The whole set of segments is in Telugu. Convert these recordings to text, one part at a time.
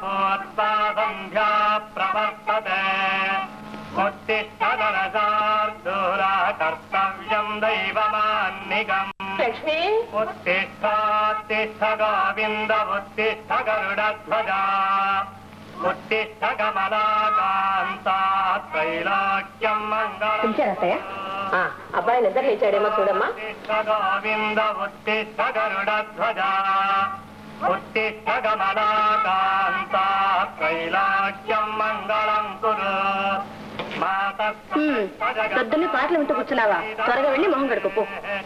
పూర్వాసంధ్యా ప్రవర్తతే ఉత్తిష్టనరసార్దూరా కర్తవ్యం దైవమాన్నికం లక్ష్మి ఉత్తిష్టాత్తిష్ట గోవింద ఉత్తిష్ట గరుడధ్వజా ఉత్తిష్ట కమలాకాంతా త్రైలోక్యం మంగళం పిలిచారా అత్తయ్య ఆ, అబ్బాయి నిద్ర లేచాడేమో చూడమ్మా ఉత్తిష్ట గోవింద ఉత్తిష్ట గరుడధ్వజా ఉత్తిష్ట కమలాకాంతా త్రైలోక్యం మంగళం కురు హ్మ్, పొద్దున్నే పాటలు వింటూ కూర్చున్నావా త్వరగా వెళ్ళి మొహం కడుకోపో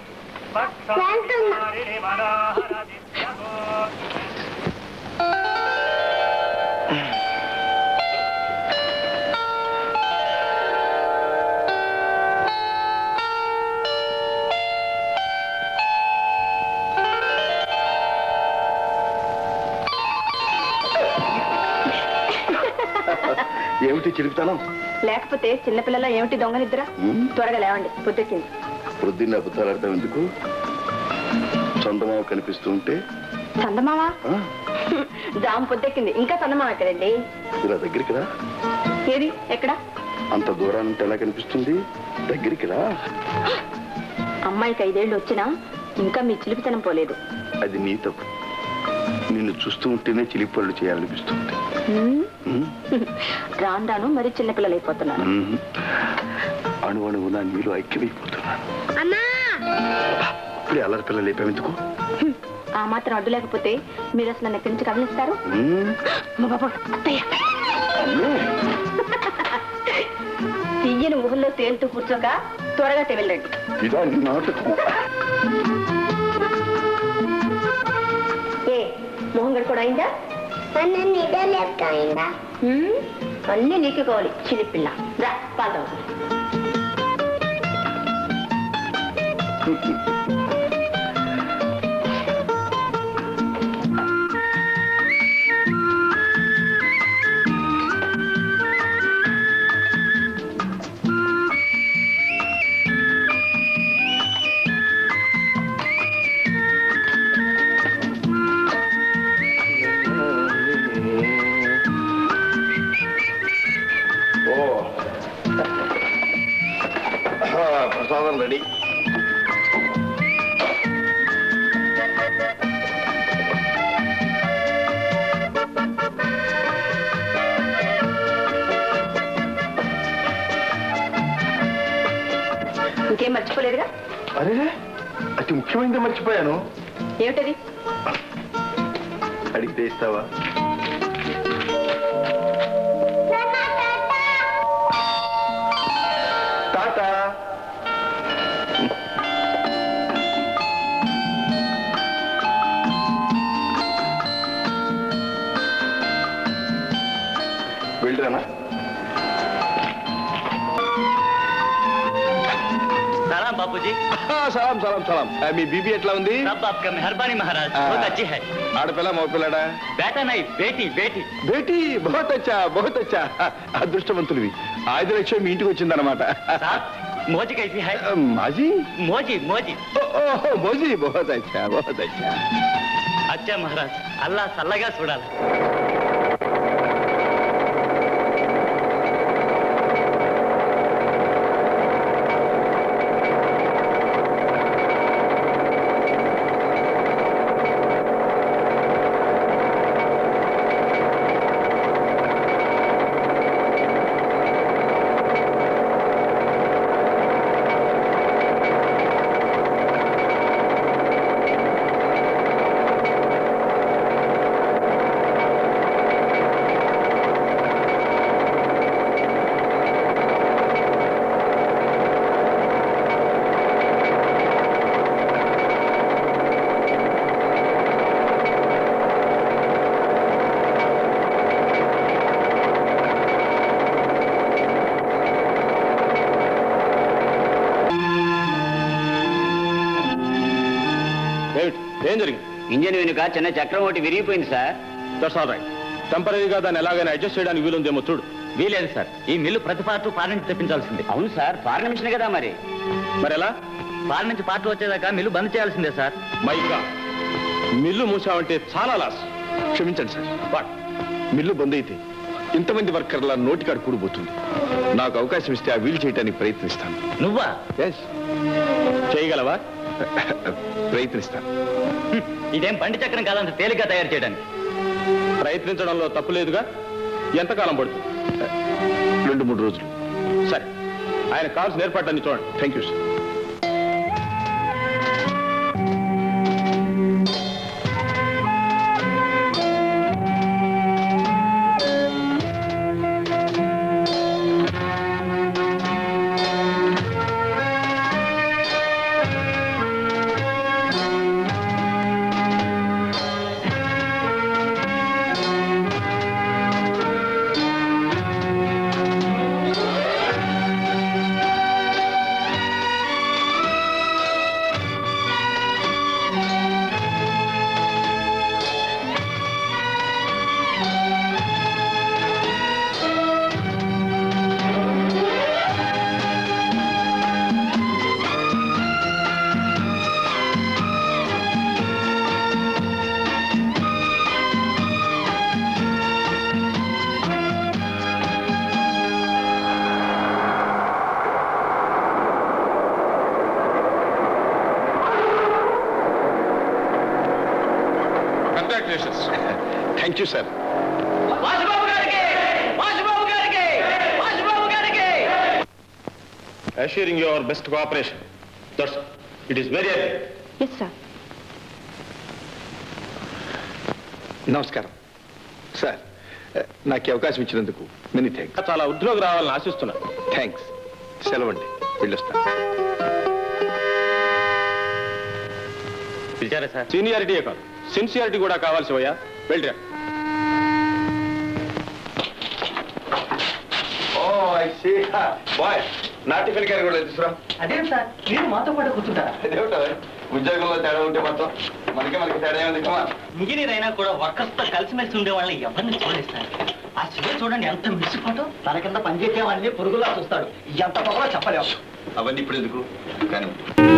ఏమిటి చిలుపుతాను లేకపోతే చిన్నపిల్లల ఏమిటి దొంగ నిద్ర త్వరగా లేవండి పొద్దుకింది పొద్దున్న అబద్ధాలు ఆడతాం ఎందుకు చందమామ కనిపిస్తూ ఉంటే చందమావా ఆ, జామ పొద్దెక్కింది ఇంకా చందమావ ఎక్కడండి ఇలా దగ్గరికి రా ఏది ఎక్కడ అంత దూరాన్ని ఉంటే ఎలా కనిపిస్తుంది దగ్గరికి రా అమ్మాయికి ఐదేళ్లు వచ్చినా ఇంకా మీ చిలిపితనం పోలేదు అది నీ తప్పు నిన్ను చూస్తూ ఉంటేనే చిలిపి పళ్ళు చేయాలనిపిస్తుంది హ్మ్? ఉమ్, రాను రాను మరి చిన్నపిల్లలు అయిపోతున్నారు ఉమ్. అణు అణువున నీలో ఐక్యమైపోతున్నాను ఇప్పుడే అల్లరి పిల్లలు లేపాం ఎందుకు ఆ మాత్రం అడ్డు లేకపోతే మీరు అసలు నన్ను ఎక్కడి నుంచి గమనిస్తారు ఉమ్, అమ్మ బాబోయ్, అత్తయ్య అమ్మే. తీయని ఊహల్లో తేలుతూ కూర్చోక త్వరగా తెవెళ్ళండి ఇదా నీ నాటకం ఏ మొహం గడుకోవడం అయిందా హ్మ్? అన్నీ నీకే కావాలి చిలిపిల్ల రా పాలు తాగు. ఓ ఆ, ప్రసాదం రెడీ ఇంకేం మర్చిపోలేదుగా అరే అతి ముఖ్యమైనది మర్చిపోయాను ఏమిటది అడిగితే ఇస్తావా టాటా వెళ్ళరానా సలాం బాపూజీ సలాం సలాం సలాం ఆ, మీ బీబీ ఎట్లా ఉంది सब आपका मेहरबानी महाराज हाँ। बहुत अच्छी है ఆడపిల్ల మగపిల్లడా बेटा नहीं बेटी बेटी బేటీ బహుత్ అచ్చా బహుత్ అచ్చా అదృష్టవంతుడివి ఐదు లక్షలు మీ ఇంటికి వచ్చిందనమాట साहब मोजी कैसी है మాజీ मोजी मोजी ఓహో మోజీ బహుత్ అచ్చా బహుత్ అచ్చా अच्छा महाराज अल्लाह सल्लगा చూడాలి ఏమిటి ఏం జరిగింది ఇంజన్ వెనుక చిన్న చక్రం ఒకటి విరిగిపోయింది సార్ దట్స్ ఆల్ రైట్ టెంపరీగా దాన్ని ఎలాగైనా అడ్జస్ట్ చేయడానికి వీలుందేమో చూడు వీలేదు సార్ ఈ మిల్లు ప్రతి పార్ట్ ఫారెన్ నుంచి తెప్పించాల్సింది అవును సార్ ఫారెన్ మిషన్ కదా మరి మరి ఎలా ఫారెన్ నుంచి పార్ట్ వచ్చేదాకా మిల్లు బంద్ చేయాల్సిందే సార్ మైగా మిల్లు మూసామంటే చాలా లాస్ క్షమించండి సార్ వాట్ మిల్లు బంద్ అయితే ఇంతమంది వర్కర్ల నోటికాడు కూడిపోతుంది నాకు అవకాశం ఇస్తే ఆ వీలు చేయడానికి ప్రయత్నిస్తాను నువ్వా ఎస్ చేయగలవా ప్రయత్నిస్తాను ఇదేం బండి చక్రం కాదంత తేలిగ్గా తయారు చేయడానికి ప్రయత్నించడంలో తప్పు లేదుగా ఎంతకాలం పడుతుంది రెండు మూడు రోజులు సరే ఆయన కావాల్సిన ఏర్పాట్లన్నీ చూడండి thank you sir congratulations thank you sir Vasubabu గారికి వాసుబాబు గారికి వాసుబాబు గారికి assuring your best cooperation. That's it is very yes sir నమస్కారం సార్ నాకు ఈ అవకాశం ఇచ్చినందుకు మెనీ థ్యాంక్స్ చాలా ఉద్యోగం రావాలని ఆశిస్తున్నాను థ్యాంక్స్ సెలవండి వెళ్ళొస్తాను పిలిచారా సార్ సీనియారిటీ కాదు సిన్సియారిటీ కూడా కావాల్సి పోయా వెళ్ళరా ఓ ఐ సీ బాయ్ నా టిఫిన్ క్యారీ కూడా తీసుకురా అదేం సార్ మీరు మాతో పాటు కూర్చుంటారా అదేమిటో ఉద్యోగంలో తేడా ఉంటే మొత్తం మనకి మనకి తేడా ఏమైంది కమా ఇంజనీర్ అయినా కూడా వర్కర్స్ తో కలిసిమెలిసి ఉండే వాళ్ళని ఎవరిని చూడేస్తారు ఆ శివ చూడండి ఎంత మిసిపోటు తన కింద పనిచేసే వాళ్ళని పురుగులా చూస్తాడు ఎంత పొగలో చెప్పలేము అవన్నీ ఇప్పుడు ఎందుకు కానీ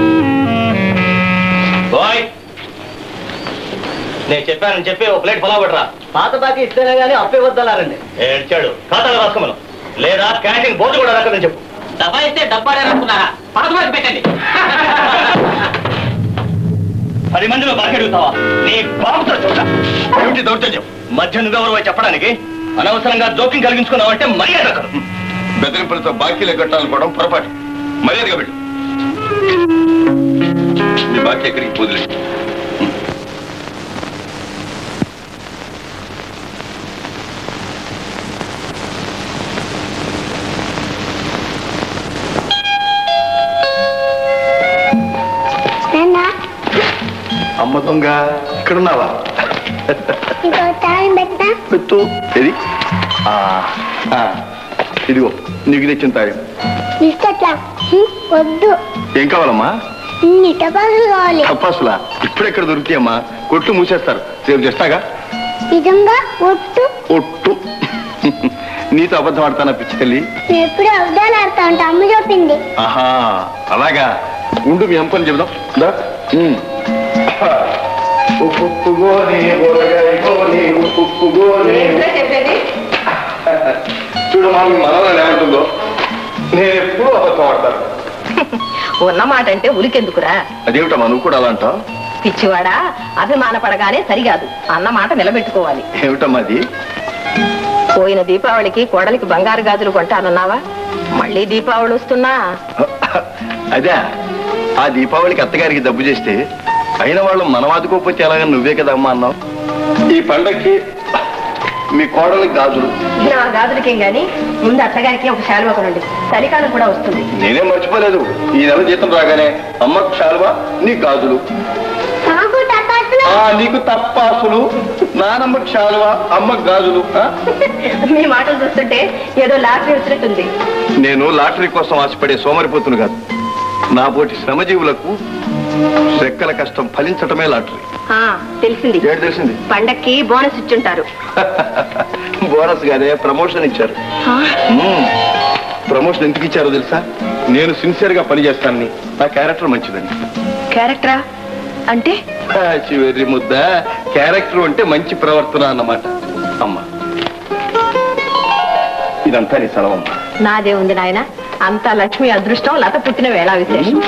బాయ్ నేను చెప్పానని చెప్పి ఓ ప్లేట్ పొలా పడరా పాత బాకి ఇస్తేనే కానీ అప్పే వద్దలారండి ఏడ్చాడు ఖాతాలో రాసుకోమను లేదా క్యాంటీన్ బోర్డు కూడా రాకదని చెప్పు డబ్బా ఇస్తే డబ్బాడే రాసుకున్నారా పాత బాకి పెట్టండి పది మందిలో బాగా అడుగుతావా నీ బాబుతో చూడ ఏమిటి దౌర్జన్యం మధ్య నువ్వెవరో చెప్పడానికి అనవసరంగా జోక్యం కలిగించుకున్నావంటే మర్యాద దక్కదు. బెదిరింపులతో బాకీలు కట్టాలనుకోవడం పొరపాటు మర్యాదగా వెళ్ళు మీ బాకీ ఎక్కడికి పోదులే నాన్న అమ్మ దొంగ ఇక్కడున్నావా ఇంకో తాళం పెట్టా పెట్టు ఇది ఆ, ఆ, ఇదిగో నీకు తెచ్చిన తాయం బిస్కెట్లా హ్మ్, వద్దు ఏం కావాలమ్మా ఇన్ని టపాసులు కావాలి తపాసులా ఇప్పుడెక్కడ దొరుకుతాయమ్మా కొట్లు మూసేస్తారు రేపు చేస్తాగా నిజంగా ఒట్టు ఒట్టు నీతో అబద్ధం ఆడతానా పిచ్చి తల్లి నేను ఎప్పుడూ అబ్దాలు ఆడుతా ఉంటా అమ్మ చెప్పింది ఆహా అలాగా ఉండు మీ అంపని చెబుదాం దా. ఉమ్. ఉప్పుగోని, ఊరగాయగోని, ఉప్పుగోని. చూడు మా మీ మనవరాలు ఏమంటుందో నేను ఎప్పుడూ అబద్ధం ఆడతాను ఉన్న మాట అంటే ఉలికెందుకురా అదేమిటమ్మా నువ్వు కూడా అలా అంటావు పిచ్చివాడా అభిమానపడగానే సరికాదు అన్న మాట నిలబెట్టుకోవాలి ఏమిటమ్మా అది పోయిన దీపావళికి కోడలికి బంగారు గాజులు కొంటానన్నావా మళ్ళీ దీపావళి వస్తున్నా అదే ఆ దీపావళికి అత్తగారికి డబ్బు చేస్తే అయిన వాళ్ళు మనం ఆదుకోకపోతే ఎలాగని నువ్వే కదా అమ్మా అన్నావు ఈ పండక్కి మీ కోడలికి గాజులు నా గాజులకేం గాని ముందు అత్తగారికి ఒక శాలువ కొనండి చలికాలం కూడా వస్తుంది నేనేం మర్చిపోలేదు ఈ నెల జీతం రాగానే అమ్మకు శాలువా నీ గాజులు నాకు టపాసులు ఆ నీకు తప్పాసులు నానమ్మకు శాలువా అమ్మకు గాజులు ఆ? మీ మాటలు చూస్తుంటే ఏదో లాటరీ వచ్చినట్టుంది నేను లాటరీ కోసం ఆశపడే సోమరిపోతును కాదు నా పోటీ శ్రమజీవులకు రెక్కల కష్టం ఫలించటమే లాటరీ ఆ, తెలిసింది ఏడు తెలిసింది పండక్కి బోనస్ ఇచ్చుంటారు బోనస్ గానే ప్రమోషన్ ఇచ్చారు మ్మ్. ప్రమోషన్ ఎందుకు ఇచ్చారో తెలుసా నేను సిన్సియర్ గా పనిచేస్తానని నా క్యారెక్టర్ మంచిదని క్యారెక్టరా అంటే ఆ, చివరి ముద్ద క్యారెక్టర్ అంటే మంచి ప్రవర్తన అన్నమాట అమ్మా ఇదంతా నీ సెలవమ్మా నాదే ఉంది నాయన అంతా లక్ష్మి అదృష్టం లత పుట్టిన వేళ విశేషం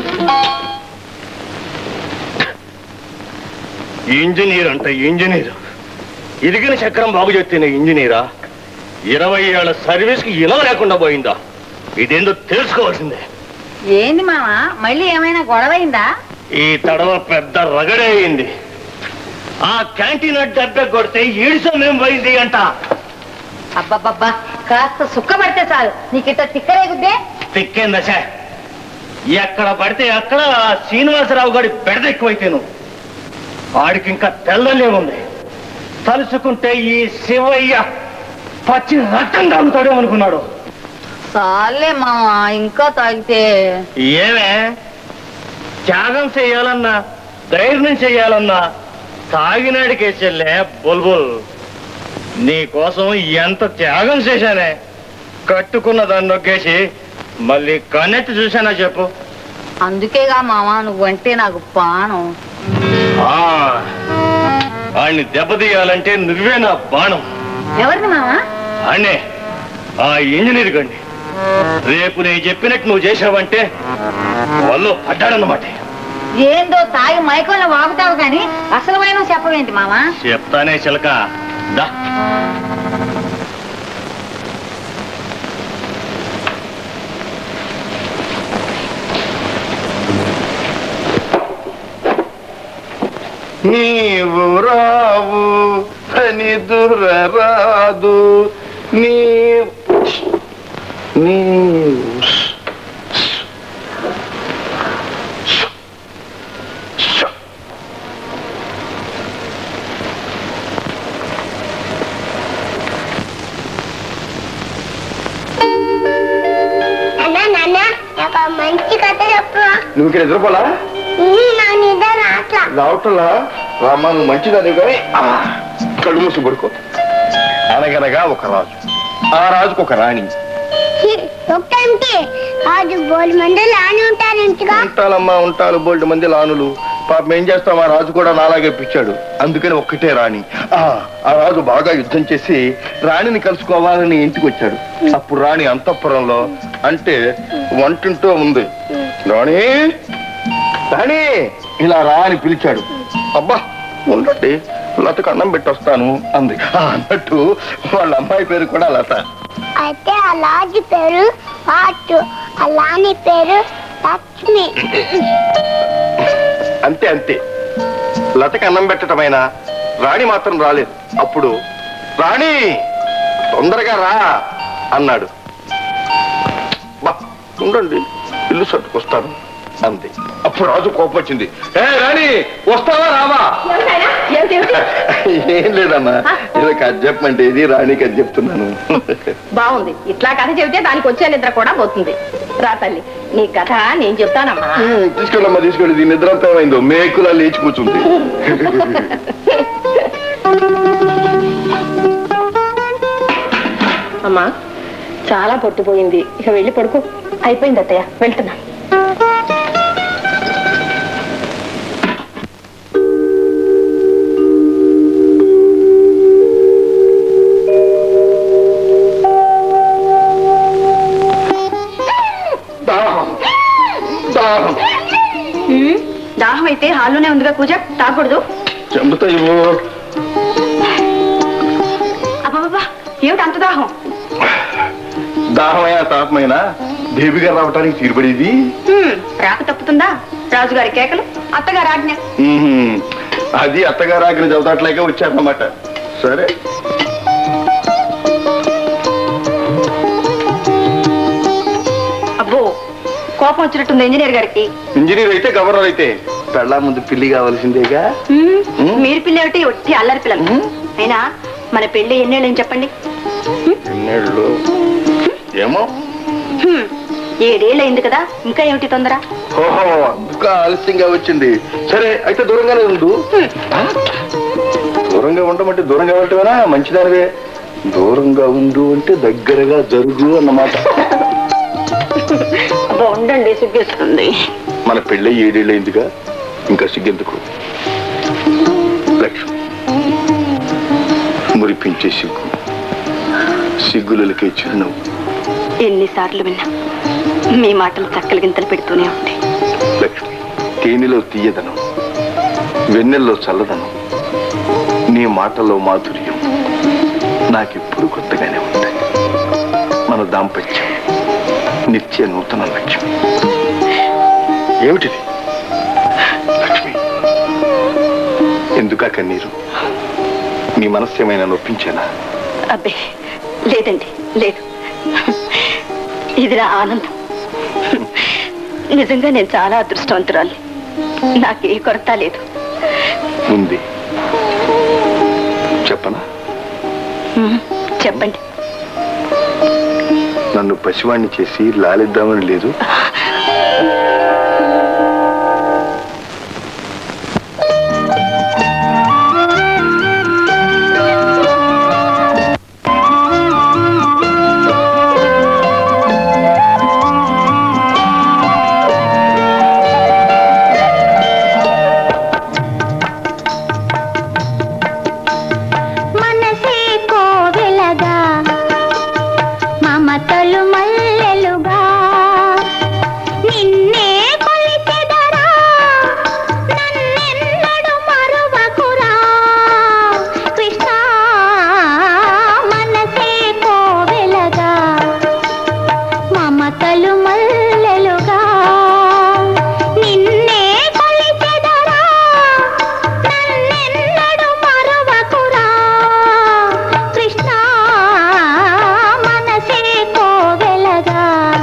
ఇంజనీర్ అంట ఇంజనీర్ ఇరిగిన చక్రం బాగు చెప్తున్న ఇంజనీరా ఇరవై ఏళ్ల సర్వీస్ కి ఇలా లేకుండా పోయిందా ఇదేందో తెలుసుకోవాల్సిందే ఏంది మామ మళ్ళీ ఏమైనా గొడవైందా ఈ తడవ పెద్ద రగడే అయింది ఆ క్యాంటీన్ డబ్బే కొడితే ఈడి సమయం పోయింది అంట అబ్బబ్బబ్బా కాస్త సుక్కబడితే చాలు నీకిట్ట తిక్కరేగుద్దే తిక్కేం దశ ఎక్కడ పడితే అక్కడ ఆ శ్రీనివాసరావు గారి బెడద ఎక్కువైతేను ఆడికి ఇంకా తెల్లలే ఉంది తలుచుకుంటే ఈ శివయ్య పచ్చి రక్తం తాగుతాడేమో అనుకున్నాడు చాలే మామ ఇంకా తాగితే ఏమే త్యాగం చేయాలన్నా ధైర్యం చేయాలన్నా తాగినాడికే చెల్లే బుల్బుల్ నీ కోసం ఎంత త్యాగం చేశానే కట్టుకున్న దాన్ని నొక్కేసి మళ్ళీ కన్నెత్తి చూశానా చెప్పు అందుకేగా మామ నువ్వంటే నాకు పానం ఆ, ఆయన్ని దెబ్బతీయాలంటే నువ్వే నా బాణం ఎవరిని మామ అనే ఆ ఇంజనీర్ గండి రేపు నేను చెప్పినట్టు నువ్వు చేసావంటే వాళ్ళు పడ్డాడన్నమాట ఏందో తాగి మైకంలో వాగుతావు గాని అసలు వైన చెప్పవేంటి మామ చెప్తానే చిలక దా నీవు రావు అని దురరాదు నీ నీవు అన్నా నాన్న నాకు ఒక మంచి కథ చెప్పు నువ్వు ఇక్కడ నిద్రపోలా నా నిద్ర రాట్లా రావటంలా రామ్మా నువ్వు మంచిదని కానీ ఆ, కళ్ళు మూసి పడుకో అనగనగా ఒక రాజు ఆ రాజుకు ఒక రాణి ఒక్కంటే రాజు బోల్ మంది లాని ఉంటారు ఇంటిగా ఉంటాలమ్మా ఉంటాలు బోల్డ్ మంది లానులు పాపం ఏం చేస్తాం ఆ రాజు కూడా నాలాగే పిచ్చాడు అందుకని ఒక్కటే రాణి ఆ ఆ రాజు బాగా యుద్ధం చేసి రాణిని కలుసుకోవాలని ఇంటికి వచ్చాడు అప్పుడు రాణి అంతఃపురంలో అంటే వంటింటూ ఉంది రాణి రాణి ఇలా రా అని పిలిచాడు అబ్బా ఉండండి లతకు అన్నం పెట్టొస్తాను అంది ఆ, అన్నట్టు వాళ్ళ అమ్మాయి పేరు కూడా లత అయితే ఆ రాజు పేరు వాటు ఆ లాని పేరు లక్ష్మి అంతే అంతే లతకి అన్నం పెట్టటమైనా రాణి మాత్రం రాలేదు అప్పుడు రాణి తొందరగా రా అన్నాడు బా ఉండండి ఇల్లు సర్దుకొస్తాను అంది అప్పుడు రాజు కోపం వచ్చింది ఏ రాణి వస్తావా రావా ఏం లేదమ్మా ఏదో కథ చెప్పమంటే ఇది రాణికి అది చెప్తున్నాను బాగుంది ఇట్లా కథ చెబితే దానికి వచ్చే నిద్ర కూడా పోతుంది రా తల్లి నీ కథ నేను చెప్తానమ్మా ఉమ్, తీసుకెళ్ళమ్మా తీసుకెళ్ళి దీని నిద్ర అంతా ఏమైందో మేకులా లేచి కూర్చుంది అమ్మా చాలా పొట్టుపోయింది ఇక వెళ్ళి పడుకో అయిపోయింది అత్తయ్య వెళ్తున్నా దాహం దాహం దాహం అయితే హాల్లోనే ఉందిగా పూజ తాగకూడదు చెంబుతా ఇవ్వు అబ్బాబా ఏమిటి అంత దాహం దాహమైనా తాపమైనా దేవి గారు రావటానికి తీరుబడేది హ్మ్, రాక తప్పుతుందా రాజుగారి కేకలు అత్తగారి ఆజ్ఞ ఉహుం. అది అత్తగారు ఆగిన చదువుతాట్లేకే వచ్చారన్నమాట సరే అబ్బో కోపం వచ్చినట్టుంది ఇంజనీర్ గారికి ఇంజనీర్ అయితే గవర్నర్ అయితే పెళ్ళా ముందు పిల్లి కావాల్సిందేగా హ్మ్, హ్మ్? మీరు పిల్లేమిటి ఒట్టి అల్లరి పిల్లలు హ్మ్? అయినా మన పెళ్లి ఎన్నేళ్ళని చెప్పండి ఎన్నేళ్ళు ఏమో హ్మ్, ఏడేళ్ళయింది కదా ఇంకా ఏమిటి తొందర ఓహో అందుక ఆలస్యంగా వచ్చింది సరే అయితే దూరంగానే ఉండు ఆ? దూరంగా ఉండమంటే దూరంగా ఉండటమేనా మంచిదానివే దూరంగా ఉండు అంటే దగ్గరగా జరుగు అన్నమాట అబ్బో ఉండండి సిగ్గేస్తుంది మన పెళ్ళి ఏడేళ్ళైందిగా ఇంకా సిగ్గెందుకు లక్ష్మి మురిపించే సిగ్గు సిగ్గులకే చిరునవ్వు ఎన్నిసార్లు విన్నా మీ మాటలు చక్కలు గింతలు పెడుతూనే ఉంటాయి లక్ష్మి తేనెలో తీయదనం వెన్నెల్లో చల్లదనం నీ మాటల్లో మాధుర్యం నాకెప్పుడు కొత్తగానే ఉంటాయి మన దాంపత్యం నిత్య నూతన లక్ష్మి ఏమిటిది లక్ష్మి ఎందుకా కన్నీరు నీ మనస్సు ఏమైనా నొప్పించానా అబ్బే లేదండి లేదు ఇది నా ఆనందం నిజంగా నేను చాలా అదృష్టవంతురాలి నాకే కొరత లేదు ఉంది చెప్పనా ఉమ్, చెప్పండి నన్ను పసివాణ్ణి చేసి లాలిద్దామని లేదు మనసే కోవెలగా మమతలు మల్లెలుగా నిన్నే కొలిచెదరా నన్నెన్నడు మరువకురా కృష్ణ మనసే కోవెలగా మమతలు మల్లెలుగా నిన్నే కొలిచెదరా నన్నెన్నడు మరువకురా కృష్ణ మనసే కోవెలగా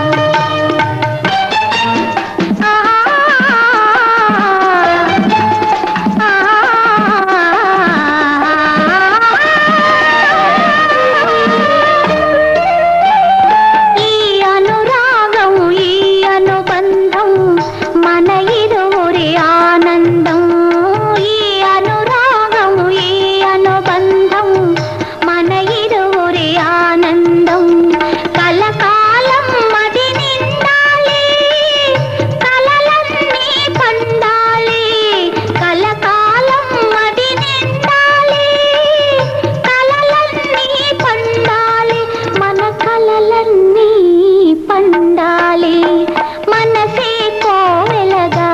ఈ అనురాగం ఈ అనుబంధం మన ఇరువురి ఆనందం ఈ అనురాగం ఈ అనుబంధం మన ఇరువురి ఆనందం కలకాలం మది నిండాలి కలలన్నీ పండాలి కలకాలం మది నిండాలి కలలన్నీ పండాలి మన కలలన్నీ పండాలి మనసే కోవెలగా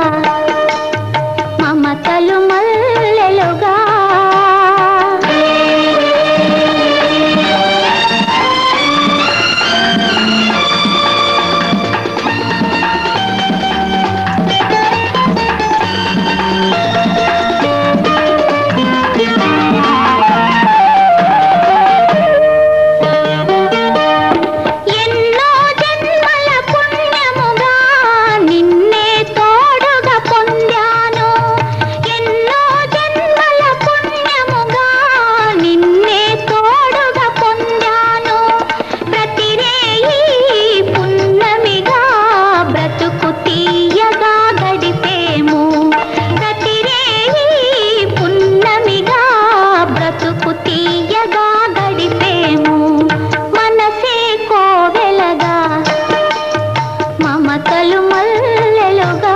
మమతలు మల్లెలుగా ఎన్నో జన్మల పుణ్యముగా నిన్నే తోడుగా పొందాను ఎన్నో జన్మల పుణ్యముగా నిన్నే తోడుగా పొందాను ప్రతిరేయి పున్నమిగా బ్రతుకు తీయగా గడిపేము ప్రతిరేయి పున్నమిగా బ్రతుకు తీయగా గడిపేము మనసే కోవెలగా మమతలు మల్లెలుగా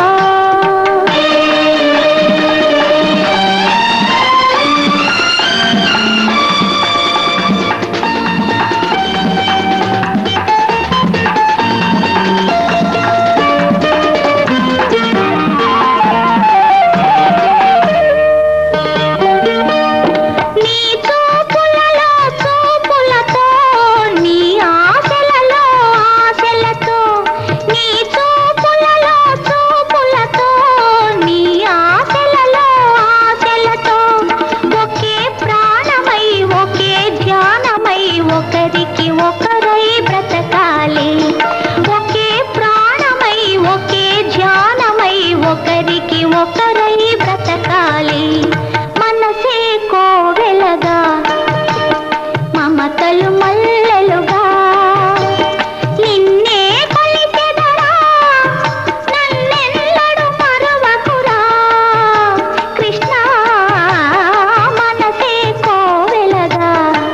నీ చూపులలో చూపులతో నీ ఆశలలో ఆశలతో నీ చూపులలో చూపులతో నీ ఆశలలో ఆశలతో ఒకే ప్రాణమై ఒకే ధ్యానమై ఒకరికి ఒకరై బ్రతకాలి ఒకే ప్రాణమై ఒకే ధ్యానమై ఒకరికి ఒకరై బ్రతకాలి మనసే కోవెలగా మమతలు మల్లెలుగా నిన్నే కొలిచెదరా నన్నెన్నడు మరువకురా కృష్ణ మనసే కోవెలగా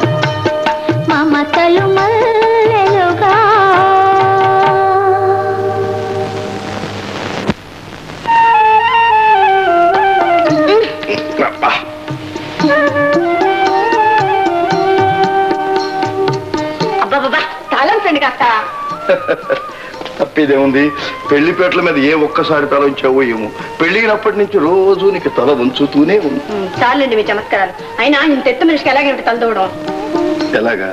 మమతలు మల్లెలుగా అబ్బా. తప్పండి కాస్త తప్పేదేముంది పెళ్లిపేటల మీద ఏ ఒక్కసారి తల ఉంచావో ఏమో పెళ్ళినప్పటి నుంచి రోజు నీకు తల ఉంచుతూనే ఉంది ఉమ్, చాలండి మీ చమత్కారాలు అయినా ఇంత ఎత్తు మనిషికి ఎలాగేమిటి తలదూడడం ఎలాగా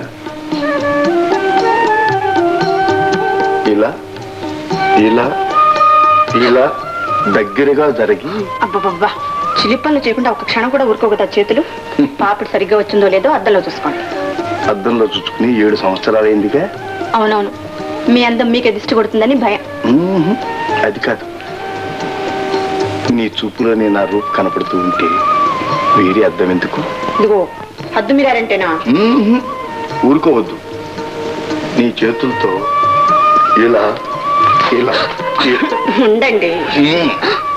ఇలా ఇలా ఇలా దగ్గరగా జరిగి అబ్బబ్బబ్బా చిలి పనులు చేయకుండా ఒక క్షణం కూడా ఊరుకోకదా చేతులు పాపిడి సరిగ్గా వచ్చిందో లేదో అద్దంలో చూసుకోండి అద్దంలో చూసుకుని ఏడు సంవత్సరాలైందిగా అవునవును మీ అందం మీకే దిష్టి కొడుతుందని భయం మ్మ్. అది కాదు నీ చూపులోనే నా రూపు కనపడుతూ ఉంటే వేరే అర్థం ఎందుకు ఇదిగో హద్దు మీరారంటేనా మ్మ్. ఊరుకోవద్దు నీ చేతులతో ఇలా ఇలా ఇలా. ఉండండి మ్మ్.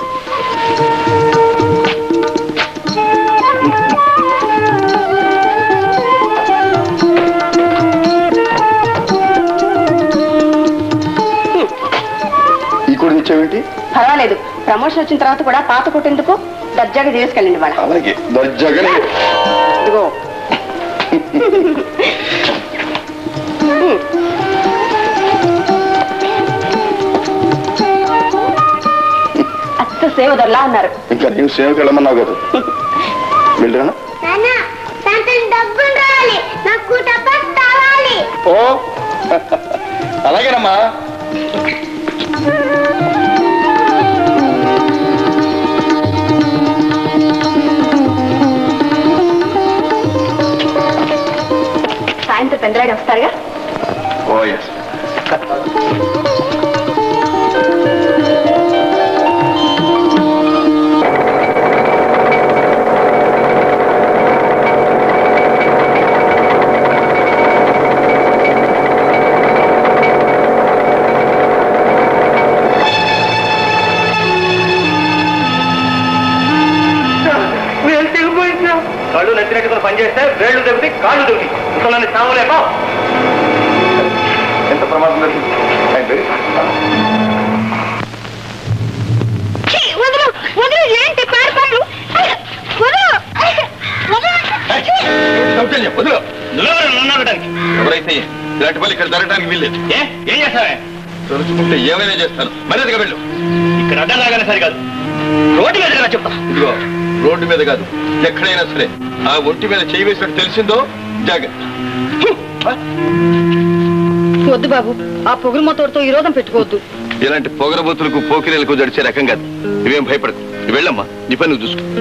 ఈ కూడా తెచ్చావేంటి పర్వాలేదు ప్రమోషన్ వచ్చిన తర్వాత కూడా పాత కొట్టేందుకు దర్జాగా తీసుకెళ్ళండి వాళ్ళ అలాగే దర్జాగానే ఇదిగో అత్త సేవదర్లా ఉన్నారు ఇంకా నేను సేవకి వెళ్ళమన్నావు కదా వెళ్ళానా నాన్న దాంట్లో డబ్బులు రావాలి నాకు డబ్బు కావాలి ఓ అలాగేనమ్మా సాయంత్రం పెందరాడు వస్తారుగా ఓ ఎస్ కళ్ళు నెత్తినట్టుకుని పనిచేస్తే వేళ్ళు దెబ్బతి కాళ్ళు దెబ్బతి అసలు నన్ను సావలేపా ఎంత ప్రమాదం జరిగింది I'm very sorry. వదులు వదులు ఏంటి పారిపోయాడు వదులు వదులు సౌజన్యం, వదిలో. నన్నడానికి ఎవరైతే ఇలాంటి పని ఇక్కడ జరగడానికి వీల్లేదు ఏ ఏం చేస్తావే తెలుసుకుంటే ఏమైనా చేస్తాను మర్యాదగా వెళ్ళు ఇక్కడ అడ్డం లాగానే సరికాదు రోడ్డు మీద కదా చెప్తా ఇదిగో రోడ్డు మీద కాదు ఎక్కడైనా సరే ఆ ఒంటి మీద చేయి వేసినట్టు తెలిసిందో జాగ్రత్త వద్దు బాబు ఆ పొగురు మొత్తోడితో ఈ రోజం పెట్టుకోవద్దు ఇలాంటి పొగరబోతులకు పోకిరీలకు జడిచే రకం కాదు ఇవేం భయపడకు నువ్వు వెళ్ళమ్మా నీ పని నువ్వు చూసుకో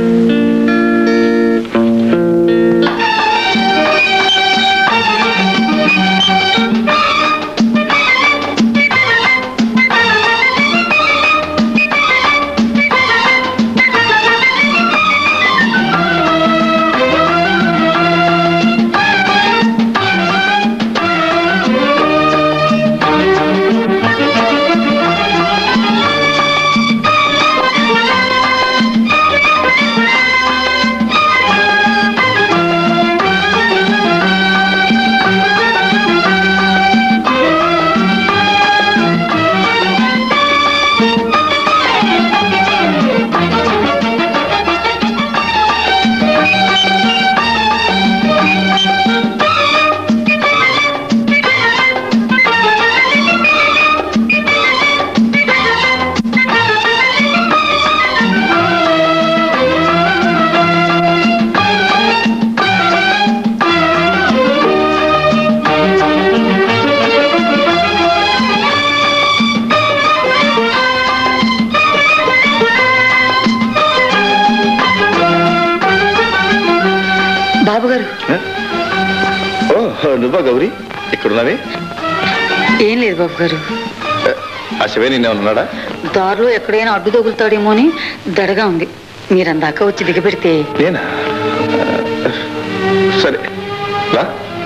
బాబు గారు ఓ నువ్వా గౌరీ ఇక్కడున్నావే ఏం లేదు బాబు గారు ఆ శివే నిన్నే ఉన్నాడా దారిలో ఎక్కడైనా అడ్డు తగులుతాడేమో అని దడగా ఉంది మీరందాక వచ్చి దిగబెడితే నేనా సరే రా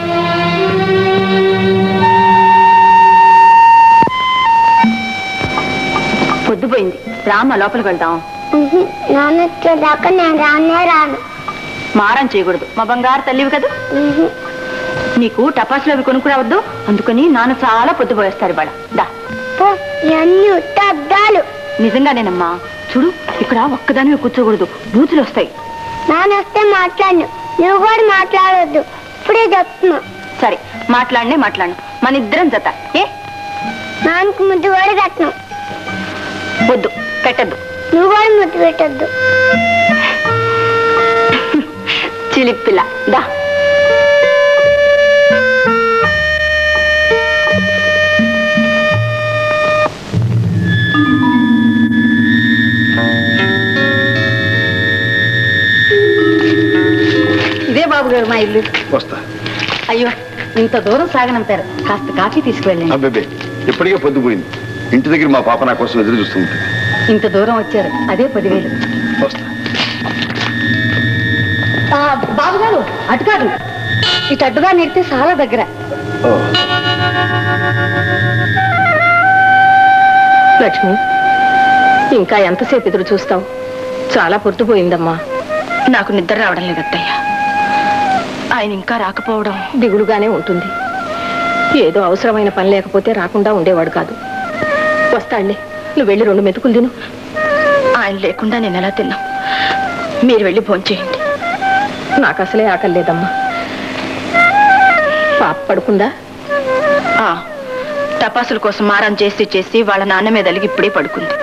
పొద్దుపోయింది రామ లోపలికి వెళ్దాం నాన్న వచ్చేదాకా నేను రానే రాను మారం చేయకూడదు మా బంగారు తల్లివి కదా ఉహు. నీకు టపాసులు అవి కొనుక్కురావద్దు అందుకని నాన్న చాలా పొద్దుపోయేస్తారు ఇవాళ దా పో ఇవన్నీ ఉత్త అద్దాలు నిజంగానేనమ్మా చూడు ఇక్కడ ఒక్కదానివి కూర్చోకూడదు బూతులు వస్తాయి నాన్న వస్తే మాట్లాడను నువ్వు కూడా మాట్లాడొద్దు ఇప్పుడే చెప్తున్నా సరే మాట్లాడనే మాట్లాడను మన ఇద్దరం జత ఏ నాన్నకు ముద్దు కూడా కట్టను వద్దు పెట్టద్దు నువ్వు కూడా ముద్దు పెట్టద్దు చిలిపిల్ల దా ఇదే బాబు గారు మా ఇల్లు వస్తా అయ్యో ఇంత దూరం సాగనంపారు కాస్త కాఫీ తీసుకువెళ్ళండి అబ్బేబే ఇప్పటికే పొద్దుపోయింది ఇంటి దగ్గర మా పాప నా కోసం ఎదురు చూస్తుంది ఇంత దూరం వచ్చారు అదే పదివేలు వస్తా ఆ, బాబు గారు అటు కాదు ఇటు అడ్డుగా నెడితే చాలా దగ్గర ఓ, లక్ష్మి ఇంకా ఎంతసేపు ఎదురు చూస్తావు చాలా పొట్టుపోయిందమ్మా నాకు నిద్ర రావడం లేదు అత్తయ్య ఆయన ఇంకా రాకపోవడం దిగులుగానే ఉంటుంది ఏదో అవసరమైన పని లేకపోతే రాకుండా ఉండేవాడు కాదు వస్తాడులే నువ్వు వెళ్ళి రెండు మెతుకులు తిను ఆయన లేకుండా నేను ఎలా తిన్నా మీరు వెళ్ళి భోంచేయండి నాకు అసలే ఆకలి లేదమ్మా పాప పడుకుందా ఆ, టపాసుల కోసం మారం చేసి చేసి వాళ్ళ నాన్న మీద అలిగి ఇప్పుడే పడుకుంది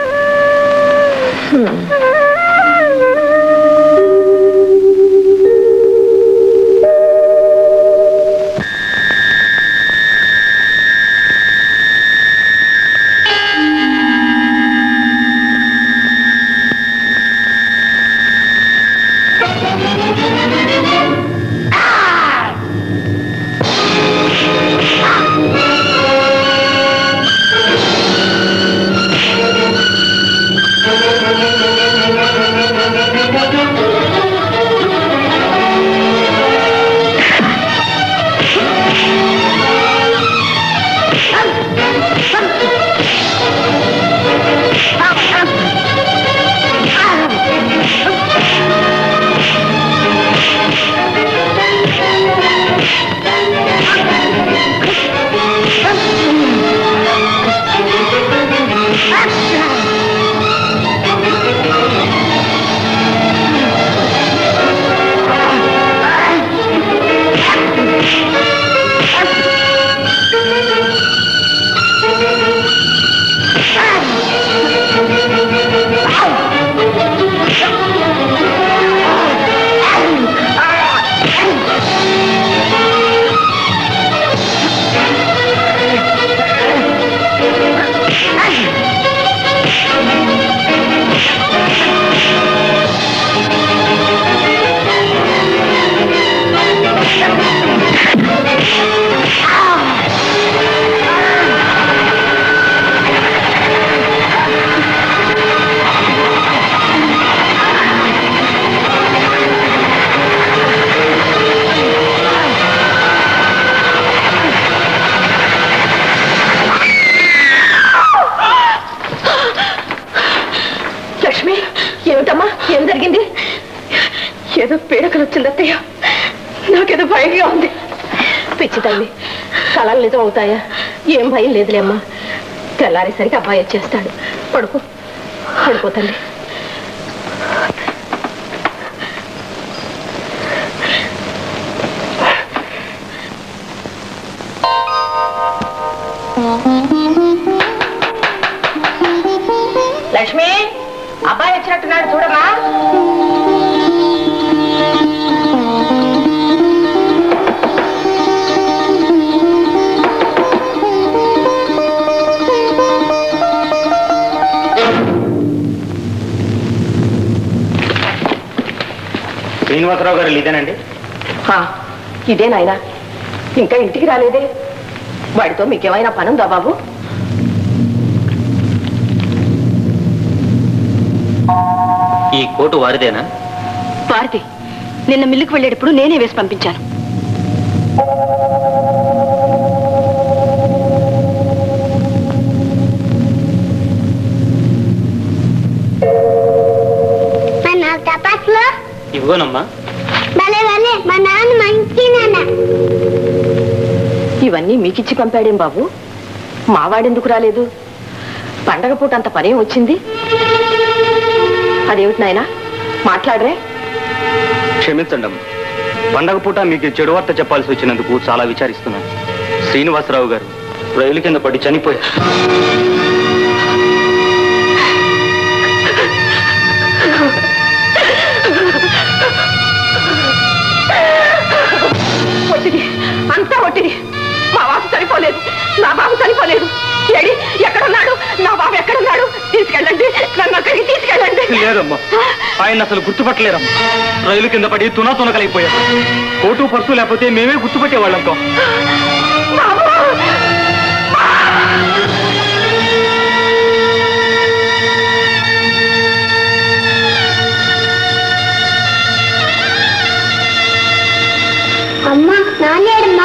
లక్ష్మి ఏమిటమ్మా ఏం జరిగింది ఏదో పీడకలు వచ్చింది అత్తయ్య నాకేదో భయంగా ఉంది పిచ్చి తల్లి కళలు నిజం అవుతాయా ఏం భయం లేదులే అమ్మా తెల్లారేసరికి అబ్బాయి వచ్చేస్తాడు పడుకో పడుకో తల్లి లక్ష్మి అబ్బాయి వచ్చినట్టున్నాడు చూడమ్మా శ్రీనివాసరావు గారు ఇదేనండి హా, ఇదే నాయనా ఇంకా ఇంటికి రాలేదే వాడితో మీకేమైనా పనుందా బాబు ఈ కోటు వారిదేనా భారతి నిన్న మిల్లుకు వెళ్ళేటప్పుడు నేనే వేసి పంపించాను మరి నాకు తపస్సులో ఇవ్వనమ్మా భలే భలే మా నాన్న మంచి నాన్న ఇవన్నీ మీకిచ్చి పంపాడేం బాబు మావాడెందుకు రాలేదు పండగ పూట అంత పనేం వచ్చింది అదేమిటి నాయనా మాట్లాడరే క్షమించండి అమ్మా పండగ పూట మీకు చెడు వార్త చెప్పాల్సి వచ్చినందుకు చాలా విచారిస్తున్నాను శ్రీనివాసరావు గారు రైలు కింద పడి చనిపోయారు ఒట్టిది అంతా ఒట్టిది మా బాబు చనిపోలేదు నా బాబు చనిపోలేదు ఏడి ఎక్కడున్నాడు నా బాబు ఎక్కడున్నాడు తీసుకెళ్ళండి నన్ను అక్కడికి తీసుకెళ్ళండి లేదమ్మా ఆయన అసలు గుర్తుపట్టలేరమ్మా రైలు కింద పడి తునా తునకలైపోయారు కోటు పర్సు లేకపోతే మేమే గుర్తుపట్టేవాళ్ళం కాం. బాబు అమ్మా నానేడమ్మా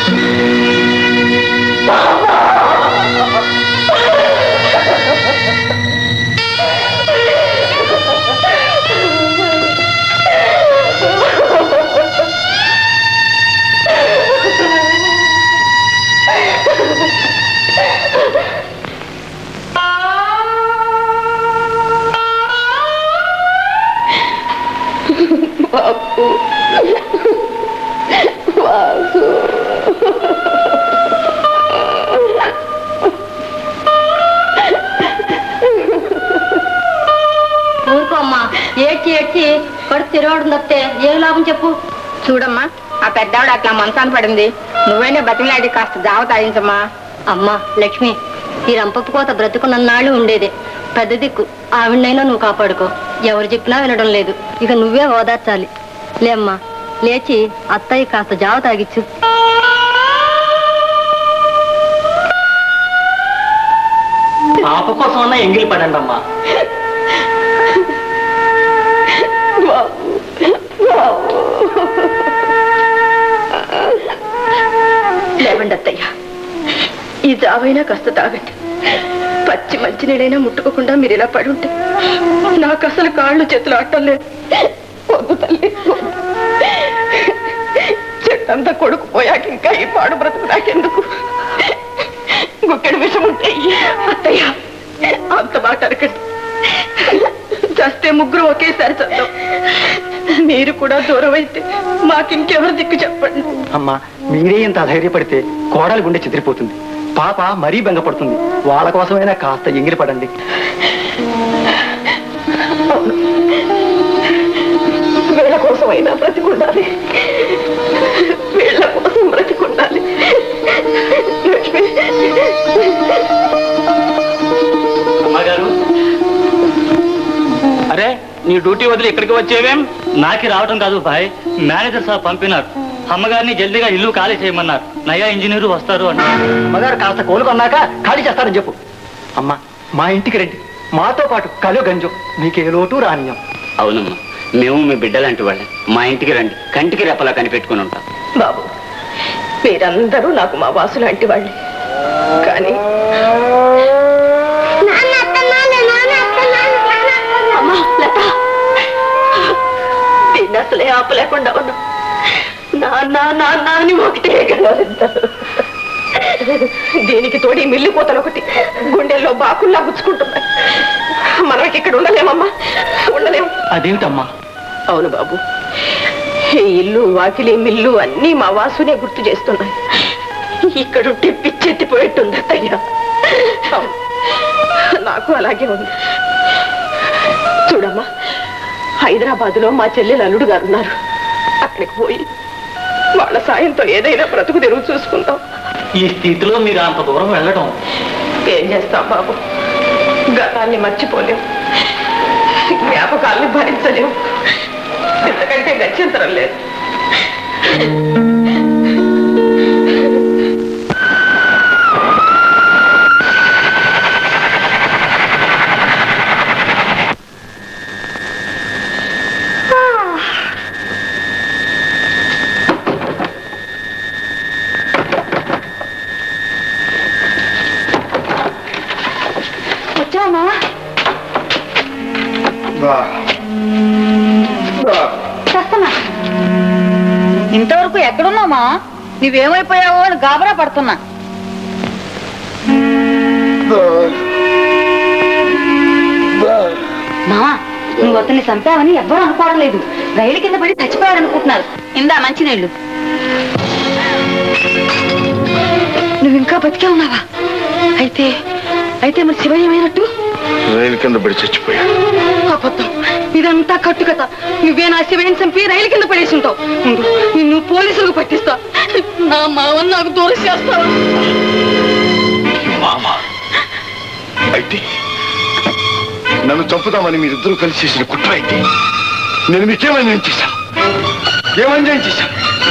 ఊరుకో అమ్మా ఏడ్చి ఏడ్చి కడుపు తిరగడం తప్పితే ఏం లాభం చెప్పు చూడమ్మా ఆ పెద్దావిడ అట్లా మంచాన పడింది నువ్వేనే బతిలాడి కాస్త జావ తాగించమ్మా అమ్మా లక్ష్మి ఈ రంపపు కోత బ్రతుకున్నన్నాళ్ళు ఉండేదే పెద్ద దిక్కు ఆవిడనైనా నువ్వు కాపాడుకో ఎవరు చెప్పినా వినడం లేదు ఇక నువ్వే ఓదార్చాలి లేమ్మా లేచి అత్తయ్య కాస్త జావ తాగిచ్చు పాప కోసం అన్న ఎంగిలి పడండి అమ్మా లేవండి అత్తయ్య ఈ జావైనా కాస్త తాగండి పచ్చి మంచినీళ్ళైనా ముట్టుకోకుండా మీరు ఇలా పడి ఉంటే నాకు అసలు కాళ్ళు చేతులు ఆడటం లేదు వద్దు తల్లి వద్దు. చెట్టంతా కొడుకు పోయాక ఇంకా ఈ పాడు బ్రతుకు నాకెందుకు గుక్కెడు విషం ఉంటే ఇయ్యి. అత్తయ్య అంత మాట అరకండి చస్తే ముగ్గురు ఒకేసారి చద్దాం మీరు కూడా దూరం అయితే మాకింకెవరు దిక్కు చెప్పండి అమ్మా మీరే ఇంత ధైర్యపడితే కోడలి గుండె చెదిరిపోతుంది పాప మరీ బెంగపడుతుంది వాళ్ళ కోసమైనా కాస్త ఎంగిలి పడండి వీళ్ళ కోసమైనా బ్రతికుండాలి వీళ్ళ కోసం బ్రతికుండాలి లక్ష్మి అమ్మగారు అరే నీ డ్యూటీ వదిలి ఇక్కడికి వచ్చేవేం నాకి రావటం కాదు భాయ్ మేనేజర్ సార్ పంపినారు అమ్మగారిని జల్దీగా ఇల్లు ఖాళీ చేయమన్నారు నయా ఇంజనీరు వస్తారు అని అమ్మగారు కాస్త కోలుకొన్నాక ఖాళీ చేస్తారని చెప్పు అమ్మా మా ఇంటికి రండి మాతో పాటు కలు గంజు మీకే లోటు రానియం అవునమ్మా మేము మీ బిడ్డలాంటి వాళ్ళం మా ఇంటికి రండి కంటికి రెప్పలా కనిపెట్టుకుని ఉంటాం బాబు మీరందరూ నాకు మా వాసు లాంటి వాళ్ళే కానీ నాన్న అత్తన్నాను నాన్న అత్తన్నాను నాన్న అత్తన్నాను అమ్మా లత దీన్ని అసలే ఆపలేకుండా ఉన్నా నాన్న నాన్న అని ఒకటే గలవరిద్దరు దీనికి తోడి మిల్లి కోతలు ఒకటి గుండెల్లో బాకుల్లా గుచ్చుకుంటున్నాయి మనకి ఇక్కడ ఉండలేమమ్మా ఉండలేము అదేమిటమ్మా అవును బాబు ఈ ఇల్లు వాకిలి మిల్లు అన్నీ మా వాసునే గుర్తు చేస్తున్నాయి ఇక్కడుంటే పిచ్చెత్తిపోయేట్టుంది అత్తయ్య అవును. నాకు అలాగే ఉంది చూడమ్మా హైదరాబాద్ లో మా చెల్లెలు అల్లుడు గారు ఉన్నారు అక్కడికి పోయి వాళ్ళ సాయంతో ఏదైనా బ్రతుకు తెరువు చూసుకుందాం ఈ స్థితిలో మీరు అంత దూరం వెళ్ళడం ఏం చేస్తాం బాబు గతాన్ని మర్చిపోలేం జ్ఞాపకాల్ని భరించలేం ఇంతకంటే గత్యంతరం లేదు వచ్చావా చేస్తున్నా ఇంతవరకు ఎక్కడున్నామా నువ్వేమైపోయావో అని గాబరా పడుతున్నా మావా నువ్వు అతన్ని చంపావని ఎవ్వరూ అనుకోవడం లేదు రైలు కింద పడి చచ్చిపోయాడు అనుకుంటున్నారు ఇందా మంచినీళ్ళు బతికే ఉన్నావా అయితే అయితే మరి శివయ్య ఏమైనట్టు రైలు కింద పడి చచ్చిపోయాడు అబద్ధం ఇదంతా కట్టుకథ నువ్వే నా శివయ్యని చంపి రైలు కింద పడేసి ఉంటావు ఉండు, నిన్ను పోలీసులకు పట్టిస్తా నా మావని నాకు దూరం చేస్తావా మామ అయితే నన్ను చంపుదామని మీరిద్దరూ కలిసి చేసిన కుట్ర అయితే నేను మీకేమన్యాయం చేశాను ఏమన్యాయం చేశాను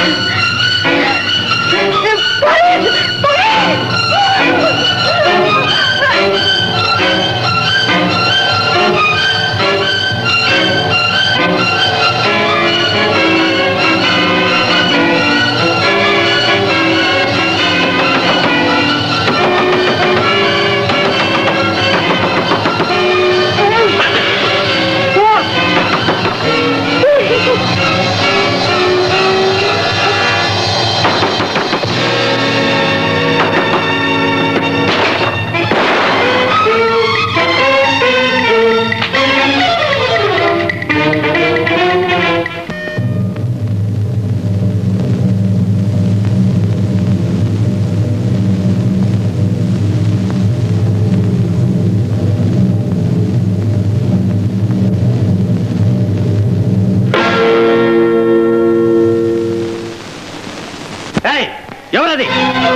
ఏయ్, ఎవరది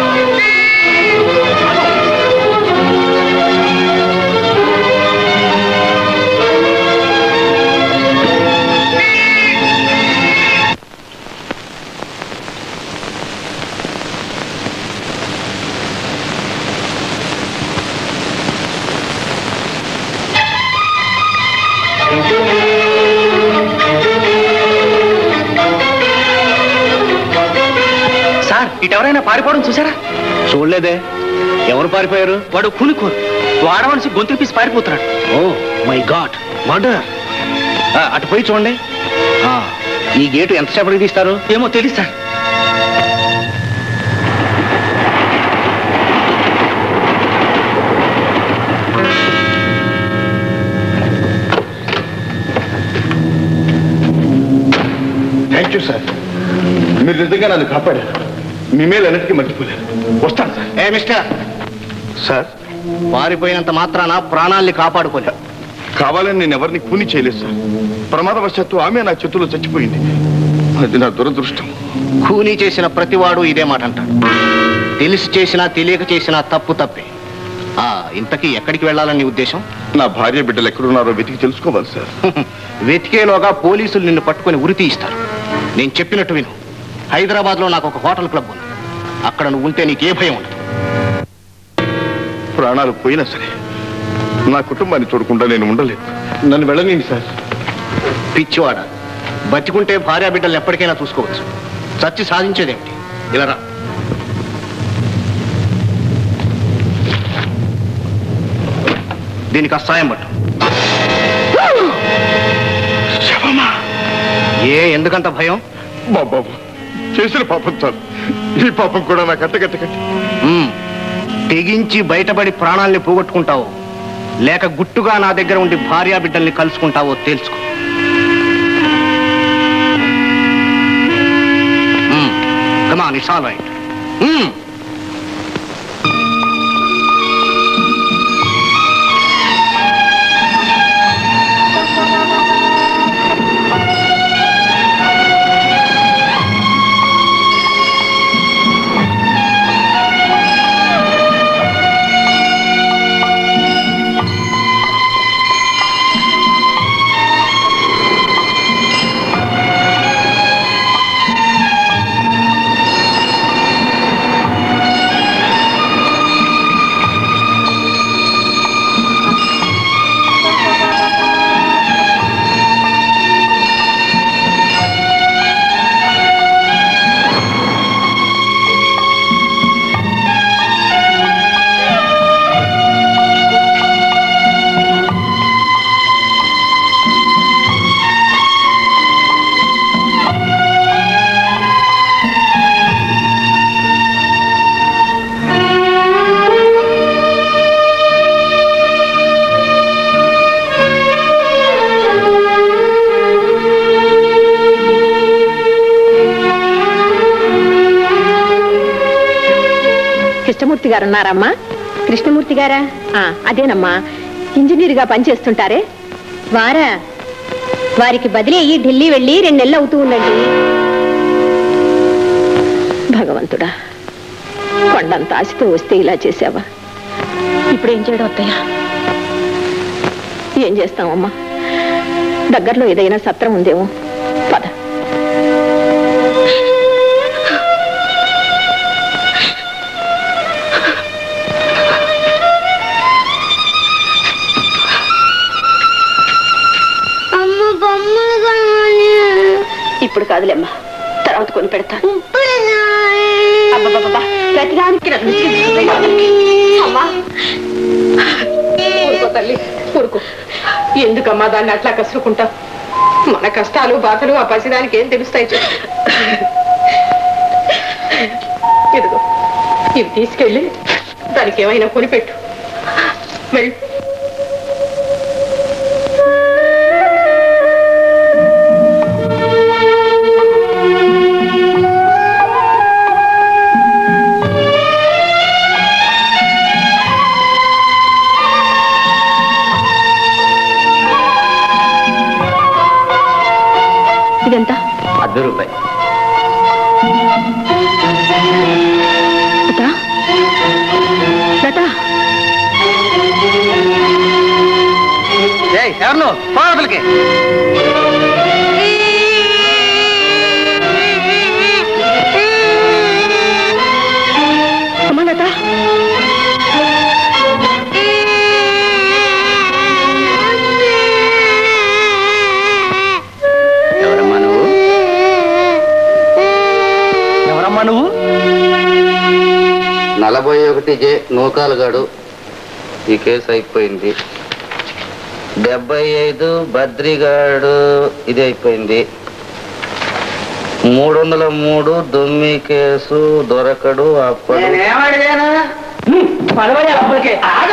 సార్ ఇటెవరైనా పారిపోవడం చూసారా చూడలేదే ఎవరు పారిపోయారు వాడు కూలికోరు వాడవలసి గొంతులు పీసి పారిపోతున్నాడు ఓ మై గాడ్ మర్డర్ అటు పోయి చూడండి ఆ, ఈ గేటు ఎంతసేపటికి తీస్తారు ఏమో తెలియదు సార్ థ్యాంక్ యూ సార్ మీరు నిజంగా నన్ను కాపాడారు మీ మేలు ఎన్నటికీ మర్చిపోలేరు వస్తాను సార్ ఏ మిస్టర్ సార్ పారిపోయినంత మాత్రాన ప్రాణాల్ని కాపాడుకోలే కావాలని నేను ఎవరిని కూని చేయలేదు సార్ ప్రమాదవశాత్తు ఆమె నా చేతిలో చచ్చిపోయింది అది నా దురదృష్టం కూనీ చేసిన ప్రతివాడు ఇదే మాట అంటాడు తెలిసి చేసినా తెలియక చేసినా తప్పు తప్పే ఆ ఇంతకీ ఎక్కడికి వెళ్ళాలని నీ ఉద్దేశం నా భార్య బిడ్డలు ఎక్కడున్నారో వెతికి తెలుసుకోవాలి సార్ వెతికేలోగా పోలీసులు నిన్ను పట్టుకొని ఉరి తీయిస్తారు నేను చెప్పినట్టు విను హైదరాబాద్లో నాకు ఒక హోటల్ క్లబ్ ఉంది అక్కడ నువ్వు ఉంటే నీకే భయం ఉండదు ప్రాణాలు పోయినా సరే నా కుటుంబాన్ని చూడకుండా నేను ఉండలేదు నన్ను వెళ్ళనీయండి సార్ పిచ్చివాడ బతికుంటే భార్య బిడ్డలు ఎప్పటికైనా చూసుకోవచ్చు చచ్చి సాధించేదేమిటి ఇలా రా దీనికి అసహాయం పట్టు శవమా ఏ ఎందుకంత భయం బాబు చేసిన పాపం చాలు ఈ పాపం కూడా నాకు అంటగట్టకండి మ్మ్. తెగించి బయటపడి ప్రాణాల్ని పోగొట్టుకుంటావో లేక గుట్టుగా నా దగ్గర ఉండి భార్యా బిడ్డల్ని కలుసుకుంటావో తేల్చుకో come on it's all right Krishnamurthy garu ఉన్నారమ్మా కృష్ణమూర్తి గారా అదేనమ్మా ఇంజనీర్గా పనిచేస్తుంటారే వారా వారికి బదిలీ అయ్యి ఢిల్లీ వెళ్ళి రెండు నెలలు అవుతూ ఉందండి భగవంతుడా కొండంత ఆశతో వస్తే ఇలా చేసావా ఇప్పుడు ఏం చేయడం అత్తయ్య ఏం చేస్తామమ్మా దగ్గరలో ఏదైనా సత్రం ఉందేమో పద అమ్మ బొమ్మలు కావాలి ఇప్పుడు కాదులేమ్మా తర్వాత కొని పెడతాను ఇప్పుడు కావాలి. అబ్బబ్బబ్బా, ప్రతిదానికి నాకు విసిగిస్తుంది. అమ్మా ఊరుకో తల్లి ఊరుకో ఎందుకమ్మా దాన్ని అట్లా కసురుకుంటా మన కష్టాలు బాధలు ఆ పసిదానికి ఏం తెలుస్తాయి చెప్పు ఇదిగో ఇవి తీసుకెళ్ళి దానికి ఏమైనా కొనిపెట్టు వెళ్ళు ఇదెంత అర్ధ రూపాయి లత లత ఎవరు పోవతలకి అమ్మా లత ఎవరమ్మా నువ్వు ఎవరమ్మా నువ్వు నలభై ఒకటి జే నూకాలుగాడు ఈ కేసు అయిపోయింది డెబ్బై ఐదు బద్రిగాడు ఇది అయిపోయింది మూడు వందల మూడు దొమ్మి కేసు దొరకడు అప్పుడు పదవడి అప్పటికే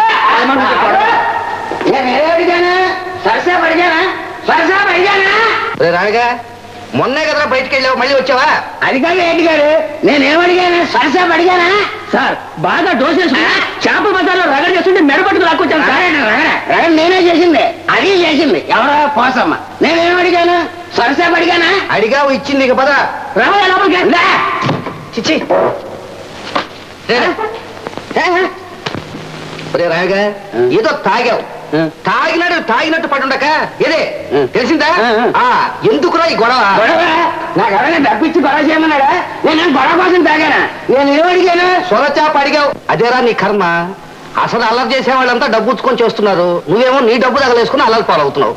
సరసా పడిగానా సరసా పడిగానా రే రాణిగా మొన్నే కదా బయటికి వెళ్ళావు మళ్ళీ వచ్చావా అది కాదు ఏంటి గారు నేనేమడిగాను సరసా అడిగానా సార్ బాగా డోస్ చేసుకుని చేప బజార్లో రగడ చేస్తుంటే మెడపట్టుకు లాక్కొచ్చాను సార్ రగడ నేనే చేసింది అది చేసింది ఎవరో పోసమ్మ నేనేం అడిగాను సరసా అడిగానా అడిగావు ఇచ్చింది ఇక పద రాబోయే లోపలికి రా. చిచ్చి రే, రే. రే రాణిగా ఏదో తాగావు తాగినాడు తాగినట్టు పడుండక ఏదే తెలిసిందా ఆ ఎందుకురా ఈ గొడవ గొడవ నాకు ఎవరైనా డబ్బిచ్చి గొడవ చేయమన్నాడా నేను గొడవ కోసం తాగానా నేను ఏం అడిగాను సొరచాప అడిగావు అదేరా నీ కర్మ అసలు అల్లరి చేసే వాళ్ళంతా డబ్బు ఉచ్చుకొని చేస్తున్నారు నువ్వేమో నీ డబ్బు తగలేసుకుని అల్లరి పాలవుతున్నావు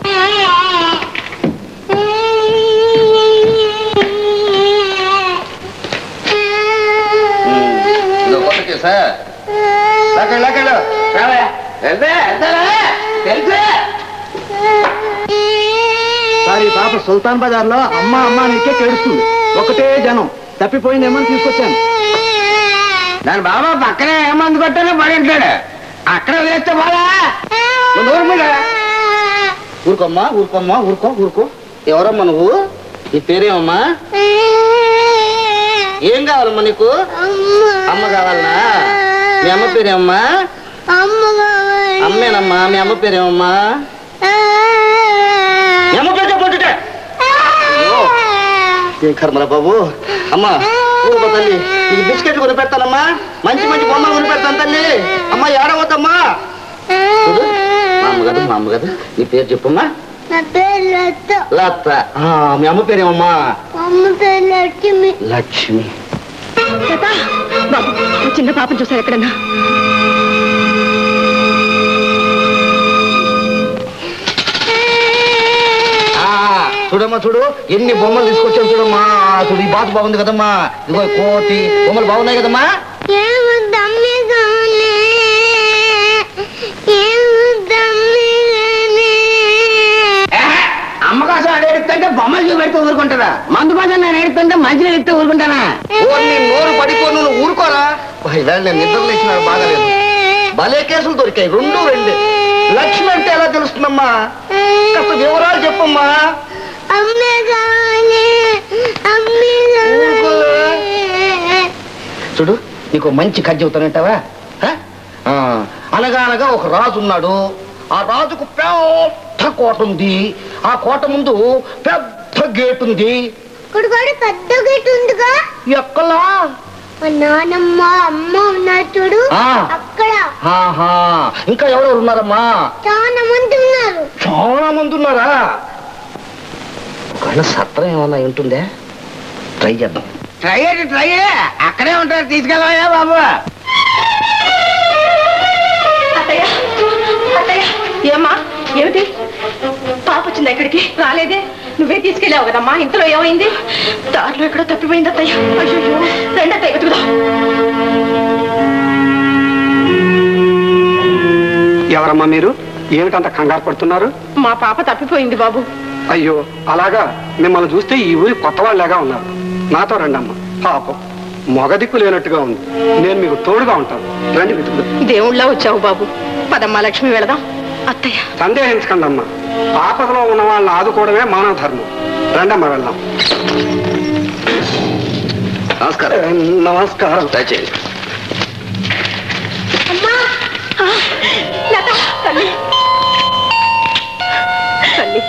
ఇదో కొత్త కేసా? లాకెళ్ళు, లాకెళ్ళు. రావయ్యా. వెళ్తే, వెళ్తారా? వెళ్తే. సార్ ఈ పాప సుల్తాన్ బజార్ లో అమ్మ అమ్మ నీకే కేడుస్తుంది ఒకటే జనం తప్పిపోయిందేమో అని తీసుకొచ్చాను దాని బాబా పక్కనే ఏ మందు కొట్టానో పడి ఉంటాడు అక్కడ వేస్తే బాగా నువ్వు ఊరు మీద ఊరుకోమ్మా ఊరుకోమ్మా ఊరుకో ఊరుకో ఎవరమ్మా నువ్వు నీ పేరేమమ్మా ఏం కావాలమ్మా నీకు అమ్మ కావాలనా మీ అమ్మ పేరేమమ్మా అమ్మ కావాలి. అమ్మేనమ్మా మీ అమ్మ పేరేమమ్మా మీ అమ్మ పేరు చెప్పొద్దుట. అయ్యో, ఏ కర్మల బాబు అమ్మా ఊరుకో తల్లి నీకు బిస్కెట్ కొని పెడతానమ్మా మంచి మంచి బొమ్మలు కొని పెడతాను తల్లి అమ్మా ఏడవద్దమ్మా చూడు మా అమ్మ కదా మా అమ్మ కదా నీ పేరు చెప్పమ్మా నా పేరు లత లత ఆ, మీ అమ్మ పేరేమమ్మా అమ్మ పేరు లక్ష్మి లక్ష్మి లత బాబు ఆ చిన్న పాపం చూసారు ఎక్కడన్నా ఆ, చూడమ్మా చూడు ఎన్ని బొమ్మలు తీసుకొచ్చాను చూడమ్మా చూడు ఈ బాతు బాగుంది కదమ్మా ఇదిగో ఈ కోతి బొమ్మలు బాగున్నాయి కదమ్మా ఏమో దమ్మి కావాలి ఏమో దమ్మి కావాలి. అమ్మ కోసం అది ఎడుతుంటే బొమ్మలు చూపెడితే ఊరుకుంటారా మందు కోసం నేను ఎడుతుంటే మంచిగా ఎడితే ఊరుకుంటానా ఓ నీ నోరు పడిపో నువ్వు ఊరుకోరా ఇవాళ నేను నిద్ర లేచిన బాగాలేదు భలే కేసులు దొరికాయి రెండు రెండే లక్ష్మి అంటే ఎలా తెలుస్తుందమ్మా కాస్త వివరాలు చెప్పమ్మా అమ్మ కావాలి అమ్మ కావాలి చూడు నీకు మంచి కథ చెబుతానంటావా హ? ఆ, అనగా అనగా ఒక రాజు ఉన్నాడు ఆ రాజుకు పెద్ద కోట ఉంది ఆ కోట ముందు పెద్ద గేట్ ఉంది ఇక్కడ కూడా పెద్ద గేట్ ఉందిగా ఎక్కలా మా నానమ్మ అమ్మ ఉన్నారు చూడు ఆ. అక్కడ ఆహా ఇంకా ఎవరెవరు ఉన్నారమ్మా చాలా మంది ఉన్నారు చాలా మంది ఉన్నారా ఒకవేళ సత్రం ఏమన్నా ఉంటుందే ట్రై చేద్దాం ట్రై ట్రై అక్కడే ఉంటారు తీసుకెళ్ళవయ్యా బాబు అత్తయ్య అత్తయ్య ఏమ్మా ఏమిటి పాప వచ్చింది ఎక్కడికి రాలేదే నువ్వే తీసుకెళ్ళావు కదమ్మా ఇంతలో ఏమైంది దారిలో ఎక్కడో తప్పిపోయింది అత్తయ్య అయ్యో రండి అత్తయ్య వెతుకుదాం ఎవరమ్మా మీరు ఏమిటంత కంగారు పడుతున్నారు మా పాప తప్పిపోయింది బాబు అయ్యో అలాగా మిమ్మల్ని చూస్తే ఈ ఊరి కొత్త వాళ్ళగా ఉన్నారు నాతో రండమ్మా పాపం మొగ దిక్కు లేనట్టుగా ఉంది నేను మీకు తోడుగా ఉంటాను రండి వెతుకుదు దేవుళ్ళ వచ్చావు బాబు పదమ్మా లక్ష్మి వెళదాం అత్తయ్య సందేహించకండి అమ్మా ఆపదలో ఉన్న వాళ్ళని ఆదుకోవడమే మానవ ధర్మం రండమ్మా వెళ్దాం నమస్కారం నమస్కారం దయచేయండి లత తల్లి తల్లి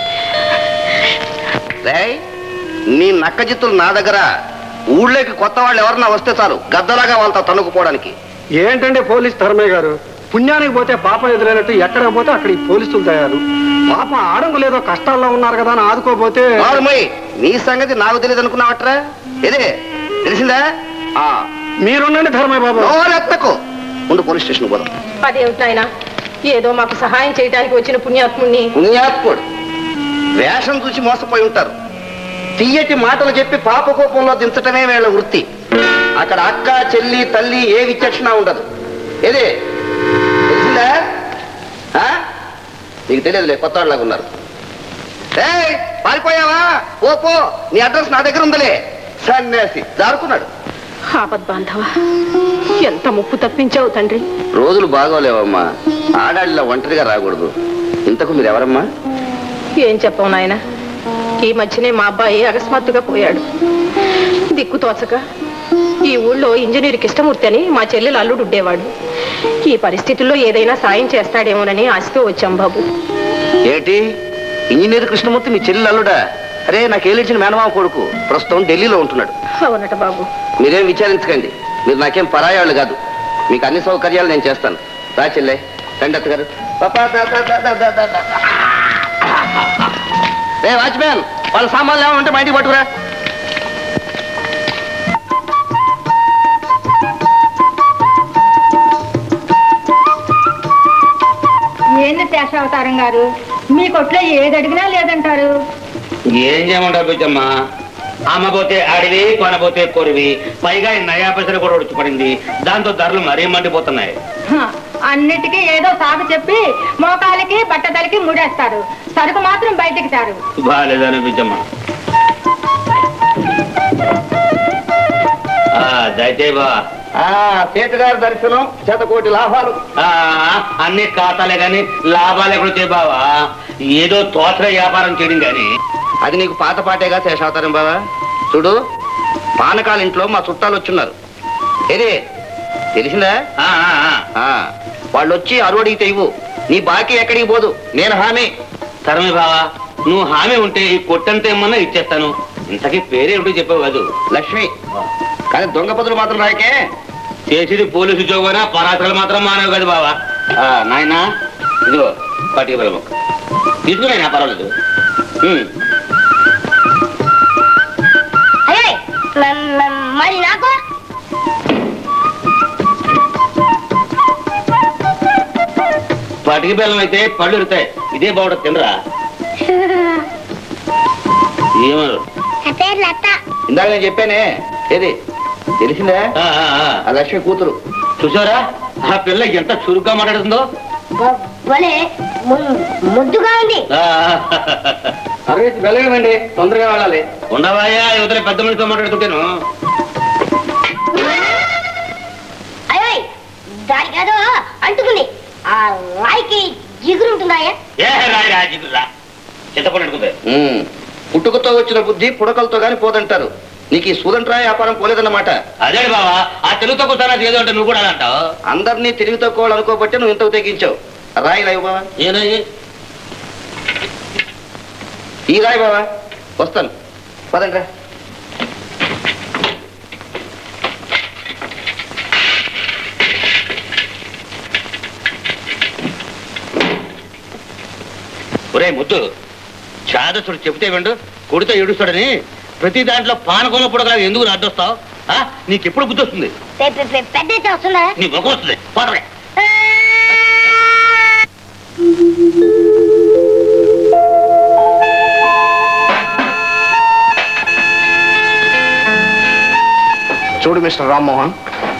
రేయ్, నీ నక్క జిత్తులు నా దగ్గర ఊళ్ళోకి కొత్త వాళ్ళు ఎవరన్నా వస్తే చాలు గద్దలాగా వాళ్ళతో తనుకుపోవడానికి ఏంటంటే పోలీస్ ధర్మయ్య గారు పుణ్యానికి పోతే పాప ఎదురైనట్టు ఎక్కడ పోతే అక్కడ ఈ పోలీసులు తయారు పాప ఆడంగు లేదో కష్టాల్లో ఉన్నారు కదా అని ఆదుకోపోతే మారుమోయ్, నీ సంగతి నాకు తెలియదు అనుకున్నావట్రా ఇదే తెలిసిందా ఆ మీరుండండి ధర్మయ్య బాబు నోరెత్తకు ముందు పోలీస్ స్టేషన్ పోదాం అదేమిటి నాయనా ఏదో మాకు సహాయం చేయడానికి వచ్చిన పుణ్యాత్ముణ్ణి పుణ్యాత్ముడు వేషం చూసి మోసపోయి ఉంటారు తీయటి మాటలు చెప్పి పాప కోపంలో దించటమే వీళ్ళ వృత్తి అక్కడ అక్క చెల్లి తల్లి ఏ విచక్షణ ఉండదు ఏదే తెలిసిందా ఆ? నీకు తెలియదులే కొత్త వాళ్ళగా ఉన్నారు ఏయ్, పారిపోయావా ఓ పో నీ అడ్రస్ నా దగ్గర ఉందిలే సన్యాసి జారుకున్నాడు ఆపద్ బాంధవ ఎంత ముప్పు తప్పించావు తండ్రి రోజులు బాగోలేవమ్మా ఆడాళ్ళ ఒంటరిగా రాకూడదు ఇంతకు మీరు ఎవరమ్మా ఏం చెప్పావు నాయన ఈ మధ్యనే మా అబ్బాయి అకస్మాత్తుగా పోయాడు దిక్కు తోచక ఈ ఊళ్ళో ఇంజనీర్ కృష్ణమూర్తి అని మా చెల్లెలు అల్లుడు ఉండేవాడు ఈ పరిస్థితుల్లో ఏదైనా సాయం చేస్తాడేమోనని ఆశతో వచ్చాం బాబు ఏంటి ఇంజనీర్ కృష్ణమూర్తి మీ చెల్లెలు అల్లుడా అరే నాకు ఏలిచ్చిన మేనమామ కొడుకు ప్రస్తుతం ఢిల్లీలో ఉంటున్నాడు అవునట బాబు మీరేం విచారించకండి మీరు నాకేం పరాయాళ్ళు కాదు మీకు అన్ని సౌకర్యాలు నేను చేస్తాను రా చెల్లె రండి అత్తగారు పాపా, దా, దా, దా, దా, దా, దా, దా. రే వాచ్మ్యాన్ వాళ్ళ సామాన్లు ఏమైనా ఉంటే బయటికి పట్టుకురా ఏంది శేషావతారం గారు మీ కొట్లో ఏది అడిగినా లేదంటారు ఏం చేయమంటారు బుజ్జమ్మ అమ్మ పోతే అడివి కొనపోతే కొరివి పైగా ఈ నయా పైసలు కూడా వచ్చి పడింది దాంతో ధరలు మరీ మండిపోతున్నాయి హ, అన్నిటికీ ఏదో సాగు చెప్పి మోకాలికి బట్టతలకి ముడేస్తారు సరుకు మాత్రం బయటికి తారు బాగాలేదని బుజ్జమ్మ ఆ, దయచేయి బా ఆ, సేటు గారి దర్శనం శతకోటి లాభాలు ఆ, అన్ని ఖాతాలే గాని లాభాలు ఎక్కడ వచ్చాయి బావా ఏదో తోచర వ్యాపారం చేయడం గాని అది నీకు పాత పాటేగా శేషావతారం బావా చూడు పానకాల ఇంట్లో మా చుట్టాలు వచ్చున్నారు ఏదే తెలిసిందా ఆ, ఆ, ఆ. ఆ, వాళ్ళు వచ్చి అరువడిగితే ఇవ్వు నీ బాకీ ఎక్కడికి పోదు నేను హామీ సరమే బావా నువ్వు హామీ ఉంటే ఈ కొట్టంత ఏమన్నా ఇచ్చేస్తాను ఇంతకీ పేరేమిటో చెప్పావు కాదు లక్ష్మి కానీ దొంగ పదులు మాత్రం రాయకే చేసేది పోలీసు ఉద్యోగమైనా పరాత్రలు మాత్రం మానవు కదా బావా ఆ, నాయనా ఇదిగో పట్టిక మొక్క తీసుకున్నాయినా పర్వాలేదు ఉమ్. అయ్యే మ- మ- మరి నాకు పటికి బెల్లం అయితే పళ్ళు ఇరుతాయి ఇదే బాగుంటుంది తినరా ఏమన్నారు నా పేరు లత ఇందాక నేను చెప్పానే ఏది తెలిసిందా ఆ, ఆ, ఆ. ఆ లక్ష్మి కూతురు చూసారా ఆ పిల్ల ఎంత చురుగ్గా మాట్లాడుతుందో బ- భలే ము- ముద్దుగా ఉంది ఆ, అరే వెళ్ళగలండి తొందరగా వెళ్ళాలి ఉండవాయా యువతల పెద్ద మనిషితో మాట్లాడుతుంటాను అయ్యో దానికి ఏదో అంటుకుంది ఆ రాయికి జిగురు ఉంటున్నాయా ఏ రాయి రాజురా చింతపండు అడుగుతాయి ఉమ్, పుట్టుకతో వచ్చిన బుద్ధి పుడకలతో గాని పోదంటారు నీకు ఈ సూదంట్రా వ్యాపారం పోలేదన్నమాట అదే బావా ఆ తెలుగుతో కూర్చొని అది ఏదో అంటే నువ్వు కూడా అలా అంటావు అందరినీ తెలివి తక్కువ అనుకోబట్టే నువ్వు ఇంతకు తెగించావు రాయి రాయి బావా ఏనో ఈ రాయి బావా వస్తాను పదండ్రా ఒరే ముద్దు చాదసుడు చెబితే వెండు కొడితే ఏడుస్తాడని ప్రతి దాంట్లో పానకొల పొడగలా ఎందుకు అడ్డొస్తావు నీకు ఎప్పుడు బుద్ధి వస్తుంది పెద్ద వస్తుందా నీ ముఖం వస్తుంది పోతలే చూడు మిస్టర్ రామ్మోహన్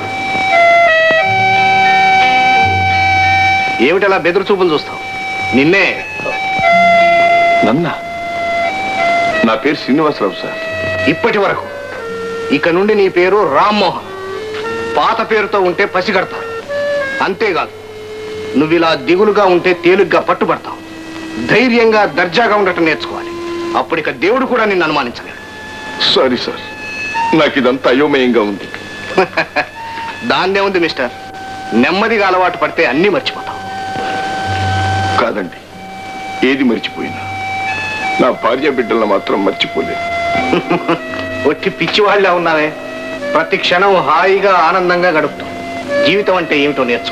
ఏమిటలా బెదురు చూపులు చూస్తావు నిన్నే నన్న నా పేరు శ్రీనివాసరావు సార్ ఇప్పటి వరకు ఇక నుండి నీ పేరు రామ్మోహన్ పాత పేరుతో ఉంటే పసిగడతావు అంతేకాదు నువ్వు ఇలా దిగులుగా ఉంటే తేలిగ్గా పట్టుబడతావు ధైర్యంగా దర్జాగా ఉండటం నేర్చుకోవాలి అప్పుడు ఇక దేవుడు కూడా నిన్ను అనుమానించలేడు సారీ సార్ నాకు ఇదంతా అయోమయంగా ఉంది దాన్నే ఉంది మిస్టర్ నెమ్మదిగా అలవాటు పడితే అన్నీ మర్చిపోతావు కాదండి ఏది మర్చిపోయినా నా భార్య బిడ్డలను మాత్రం మర్చిపోలేదు వచ్చి పిచ్చివాళ్ళే ఉన్నావే ప్రతి క్షణం హాయిగా ఆనందంగా గడుపుతాం జీవితం అంటే ఏమిటో నేర్చుకో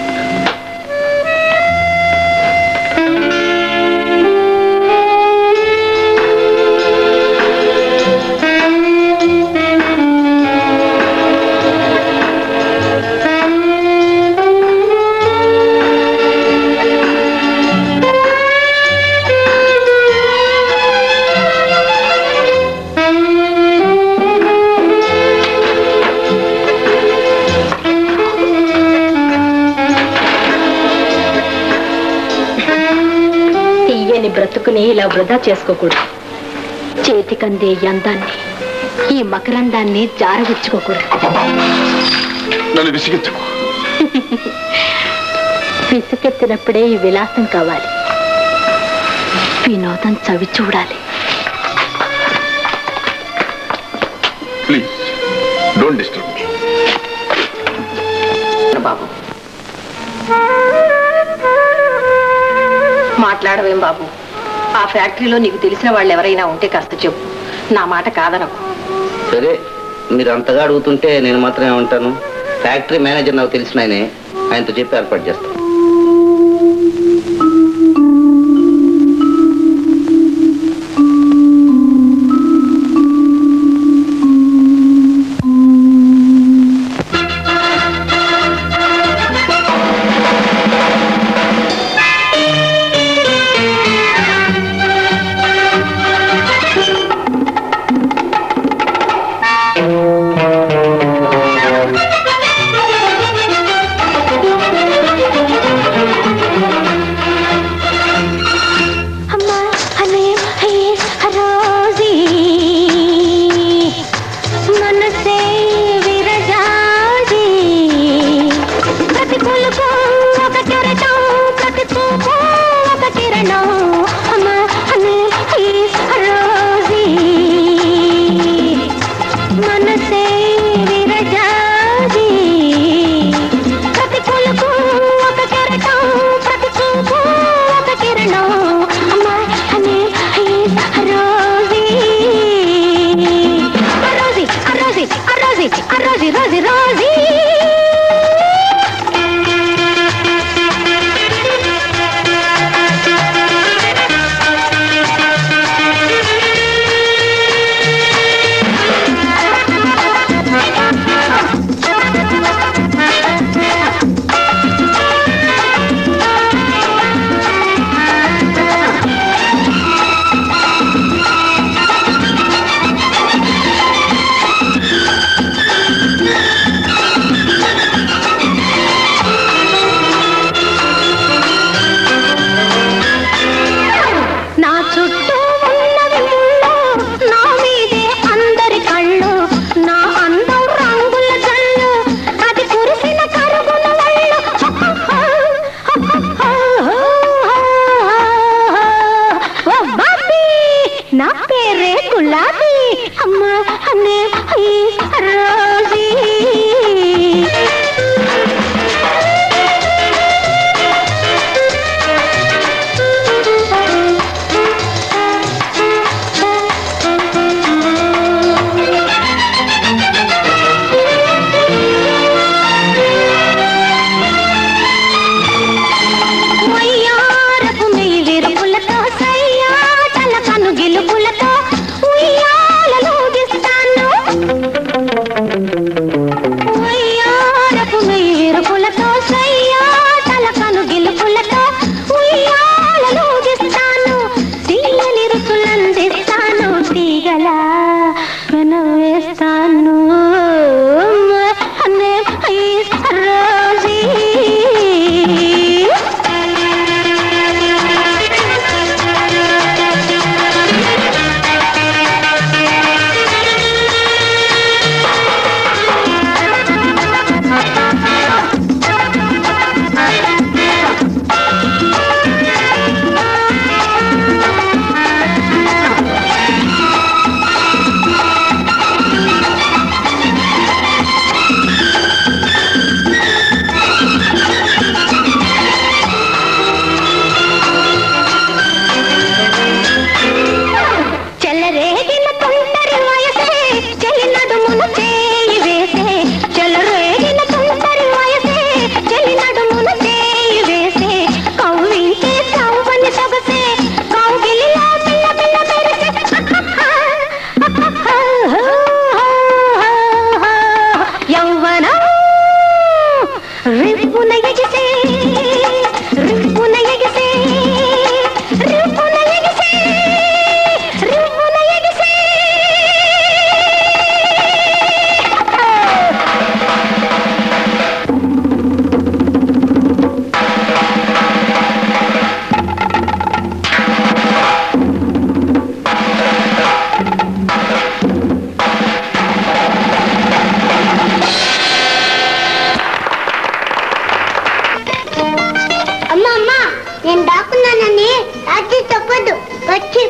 తీయని బ్రతుకుని ఇలా వృధా చేసుకోకూడదు చేతికందే ఈ అందాన్ని ఈ మకరందాన్ని జారవిచ్చుకోకూడదు నన్ను విసిగించకు విసుకెత్తినప్పుడే ఈ విలాసం కావాలి వినోదం చవి చూడాలి ప్లీజ్ డోంట్ డిస్టర్బ్ మీ బాబు మాట్లాడవేం బాబు ఆ ఫ్యాక్టరీలో నీకు తెలిసిన వాళ్ళు ఎవరైనా ఉంటే కాస్త చెప్పు నా మాట కాదనకు సరే మీరు అంతగా అడుగుతుంటే నేను మాత్రం ఏమంటాను ఫ్యాక్టరీ మేనేజర్ నాకు తెలిసిన ఆయనే ఆయనతో చెప్పి ఏర్పాటు చేస్తాను ఆ రివ్వున ఎగిసే రివ్వున ఎగిసే రివ్వున ఎగిసే రివ్వున ఎగిసే అమ్మ అమ్మ నేను దాక్కున్నానని రాత్రి చెప్పొద్దు వచ్చి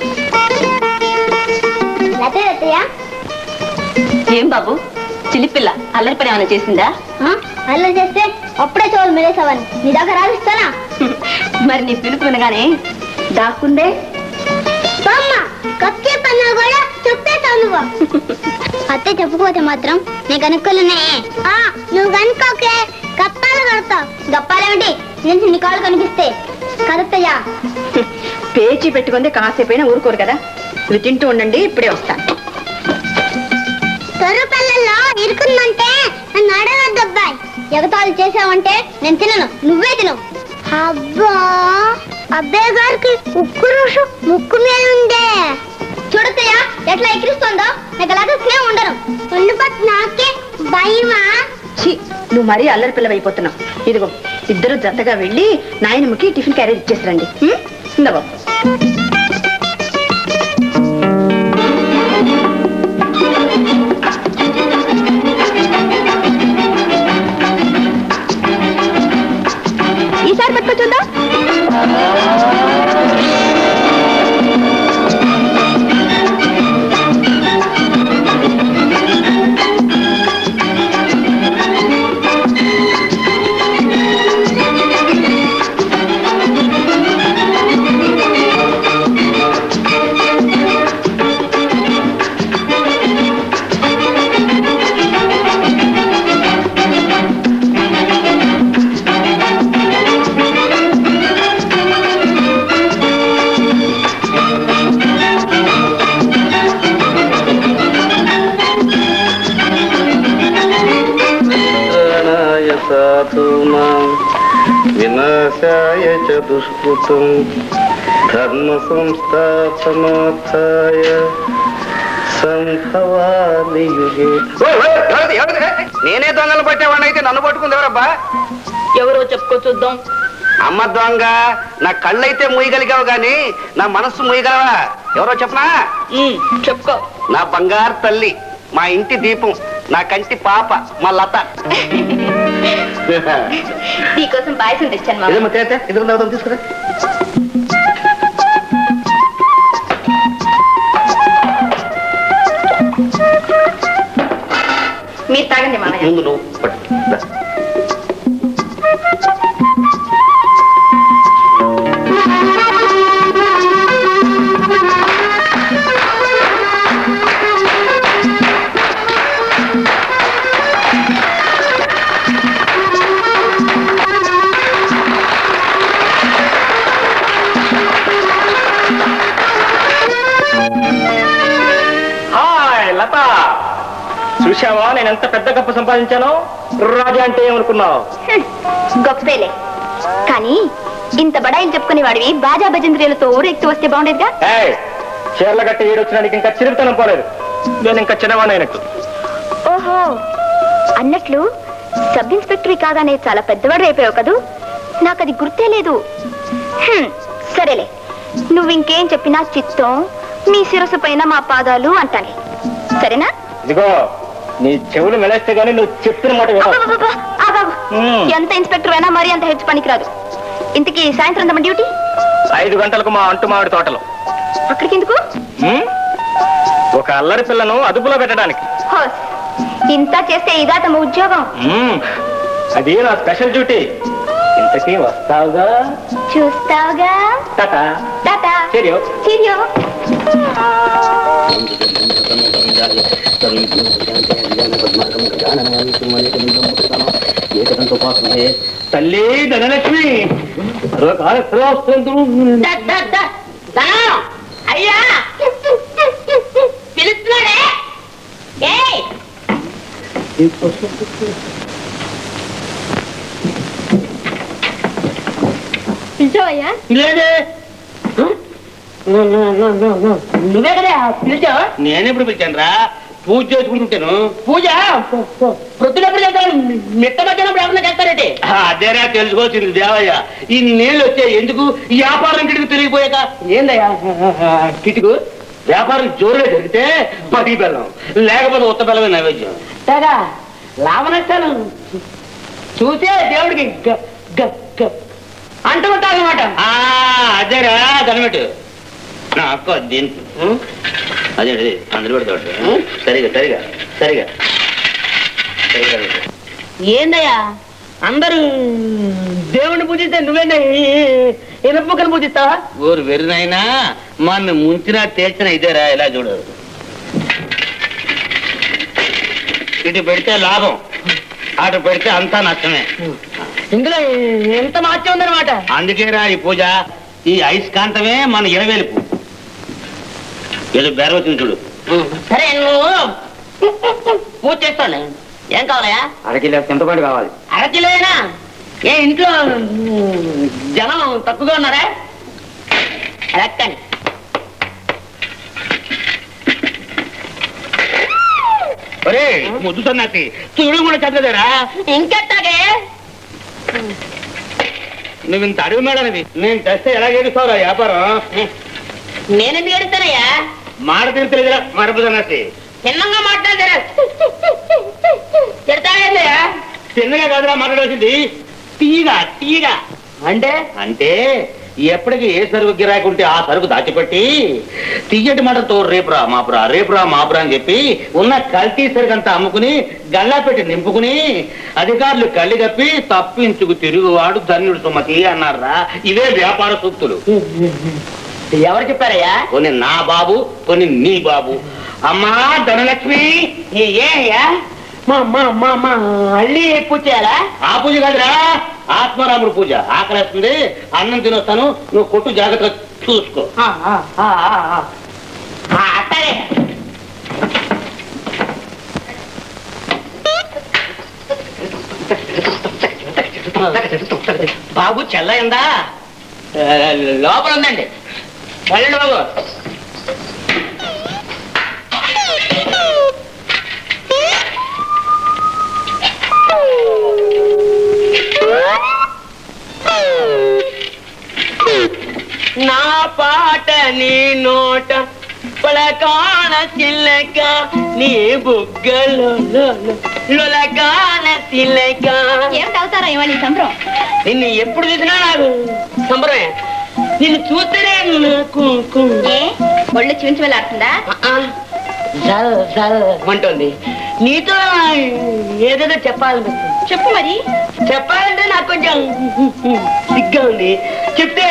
లత లతయ్య ఏం బాబు చిలిపిల్ల అల్లరి పని ఏమైనా చేసిందా అలా చేస్తే అప్పుడే చోలు మెలేసావని నీ దగ్గర రావిస్తానా మరి నీ పిలుపు వినగానే దాక్కుందే బామ్మ కప్పే పన్నా కూడా చెప్పేశావు నువ్వు అత్తే చెప్పుకోతే మాత్రం నీ కనుక్కోలేనే ఆ నువ్వు కనుక్కోకే కప్పాలు కడతావు గప్పాలేమిటి నేను నీ కాళ్ళు కనిపిస్తే కలుపుతాయా పేచి పెట్టుకుంది కాసేపైనా ఊరుకోరు కదా ఇవి తింటూ ఉండండి ఇప్పుడే వస్తాను తొర్రు పిల్లల్లో ఇరుకుందంటే నన్ను అడగద్దు అబ్బాయి ఎగతాళి చేసావంటే నేను తినను నువ్వే తిను అబ్బా అబ్బాయి గారికి ఉక్కు రుషు ముక్కు మీద ఉందే చూడతయ్యా ఎట్లా ఎక్కిరిస్తుందో నాకు అలాగే స్నేహం ఉండను ఉండిపోతు నాకే భయమా ఛీ నువ్వు మరీ అల్లరి పిల్లవైపోతున్నావు ఇదిగో ఇద్దరు జతగా వెళ్ళి నాయనమ్మకి టిఫిన్ క్యారేజ్ ఇచ్చేసిరండి ఉం? ఇందా బాబు ఈసారి పట్టుకో చూద్దాం ప్రాణాయ సాధూనాం వినాశాయ చ దుష్కృతం ధర్మ సంస్థాపనార్థాయ సంభవామి యుగే నేనే దొంగలు పట్టేవాడిని అయితే నన్ను పట్టుకుంది ఎవరబ్బా ఎవరో చెప్పుకో చూద్దాం అమ్మ దొంగ నా కళ్ళైతే మూయగలిగావు గాని నా మనస్సు మూయగలవా ఎవరో చెప్పనా చెప్పుకో నా బంగారు తల్లి మా ఇంటి దీపం నా కంటి పాప మా లత నీకోసం పాయసం తెచ్చాను మామ. ఇదేమో తేతే ఇద్దరు నవ్వుతాం తీసుకురా మీరు తాగండి మామయ్య ముందు నువ్వు పట్టు దా. హాయ్ లత చూశావా నేను ఎంత పెద్ద గొప్ప సంపాదించానో రాజా అంటే ఏమనుకున్నావు గొప్పలే కానీ ఇంత బడాయిలు చెప్పుకునే వాడివి బాజా భజంత్రీలతో ఊరెక్కి వస్తే బాగుండేదిగా ఏయ్ చీరల గట్టి ఏడొచ్చినానికి ఇంకా చిరుతనం పోలేదు నేను ఇంకా చిన్నవాడిని అయినట్టు ఓహో అన్నట్లు సబ్ ఇన్స్పెక్టర్ కాగానే చాలా పెద్దవాడు అయిపోయావు కదూ నాకు అది గుర్తే లేదు హ్మ్, సరేలే నువ్వు ఇంకేం చెప్పినా చిత్తం మీ శిరస్సు పైన మా పాదాలు అంటానే సరేనా ఇదిగో నీ చెవులు మెలేస్తే గానీ నువ్వు చెప్పిన మాట వినవు. అబ్బబ్బబ్బబ్బ, ఆగాగు. హ్మ్. ఎంత ఇన్స్పెక్టర్ అయినా మరీ అంత హెచ్చు పనికిరాదు ఇంతకీ సాయంత్రం తమ డ్యూటీ ఐదు గంటలకు మా అంటు మామిడి తోటలో అక్కడికి ఎందుకు హ్మ్? ఒక అల్లరి పిల్లను అదుపులో పెట్టడానికి హోస్ ఇంత చేస్తే ఇదా తమ ఉద్యోగం హ్మ్. అది నా స్పెషల్ డ్యూటీ ఇంతకీ వస్తావుగా చూస్తావుగా టాటా టాటా చెరియో చీరియో తల్లి ధనలక్ష్మి కాల అయ్యా పిలుస్తున్నాడే ఏయ్ పిలిచావయ్యా లేదే నువ్వే కదా పిలిచావు నేనెప్పుడు పిలిచాను రా పూజ చేసుకుంటుంటాను పూజ ప్రొద్దునప్పుడు చేస్తాను మిట్ట మధ్యాహ్నం ఎవరన్నా చేస్తారంటే అదేరా తెలుసుకోవాల్సింది దేవయ్య ఈ నీళ్ళు వచ్చే ఎందుకు ఈ వ్యాపారం కిటికి తిరిగిపోయాక ఏందయ్యా కిటుకు వ్యాపారం జోరుగా జరిగితే పది బెల్లం లేకపోతే ఉత్త బెల్లమే నైవేద్యం తగా లాభ నష్టాలు చూసే దేవుడికి గ- గ- గ- అంటుకుంటానమాట ఆ, అదేరా కనిపెట్టు నా అక్క దీని అదే అదే అందరు పెడతాడు సరిగా సరిగా సరిగా సరిగా పెట్టు. ఏందయ్యా అందరూ దేవుణ్ణి పూజిస్తే నువ్వేనా ఇనప్పుకని పూజిస్తావా ఊరు వెరినైనా మన ముంచినా తేల్చిన ఇదేరా ఇలా చూడు ఇటు పెడితే లాభం అటు పెడితే అంతా నష్టమే ఇందులో ఎంత మాత్యం ఉందన్నమాట అందుకేరా ఈ పూజ ఈ అయస్కాంతమే మన ఇరవేలుపు ఏదో బేర వచ్చింది చూడు సరే నువ్వు పూజ చేస్తాను ఏం కావాలయా అరకిలో చింతపండు కావాలి అరకిలోనా ఏ ఇంట్లో జనం తక్కువగా ఉన్నారా లెక్కని ఒరే ముద్దు సన్నాసి చూడు కూడా చదవదేరా ఇంకెట్టాగే నువ్వు ఇంత అడుగు మేడనివి నేను తెస్తే ఎలా చేస్తావురా వ్యాపారం నేనెందుకు ఏడుస్తానయ్యా మాట తీరుతలేదురా మరపు సన్నాసి చిన్నంగా మాట్లాడారా తిడతాడేందయ్యా చిన్నగా కాదురా మాట్లాడాల్సింది తీగా తీగా అంటే అంటే ఎప్పటికి ఏ సరుకు గిరాకు ఉంటే ఆ సరుకు దాచిపెట్టి తీయటి మాటతో రేపురా మాపురా రేపురా మాపురా అని చెప్పి ఉన్న కల్తీ సరుకు అంతా అమ్ముకుని గల్లా పెట్టి నింపుకుని అధికారులు కళ్ళి కప్పి తప్పించుకు తిరుగువాడు ధన్యుడు సుమతి అన్నారా ఇవే వ్యాపార సూక్తులు ఎవరు చెప్పారయ్యా కొన్ని నా బాబు కొన్ని నీ బాబు అమ్మా ధనలక్ష్మి ఏ ఏ అయ్యా మా మా మా మా అల్లి పూజ చేయాలా ఆ పూజ కాదురా ఆత్మారాముడు పూజ ఆకలేస్తుంది అన్నం తినొస్తాను నువ్వు కొట్టు జాగ్రత్తగా చూసుకో ఆ, ఆ, ఆ, ఆ, ఆ. ఆ, అట్టగే బాబు చెల్లయిందా ఆ, లోపల ఉందండి వెళ్ళండి బాబు నా పాట నీ నోట పలకాన చిల్లక నీ బుగ్గలో లొలకాన చిల్లక ఏమిటి అవుతారా ఇవాళ ఈ సంబరం నిన్ను ఎప్పుడు చూసినా నాకు సంబరమే నిన్ను చూస్తేనే నాకు ఏ ఒళ్ళు చివించి వెళ్ళాడుతుందా జల్ జల్ అంటుంది నీతో ఏదేదో చెప్పాలనిపిస్తుంది చెప్పు మరి చెప్పాలంటే నాకు కొంచెం సిగ్గా ఉంది చెప్తే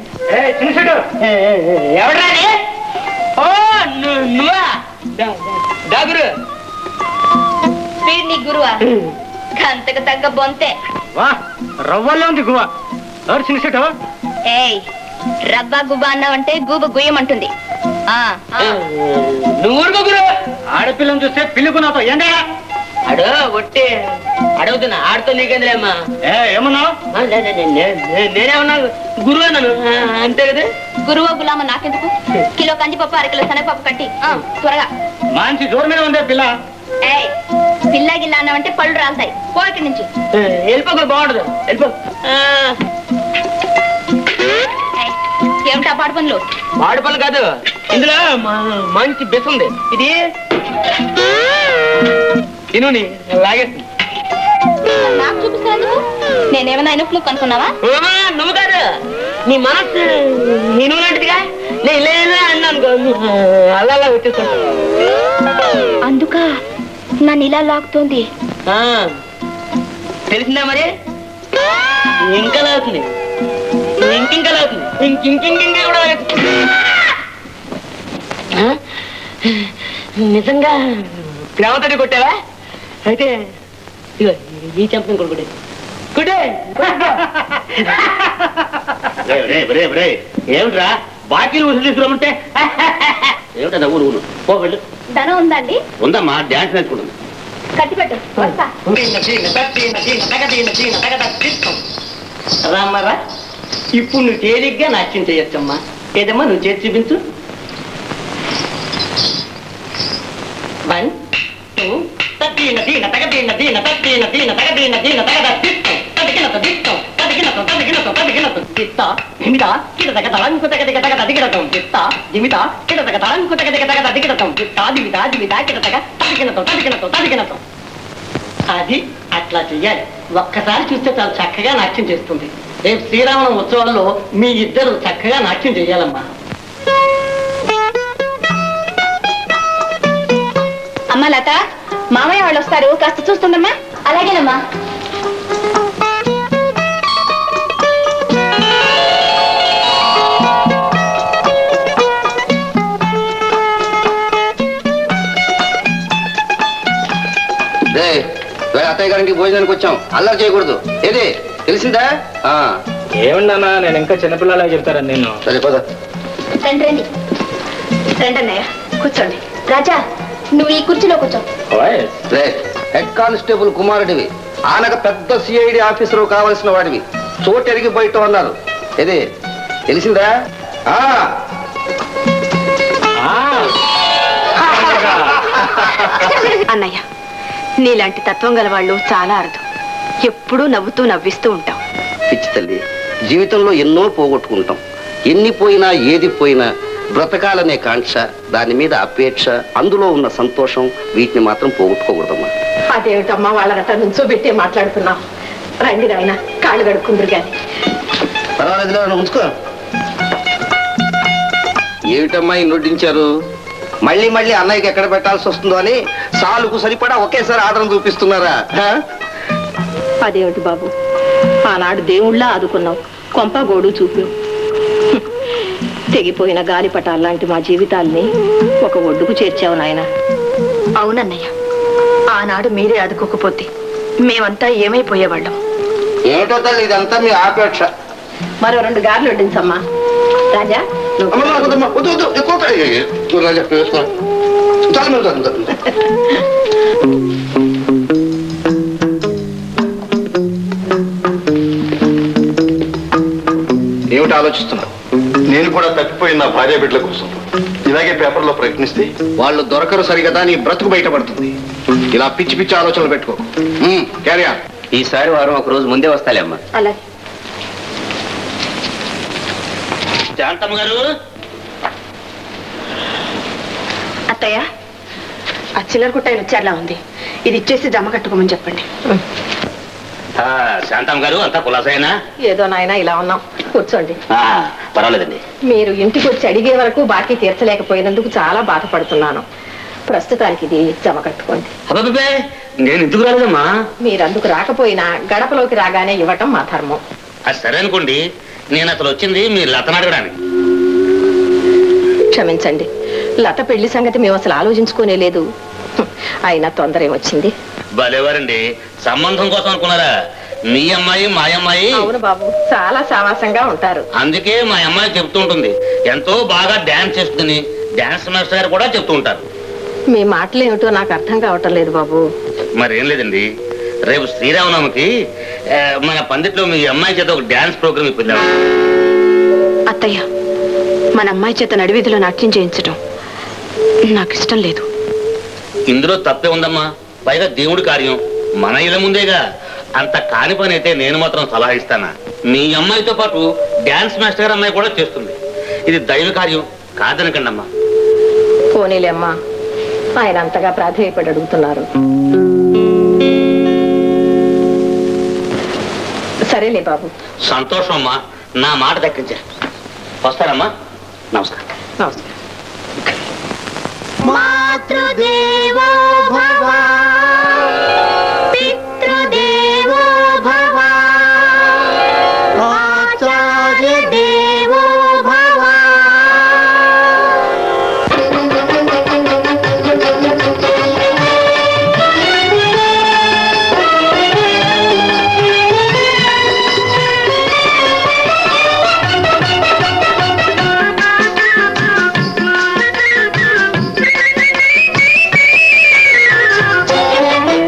ఎవడ్రా అది? ఓ ను- నువ్వా దా- డాగురు వీడు నీ గురువా గంతకు తగ్గ బొంతే వా రవ్వల్లో ఉంది గువ ఎవరు చిన్నసేట ఏయ్ రబ్బా గుబ్బా అన్నావంటే గూబ గుయ్యమంటుంది ఆ, ఆ. నువ్వు ఊరుకో గురు ఆడపిల్లని చూస్తే పిల్లుకున్నాతో ఏంటా అడు ఒట్టి అడుగుతున్నా ఆడుతో నీకేందులేమ్మా ఏ ఏమన్నావు ఆ, లే, లే, లే, లే, లే, నేనేమన్నా గురువు అన్నాను ఆ, అంతే కదా గురువో గులామ నాకెందుకు కిలో కందిపప్పు అరకిలో శనగపప్పు కట్టి ఆ, త్వరగా మంచి జోరు మీద ఉందే పిల్ల ఏయ్ పిల్ల గిల్ల అన్నావంటే పళ్ళు రాలుతాయి పో ఇక్కడి నుంచి ఆ, వెళ్ళిపో బాగుండదు వెళ్ళిపో ఆ, ఏయ్, ఏమిటా పాడు పనులు మామిడి పళ్ళు కాదు ఇందులో మ- మంచి బెస్ ఉంది ఇది తిను లాగేస్తుంది నాకు చూపిస్తాను నేనేమైనా ఇనుపు ముక్క అనుకున్నావా ఓమా, నువ్వు కాదు నీ మనస్సు నీ నువ్వు లాంటిదిగా నేను ఇలా ఇలా అన్నాను అనుకో, అలా అలా వచ్చేస్తాను అందుక నన్ను ఇలా లాగుతోంది ఆ, తెలిసిందా మరి ఇంకా లాగుతుంది ఇంకింకా లాగుతుంది ఇంకింకింకింకా కూడా లాగుతుంది. ఆ? నిజంగా ప్రేమతోటి కొట్టావా అయితే ఇదిగో ఈ చెంపని కూడా కొట్టే కొట్టే రే, రే, రే, రే. ఏమిట్రా బాకీలు వసూలు తీసుకురామంటే ఏమిటా ఊరు ఊరు పో వెళ్ళు ధనం ఉందండి ఉందమ్మా డ్యాన్స్ నేర్చుకుంటుంది కట్టిపెట్టు వస్తా రామ్మరా ఇప్పుడు నువ్వు తేలిగ్గా నాట్యం చేయొచ్చమ్మా ఏదమ్మా నువ్వు చేసి చూపించు వన్ టూ తద్దీన దీన తగదీన దీన తద్దీన దీన తగదీన దీన తగద దిత్తం తదిగినత దిత్తం తదిగినత తదిగినత తదిగినత దిత్త దిమిత కిడ తగ తలంకు తగ దిగ తగ తదిగినతం దిత్త దిమిత కిడ తగ తలంకు తగ దిగ తగ తదిగినతం దిత్త దిమిత దిమిత కిడ తగ తదిగినతం తదిగినతం తదిగినతం అది అట్లా చెయ్యాలి ఒక్కసారి చూస్తే చాలా చక్కగా నాట్యం చేస్తుంది రేపు శ్రీరామనవమి ఉత్సవాల్లో మీ ఇద్దరు చక్కగా నాట్యం చెయ్యాలమ్మా అమ్మా లత మామయ్య వాళ్ళు వస్తారు కాస్త చూస్తుందమ్మా అలాగేనమ్మా రే వేరే అత్తయ్య గారికి భోజనానికి వచ్చాం అల్లరి చేయకూడదు ఏది తెలిసిందా ఆ, ఏమండన్నా నేను ఇంకా చిన్నపిల్లలా చెప్తారని నేను సరే పద రండి రండి రండి అన్నయ్య కూర్చోండి రాజా నువ్వు ఈ కుర్చీలో కూర్చో రే హెడ్ కానిస్టేబుల్ కుమారుడివి ఆనక పెద్ద సిఐడి ఆఫీసర్ కావలసిన వాడివి చోటెరిగి బయట ఉన్నారు ఏది తెలిసిందా ఆ అన్నయ్య నీలాంటి తత్వం గల వాళ్ళు చాలా అరుదు ఎప్పుడూ నవ్వుతూ నవ్విస్తూ ఉంటాం పిచ్చి తల్లి జీవితంలో ఎన్నో పోగొట్టుకుంటాం ఎన్ని పోయినా ఏది పోయినా బ్రతకాలనే కాంక్ష దాని మీద అపేక్ష అందులో ఉన్న సంతోషం వీటిని మాత్రం పోగొట్టుకోకూడదమ్మా అదేమిటమ్మా వాళ్ళనట నుంచోబెట్టి మాట్లాడుతున్నాం రండి నాయన కాళ్ళు కడుక్కుందరు గాని పర్వాలేదు నువ్వు ఉంచుకో ఏమిటమ్మా ఈ నొడ్డించారు మళ్ళీ మళ్ళీ అన్నయ్యకి ఎక్కడ పెట్టాల్సి వస్తుందో అని సాలుకు సరిపడా ఒకేసారి ఆదరణ చూపిస్తున్నారా హ? అదేమిటి బాబు ఆనాడు దేవుళ్ళ ఆదుకున్నావు కొంప గోడు చూపావు హ్మ్. తెగిపోయిన గాలిపటాలు లాంటి మా జీవితాల్ని ఒక ఒడ్డుకు చేర్చావు నాయన అవునన్నయ్య ఆనాడు మీరే అదుకోకపోతే మేమంతా ఏమైపోయేవాళ్ళం ఏమిటో తల్లి ఇదంతా మీ ఆపేక్ష మరో రెండు గార్లు వడ్డించమ్మా రాజా నువ్వు అమ్మమ్మ, వద్దమ్మా, వద్దు, వద్దు, ఎక్కువ కాదు. ఏ, ఏ, చూడు రాజా, వేసుకో. చాలు మరి, చాలు, చాలు. ఏమిటి ఆలోచిస్తున్నావు నేను కూడా తప్పిపోయిన నా భార్య బిడ్డల కోసం ఇలాగే పేపర్లో ప్రయత్నిస్తే వాళ్ళు దొరకరు సరిగదా నీ బ్రతుకు బయటపడుతుంది ఇలా పిచ్చి పిచ్చి ఆలోచనలు పెట్టుకో క్యారీ ఆన్ ఈసారి వారం ఒక రోజు ముందే వస్తాలేమ్మా అలాగే శాంతమ్మ గారు అత్తయ్య ఆ చిల్లర కుట్టాయన వచ్చేలా ఉంది ఇది ఇచ్చేసి జమ కట్టుకోమని చెప్పండి ఆ, శాంతమ్మ గారు అంతా కులాసైనా ఏదో నాయన ఇలా ఉన్నాం కూర్చోండి పర్వాలేదండి మీరు ఇంటికి వచ్చి అడిగే వరకు బాకీ తీర్చలేకపోయినందుకు చాలా బాధపడుతున్నాను ప్రస్తుతానికి ఇది జమ కట్టుకోండి అబ్బాబే నేను ఎందుకు రాలేదమ్మా మీరు అందుకు రాకపోయినా గడపలోకి రాగానే ఇవ్వటం మా ధర్మం అది సరే అనుకోండి నేను అసలు వచ్చింది మీరు లతను అడగడానికి క్షమించండి లత పెళ్లి సంగతి మేము అసలు ఆలోచించుకోనే లేదు హ్మ్. అయినా తొందర ఏమొచ్చింది భలేవారండి సంబంధం కోసం అనుకున్నారా మీ అమ్మాయి మా అమ్మాయి అవును బాబు చాలా సావాసంగా ఉంటారు అందుకే మా అమ్మాయి చెప్తూ ఉంటుంది ఎంతో బాగా డాన్స్ చేస్తుంది డాన్స్ మాస్టర్ గారు కూడా చెప్తూ ఉంటారు మీ మాటలు ఏమిటో నాకు అర్థం కావటం లేదు బాబు మరి ఏం లేదండి రేపు శ్రీరామనవమికి ఆ, మన పందిట్లో మీ అమ్మాయి చేత ఒక డాన్స్ ప్రోగ్రామ్ ఇప్పిద్దాం అత్తయ్య మన అమ్మాయి చేత నడివీధిలో నాట్యం చేయించడం నాకు ఇష్టం లేదు ఇందులో తప్పే ఉందమ్మా పైగా దేవుడి కార్యం మన ఇళ్ళ ముందేగా అంత కాని పని అయితే నేను మాత్రం సలహా ఇస్తానా మీ అమ్మాయితో పాటు డాన్స్ మాస్టర్ గారు అమ్మాయి కూడా చేస్తుంది ఇది దైవ కార్యం కాదనకండి అమ్మా పోనీలే అమ్మా ఆయన అంతగా ప్రాధేయపడి అడుగుతున్నారు సరేలే బాబు సంతోషం అమ్మా నా మాట దక్కించారు వస్తారమ్మా నమస్కారం నమస్కారం మాతృదేవో భవ పితృదేవో భవ ఆచార్య దేవో భవ ఆ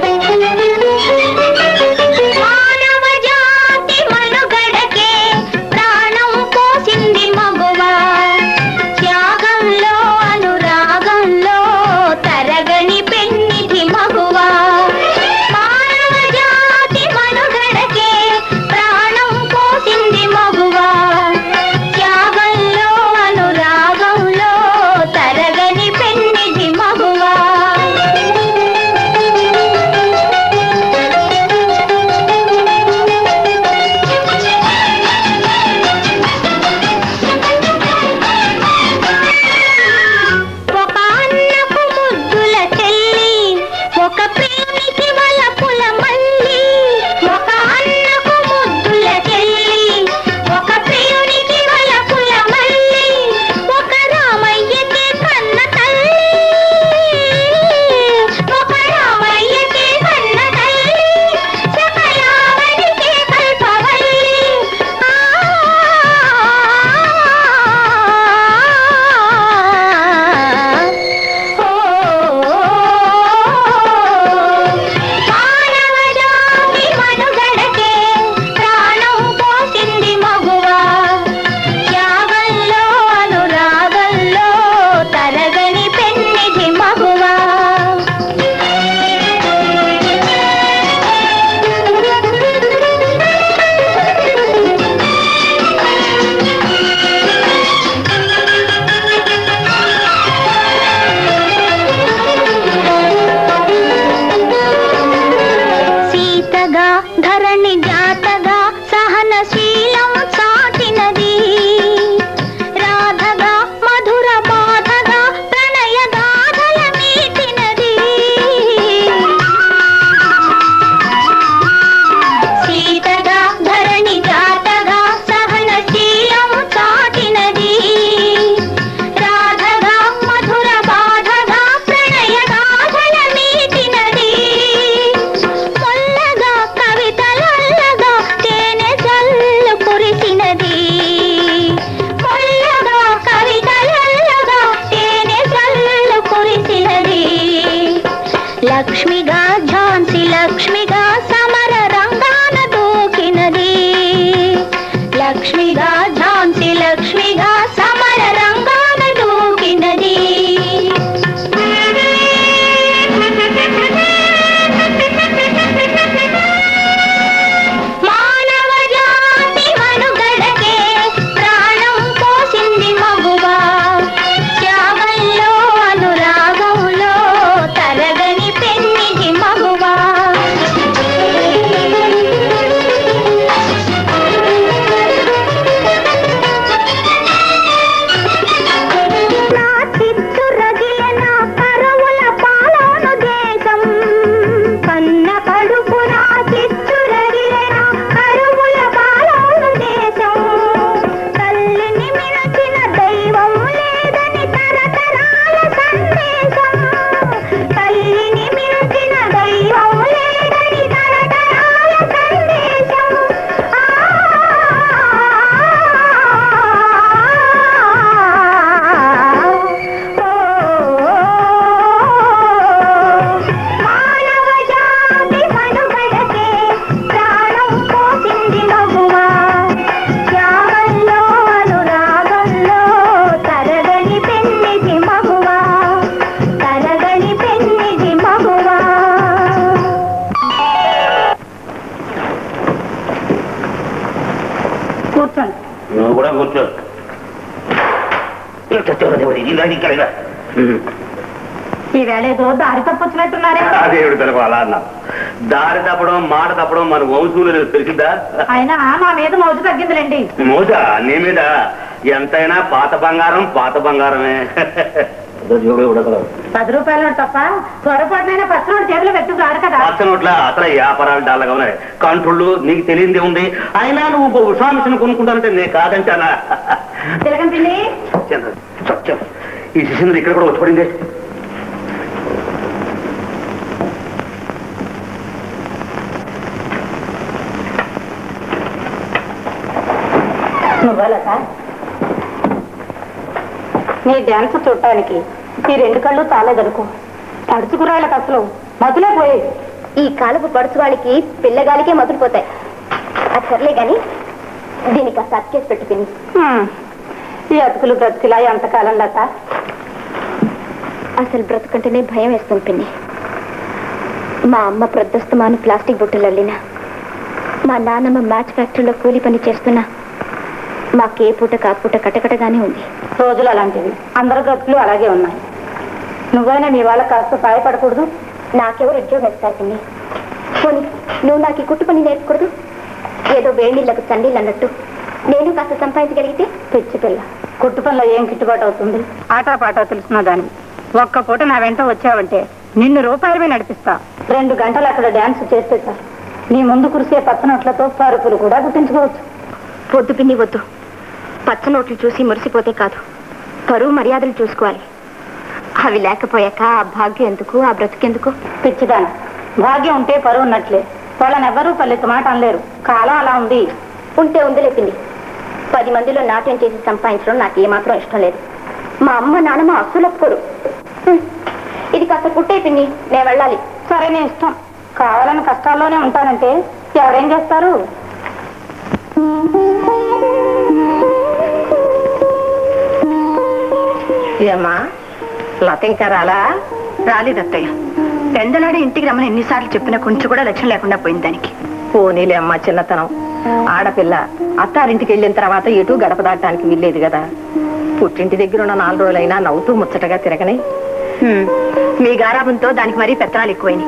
కూర్చోండి నువ్వు కూడా కూర్చో ఈ వేళ ఏదో దారి తప్పొచ్చినట్టున్నారే దేవుడు తెలుగు అలా అన్నావు దారి తప్పడం మాట తప్పడం మన వంశూలు తెలిసిందా అయినా మా మీద మౌజు తగ్గిందిలేండి మోసా నీ మీద ఎంతైనా పాత బంగారం పాత బంగారమే పది రూపాయలు తప్ప పొరపాటునైనా పచ్చనోడు చేతిలో పెట్టుకు రారు కదా పచ్చ నోట్ల అసలు వ్యాపారాలు డాలగా ఉన్నాయి కంట్రోల్ నీకు తెలియంది ఉంది అయినా నువ్వు ఇంకో ఉషామిషన్ కొనుక్కుంటానంటే నేను కాదంటానా తిలకం పిల్లి చంద్ర, సత్యం ఈ శిశుంద్ర ఇక్కడ కూడా వచ్చి పడింది నువ్వలత నీ డాన్స్ చూడటానికి ఈ రెండు కళ్ళు చాలేదనుకో తడుచుకురాళ్ళకి అసలు మధులే పోయి ఈ కాలపు పడుచు వాళ్ళకి పిల్లగాలికే మొదలుపోతాయి అది సర్లే గాని దీనికి ఆ సత్కేసి పెట్టు పిన్ని ఈ అతుకులు బ్రతికిలా ఎంతకాలం లత అసలు బ్రతుకంటేనే భయం వేస్తుంది పిన్ని మా అమ్మ ప్రొద్దస్తమాను ప్లాస్టిక్ బుట్టలు అల్లినా మా నాన్నమ్మ మ్యాచ్ ఫ్యాక్టరీలో కూలి పని చేస్తున్నా మాకే పూట కాపూట కటకటగానే ఉంది రోజులు అలాంటివి అందరి బ్రతుకులు అలాగే ఉన్నాయి నువ్వైనా మీ వాళ్ళకి కాస్త సాయపడకూడదు నాకెవరు ఉద్యోగం ఇస్తారు పిన్ని పోనీ నువ్వు నాకు ఈ కుట్టు పని నేర్పకూడదు ఏదో వేణీళ్లకు చండీలు అన్నట్టు నేను కాస్త సంపాదించగలిగితే పిచ్చి పిల్ల కుట్టు పనిలో ఏం గిట్టుబాటు అవుతుంది ఆటా పాటా తెలిసిన దాన్ని ఒక్క పూట నా వెంట వచ్చావంటే నిన్ను రూపాయలమే నడిపిస్తా రెండు గంటలు అక్కడ డాన్స్ చేస్తే చాలు నీ ముందు కురిసే పచ్చనొట్లతో పరుపులు కూడా గుర్తించుకోవచ్చు వద్దు పిన్ని వద్దు పచ్చ నోట్లు చూసి మురిసిపోతే కాదు పరువు మర్యాదలు చూసుకోవాలి అవి లేకపోయాక ఆ భాగ్యం ఎందుకు ఆ బ్రతుకెందుకు పిచ్చిదాన భాగ్యం ఉంటే పరువు ఉన్నట్లే వాళ్ళనెవ్వరూ పల్లెత్తు మాట అనలేరు కాలం అలా ఉంది ఉంటే ఉందిలే పిన్ని పది మందిలో నాట్యం చేసి సంపాదించడం నాకు ఏమాత్రం ఇష్టం లేదు మా అమ్మ నాన్నమ్మ అస్సలు ఒప్పుకోరు హ్మ్. ఇది కాస్త పుట్టే పిన్ని నేను వెళ్ళాలి సరే నీ ఇష్టం కావాలని కష్టాల్లోనే ఉంటానంటే ఎవరేం చేస్తారు ఏమ్మా లత ఇంకా రాలా రాలేదత్తయ్య పెందలాడి ఇంటికి రమ్మని ఎన్నిసార్లు చెప్పినా కొంచెం కూడా లక్ష్యం లేకుండా పోయింది దానికి పోనీలే అమ్మా చిన్నతనం ఆడపిల్ల అత్తారింటికి వెళ్ళిన తర్వాత ఎటు గడప దాటడానికి వీల్లేదు కదా పుట్టింటి దగ్గర ఉన్న నాలుగు రోజులైనా నవ్వుతూ ముచ్చటగా తిరగని మీ గారాబంతో దానికి మరీ పెత్తనాలు ఎక్కువైనాయి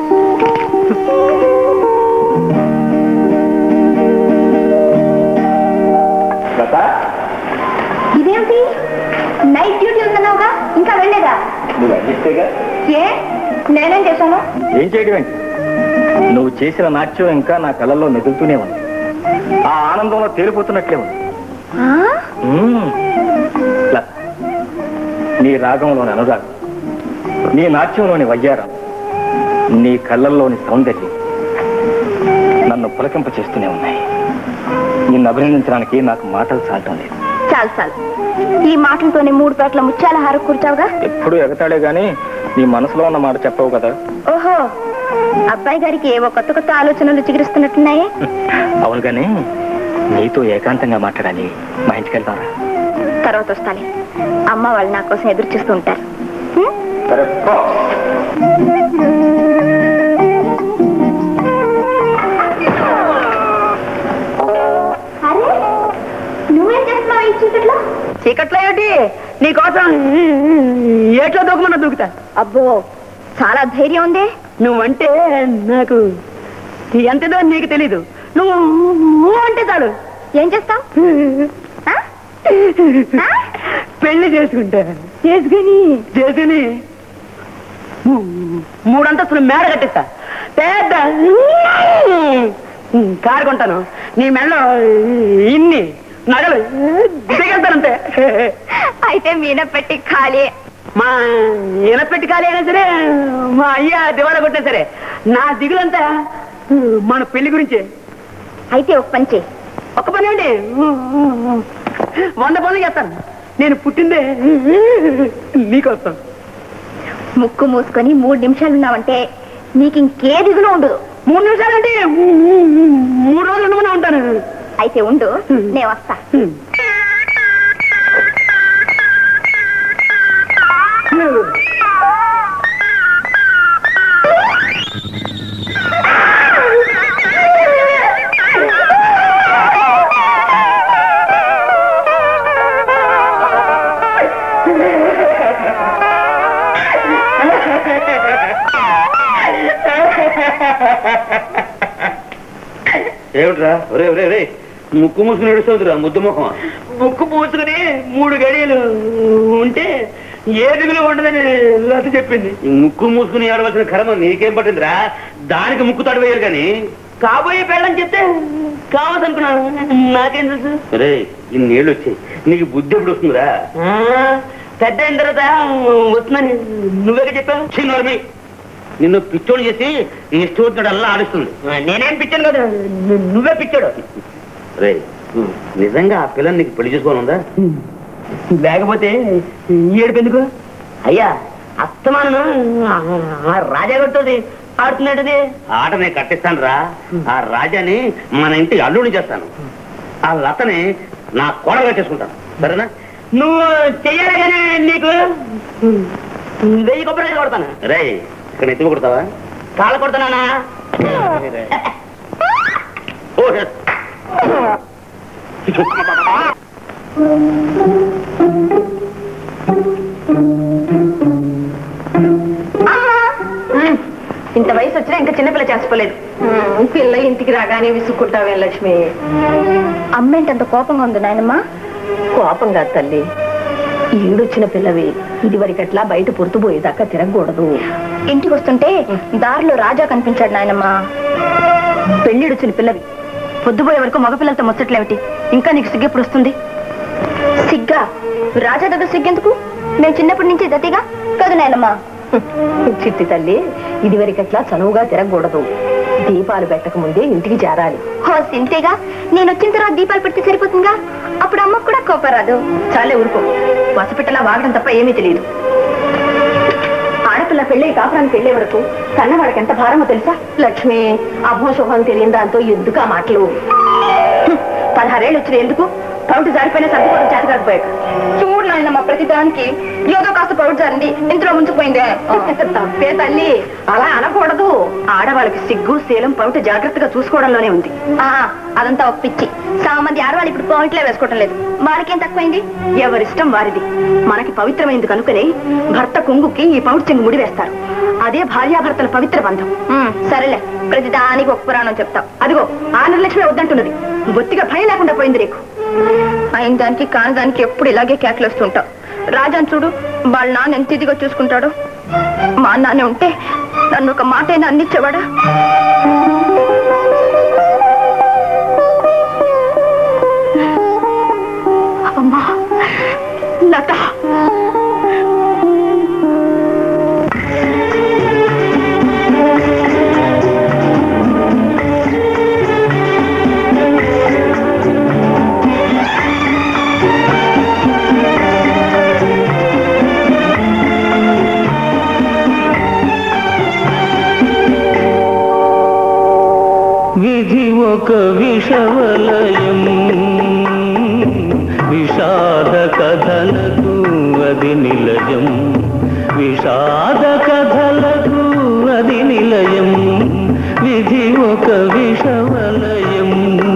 ఇదేమిటి నైట్ డ్యూటీ ఉందన్నావుగా ఇంకా వెళ్ళేదా నువ్వు అందిస్తేగా ఏ నేనేం చేశాను ఏం చేయడం ఏంటి నువ్వు చేసిన నాట్యం ఇంకా నా కళ్ళల్లో మెదులుతూనే ఉంది ఆ ఆనందంలో తేలిపోతున్నట్లే ఉంది మ్మ్. లత, నీ రాగంలోని అనురాగం నీ నాట్యంలోని వయ్యారం నీ కళ్ళల్లోని సౌందర్యం నన్ను పులకింప చేస్తూనే ఉన్నాయి నిన్ను అభినందించడానికి నాకు మాటలు చాలటం లేదు చాలు చాలు ఈ మాటలతోనే మూడు పేటల ముత్యాల హారం కూర్చావుగా ఎప్పుడు ఎగతాడే గాని నీ మనసులో ఉన్న మాట చెప్పవు కదా ఓహో అబ్బాయి గారికి ఏవో కొత్త కొత్త ఆలోచనలు చిగురిస్తున్నట్టున్నాయే అవును కానీ నీతో ఏకాంతంగా మాట్లాడాలి మా ఇంటికి వెళ్తారా తర్వాత వస్తాలే అమ్మ వాళ్ళు నా కోసం ఎదురు చూస్తూ ఉంటారు సరే అరే నువ్వేం చేస్తున్నావు ఈ చీకట్లో చీకట్లో ఏమిటి నీకోసం ఏట్లో దూకమన్నా దూకుతా అబ్బో చాలా ధైర్యం ఉంది నువ్వంటే నాకు ఎంతదో నీకు తెలీదు నువ్వు ఊ అంటే చాలు ఏం చేస్తావు పెళ్లి చేసుకుంటా చేసుకుని చేసుకుని మూ- మూడంతస్తులు మేడ కట్టిస్తా పెద్ద కారు కొంటాను నీ మెడలో ఇన్ని నగలు దిగేస్తానంతే అయితే మీన పెట్టి ఖాళీ మా ఇనపెట్టి ఖాళీ అయినా సరే మా అయ్య దివాళా కొట్టినా సరే నా దిగులంతా మన పెళ్లి గురించే అయితే ఒక పని చెయ్యి ఒక్క పని ఏంటి వంద పనులు చేస్తాను నేను పుట్టిందే నీకోసం ముక్కు మూసుకొని మూడు నిమిషాలు ఉన్నావంటే నీకు ఇంకే దిగులు ఉండదు మూడు నిమిషాలంటే మూడు రోజులు ఉండమని ఉంటాను అయితే ఉండు నేను వస్తా ఏమిట్రా ఒరే ఒరే ఒరే ముక్కు మూసుకుని ఏడుస్తుందిరా ముద్దు ముఖం ముక్కు పూసుకుని మూడు గడియలు ఉంటే ఏ దిగులు ఉండదని లత చెప్పింది ఈ ముక్కు మూసుకుని ఏడవలసిన కర్మ నీకేం పట్టిందిరా దానికి ముక్కు తడి వేయాలి కానీ కాబోయే పెళ్ళని చెప్తే కావద్దనుకున్నాను నాకేం తెలుసు రే ఇన్ని నీళ్ళు వచ్చాయి నీకు బుద్ధి ఎప్పుడు వస్తుందిరా ఆ, పెద్ద అయిన తర్వాత వస్తుందని నువ్వే చెప్పావు చిన్నోర్మి నిన్ను పిచ్చోడు చేసి ఈ ఇష్టం వచ్చినట్టు అల్లా ఆడిస్తుంది నేనేం పిచ్చాను కదా ను- నువ్వే పిచ్చాడు రే నిజంగా ఆ పిల్లని నీకు పెళ్లి చేసుకోవాలందా లేకపోతే ఏడుపు ఎందుకు అయ్యా అస్తమానం రాజాగడితోటి ఆడుతున్నాడది ఆట నేను కట్టిస్తాను రా ఆ రాజాని మన ఇంటి అల్లుడిని చేస్తాను ఆ లతని నా కోడలుగా చేసుకుంటాను సరేనా నువ్వు చెయ్యాలి కానీ నీకు వెయ్యి కొబ్బరి కొడతాను రే ఇక్కడ ఎత్తి కొడతావా కాళ్ళ కొడతానా ఓ, yes. ఇంత వయసు వచ్చినా ఇంకా చిన్నపిల్ల చేసిపోలేదు పిల్ల ఇంటికి రాగానే విసుక్కుంటావే లక్ష్మి అమ్మేంటంత కోపంగా ఉంది నాయనమ్మా కోపం కాదు తల్లి ఈడొచ్చిన పిల్లవి ఇది వరకట్లా బయట పొరుతుపోయేదాకా తిరగకూడదు ఇంటికి వస్తుంటే దారిలో రాజా కనిపించాడు నాయనమ్మా పెళ్ళిడొచ్చిన పిల్లవి పొద్దుపోయే వరకు మగపిల్లలతో ముచ్చట్లేమిటి ఇంకా నీకు సిగ్గెప్పుడు వస్తుంది సిగ్గా రాజా దగ్గర సిగ్గెందుకు నేను చిన్నప్పటి నుంచి దతిగా కాదు నాయనమ్మా చిట్టి తల్లి ఇది వరకట్లా చనువుగా తిరగకూడదు దీపాలు పెట్టక ముందే ఇంటికి చేరాలి హో సింతేగా నేను వచ్చిన తర్వాత దీపాలు పెడితే సరిపోతుందిగా అప్పుడు అమ్మకు కూడా కోపరాదు చాలే ఊరుకో పసిపిట్టలా వాగడం తప్ప ఏమీ తెలియదు ఆడపిల్ల పెళ్ళి కాపురానికి వెళ్ళే వరకు కన్నవాడికి ఎంత భారమో తెలుసా లక్ష్మి అభం శుభం తెలియని దాంతో ఎందుకు ఆ మాటలు హ్మ్, పదహారేళ్ళు వచ్చిన ఎందుకు కౌంటు జారిపోయినా సర్దుకోవడం చేత కాకపోయాక చూడు నాయనమ్మ ప్రతి దానికి ఏదో కాస్త పౌడు జారింది ఇంట్లో ముంచుకుపోయిందే తప్పే తల్లి అలా అనకూడదు ఆడవాళ్ళకి సిగ్గు శీలం పౌట జాగ్రత్తగా చూసుకోవడంలోనే ఉంది ఆ, అదంతా ఒక పిచ్చి చాలా మంది ఆడవాళ్ళు ఇప్పుడు పాయింట్లే వేసుకోవటం లేదు వాళ్ళకేం తక్కువైంది ఎవరిష్టం వారిది మనకి పవిత్రమైంది కనుకనే భర్త కొంగుకి ఈ పౌట్ చెంగు ముడి వేస్తారు అదే భార్యాభర్తల పవిత్ర బంధం ఉమ్, సరేలే ప్రతి దానికి ఒక పురాణం చెప్తాం అదిగో ఆ నిర్లక్ష్యమే వద్దంటున్నది బొత్తిగా భయం లేకుండా పోయింది నీకు అయిన దానికి కాని దానికి ఎప్పుడు ఇలాగే కేకలు వస్తుంటావు రాజాని చూడు వాళ్ళ నాన్న ఎంత ఇదిగా చూసుకుంటాడు మా నాన్న ఉంటే నన్ను ఒక మాట అయినా అందించేవాడా అమ్మా లత విధి ఒక విషవలయం విషాద కథలకు అది నిలయం విషాద కథలకు అది నిలయం విధి ఒక విషవలయం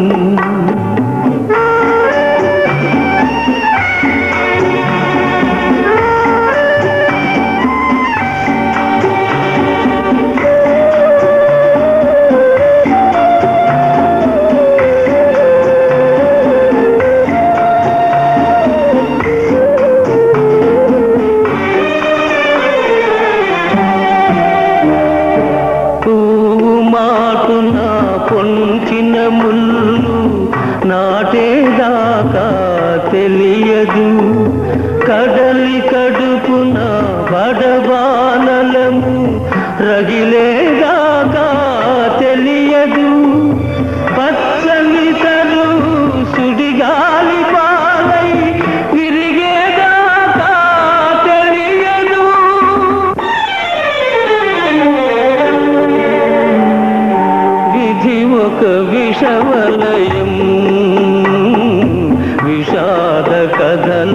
పువ్వు మాటున పొంచిన ముళ్ళు నాటేదాకా తెలియదు కడలి కడుపున బడబానలము రగిలేదాకా తెలియదు పచ్చని తరు సుడిగాలి పాలై విరిగేదాకా తెలియదు విధి ఒక విషవలయం విషాద కథల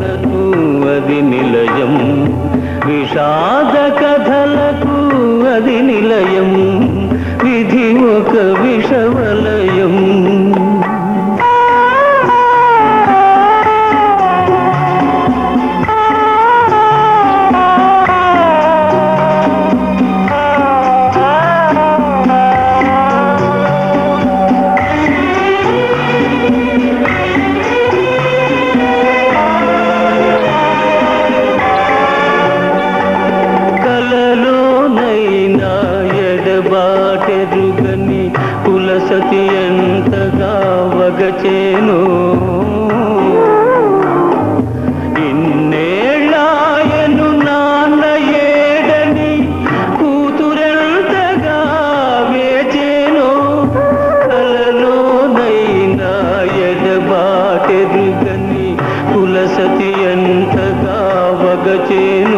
ఎరుగని కులసతి ఎంతగా వగచేను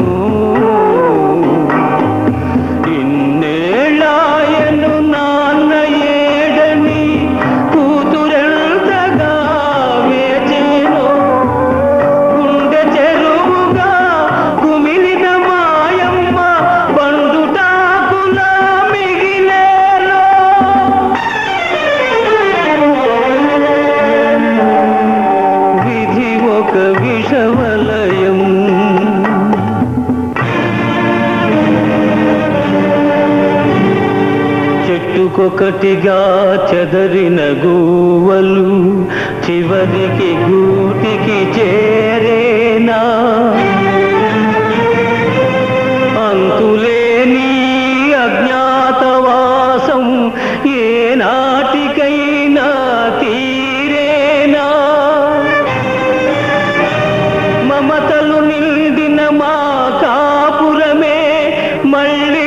ఇన్నేళ్ళాయను నాన్న ఏడని కూతురెంతగా వేచేను గుండె చెరువుగా కుమిలిన మాయమ్మ బండుటాకులా మిగిలేలో విధి ఒక విషవలయం చెట్టుకొకటిగా చెదరిన గువ్వలు చివరికి గూటికి చేరేనా అంతులేని అజ్ఞాతవాసం ఏ నాటికైనా తీరేనా మమతలు నిండిన మా కాపురమే మళ్ళీ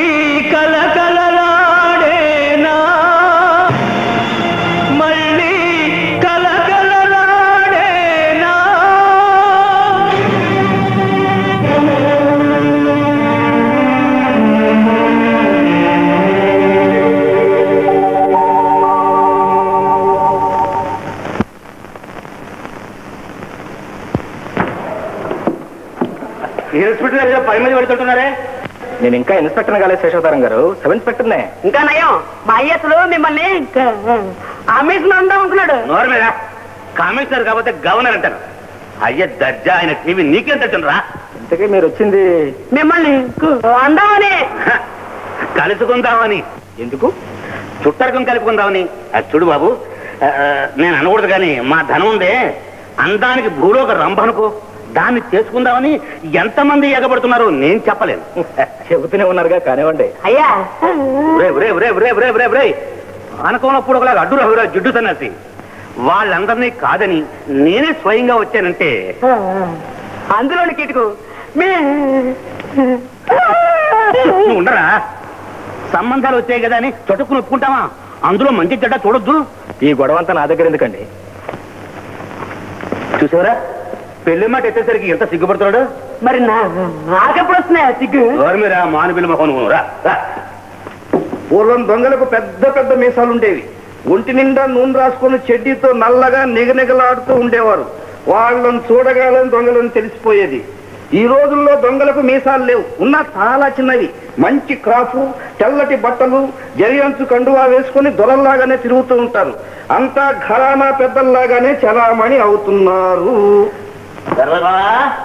కలకలలాడేనా మళ్ళీ కలకలలాడేనా ఇన్స్పెక్టర్ గారు పది మంది పెడుతుంటున్నారే నేను ఇంకా ఇన్స్పెక్టర్ కాలేదు శేషవతారం గారు సబ్ ఇన్స్పెక్టర్నే ఇంకా నయం మా అయ్యతులు మిమ్మల్ని అమ్మేసిన అందాం అనుకున్నాడు నోరు మీద కమిషనర్ కాకపోతే గవర్నర్ అంటారు అయ్య దర్జా ఆయన టీవీ నీకేం తెచ్చుండ్రా ఇంతకీ మీరు వచ్చింది మిమ్మల్ని అందామని కలుసుకుందామని ఎందుకు చుట్టరకం కలుపుకుందామని అది చూడు బాబు ఆ, ఆ, నేను అనకూడదు కానీ మా ధనం ఉందే అందానికి భూలోక రంభ అనుకో దాన్ని చేసుకుందామని ఎంతమంది ఎగబడుతున్నారో నేను చెప్పలేను చెబుతూనే ఉన్నారుగా కానివ్వండి అయ్యా ఒరే, ఒరే, ఒరే, ఒరే, ఒరే, ఒరే, ఒరే. పానకంలో ఒకలాగా అడ్డు రహురా జిడ్డు సన్నసి వాళ్ళందరినీ కాదని నేనే స్వయంగా వచ్చానంటే అందులోని కిటుకు మీ నువ్వు ఉండరా సంబంధాలు వచ్చాయి కదా అని చటుక్కుని ఒప్పుకుంటావా అందులో మంచి చెడ్డ చూడొద్దు ఈ గొడవ అంతా నా దగ్గర ఎందుకండి చూసావరా పెళ్లి మాట ఎత్తేసరికి ఎంత సిగ్గుపడుతున్నాడు మరి నా నాకెప్పుడు వస్తున్నాయా సిగ్గు ఎవరు మీరా మాను పిల్ల మొహం నువ్వు రా రా. పూర్వం దొంగలకు పెద్ద పెద్ద మీసాలు ఉండేవి ఒంటి నిండా నూనె రాసుకుని చెడ్డీతో నల్లగా నిగనిగలాడుతూ ఉండేవారు వాళ్ళని చూడగాలని దొంగలను తెలిసిపోయేది ఈ రోజుల్లో దొంగలకు మీసాలు లేవు ఉన్నా చాలా చిన్నవి మంచి క్రాఫు తెల్లటి బట్టలు జరియంచు కండువా వేసుకుని దొరల్లాగానే తిరుగుతూ ఉంటారు అంతా ఘరానా పెద్దల్లాగానే చలామణి అవుతున్నారు సర్వరా.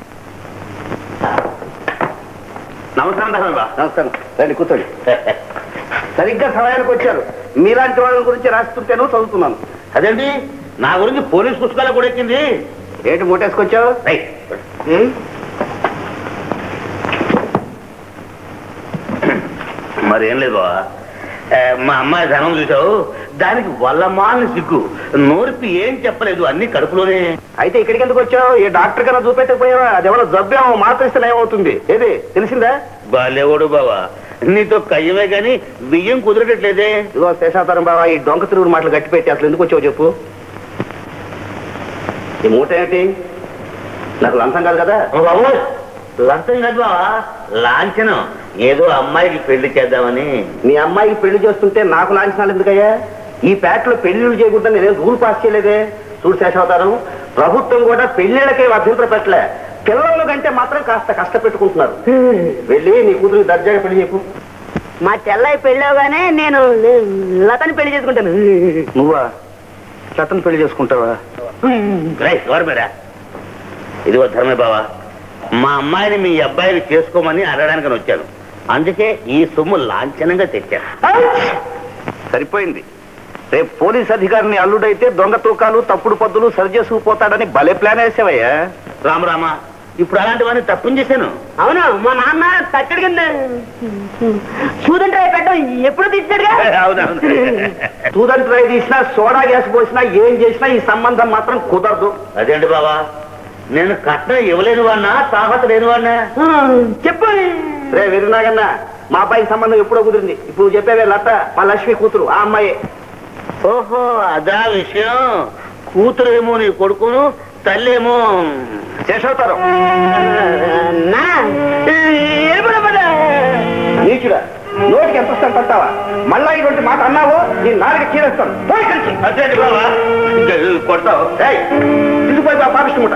నమస్కారం ధర్మబా నమస్కారం రండి కూర్చోండి సరిగ్గా సమయానికి వచ్చారు మీలాంటి వాళ్ళ గురించి రాస్తుంటేనో చదువుతున్నాను అదేంటి నా గురించి పోలీస్ పుస్తకాలు కూడా ఎక్కింది ఏంటి మూటేసుకొచ్చావు రైట్. మరేం లేదు బావా ఏ, మా అమ్మాయి ధనం చూసావు దానికి వల్లమాలని సిగ్గు నోరిపి ఏం చెప్పలేదు అన్ని కడుపులోనే అయితే ఇక్కడికి ఎందుకు వచ్చావు ఏ డాక్టర్ కన్నా చూపెట్టకపోయావా అది ఎవరో జబ్బేమో మాత్రిస్తే ఏమవుతుంది ఏది తెలిసిందా బాలేవాడు బావా నీతో కయ్యమే గాని బియ్యం కుదరటట్లేదే ఇదిగో శేషావతారం బాబా ఈ డొంక తిరుగుడు మాటలు గట్టి పెట్టి అసలు ఎందుకు వచ్చావు చెప్పు ఈ మూట ఏంటి నాకు లంచం కాదు కదా బాబు లంచం కాదు బావా లాంఛనం ఏదో అమ్మాయికి పెళ్లి చేద్దామని మీ అమ్మాయికి పెళ్లి చేస్తుంటే నాకు లాంఛనాలు ఎందుకయ్యా ఈ ప్యాట్లో పెళ్లిళ్ళు చేయకూడదని నేనేం రూల్ పాస్ చేయలేదే చూడు శేషావతారం ప్రభుత్వం కూడా పెళ్లిళ్ళకే అభ్యంతరం పెట్టలే పిల్లల కంటే మాత్రం కాస్త కష్టపెట్టుకుంటున్నారు వెళ్ళి నీ కూతురు దర్జాగా పెళ్లి చెప్పు మా చెల్లయ్య పెళ్ళవగానే నేను లతని పెళ్లి చేసుకుంటాను నువ్వా చట్టం పెళ్లి చేసుకుంటావా రైట్ ఎవరు మీరా ఇదిగో ధర్మే బావా మా అమ్మాయిని మీ అబ్బాయిని చేసుకోమని అడగడానికి వచ్చాను అందుకే ఈ సొమ్ము లాంఛనంగా తెచ్చాను సరిపోయింది రేపు పోలీస్ అధికారిని అల్లుడైతే దొంగ తూకాలు తప్పుడు పద్దులు సరి చేసుకుపోతాడని భలే ప్లాన్ వేసావయ్యా రామ రామ ఇప్పుడు అలాంటివన్నీ తప్పించేశాను అవును మా నాన్న తక్కడి కింద చూదంటే పెట్టడం ఎప్పుడు తీసాడుగా అవునవును తూదని ట్రై తీసినా సోడా గ్యాస్ పోసినా ఏం చేసినా ఈ సంబంధం మాత్రం కుదరదు అదేంటి బావా నేను కట్నం ఇవ్వలేని వాడినా తాహత లేని వాడినా చెప్పు రే విరునాగన్న మా అబ్బాయి సంబంధం ఎప్పుడో కుదిరింది ఇప్పుడు నువ్వు చెప్పేవే లత మా లక్ష్మి కూతురు ఆ అమ్మాయి ఓహో అదా విషయం కూతురేమో నీ కొడుకును తల్లేమో శేషవతారం నా నీచుడా నోటికి ఎంత వస్తాను పడతావా మళ్ళా ఇటువంటి మాట అన్నావో నీ నాలుగు చీరేస్తాను పోయి కలిసి అదేంటి బావా ఇంకా కొడతావు ఏయ్, తీసుకుపోయి ఆ పాపిష్టముట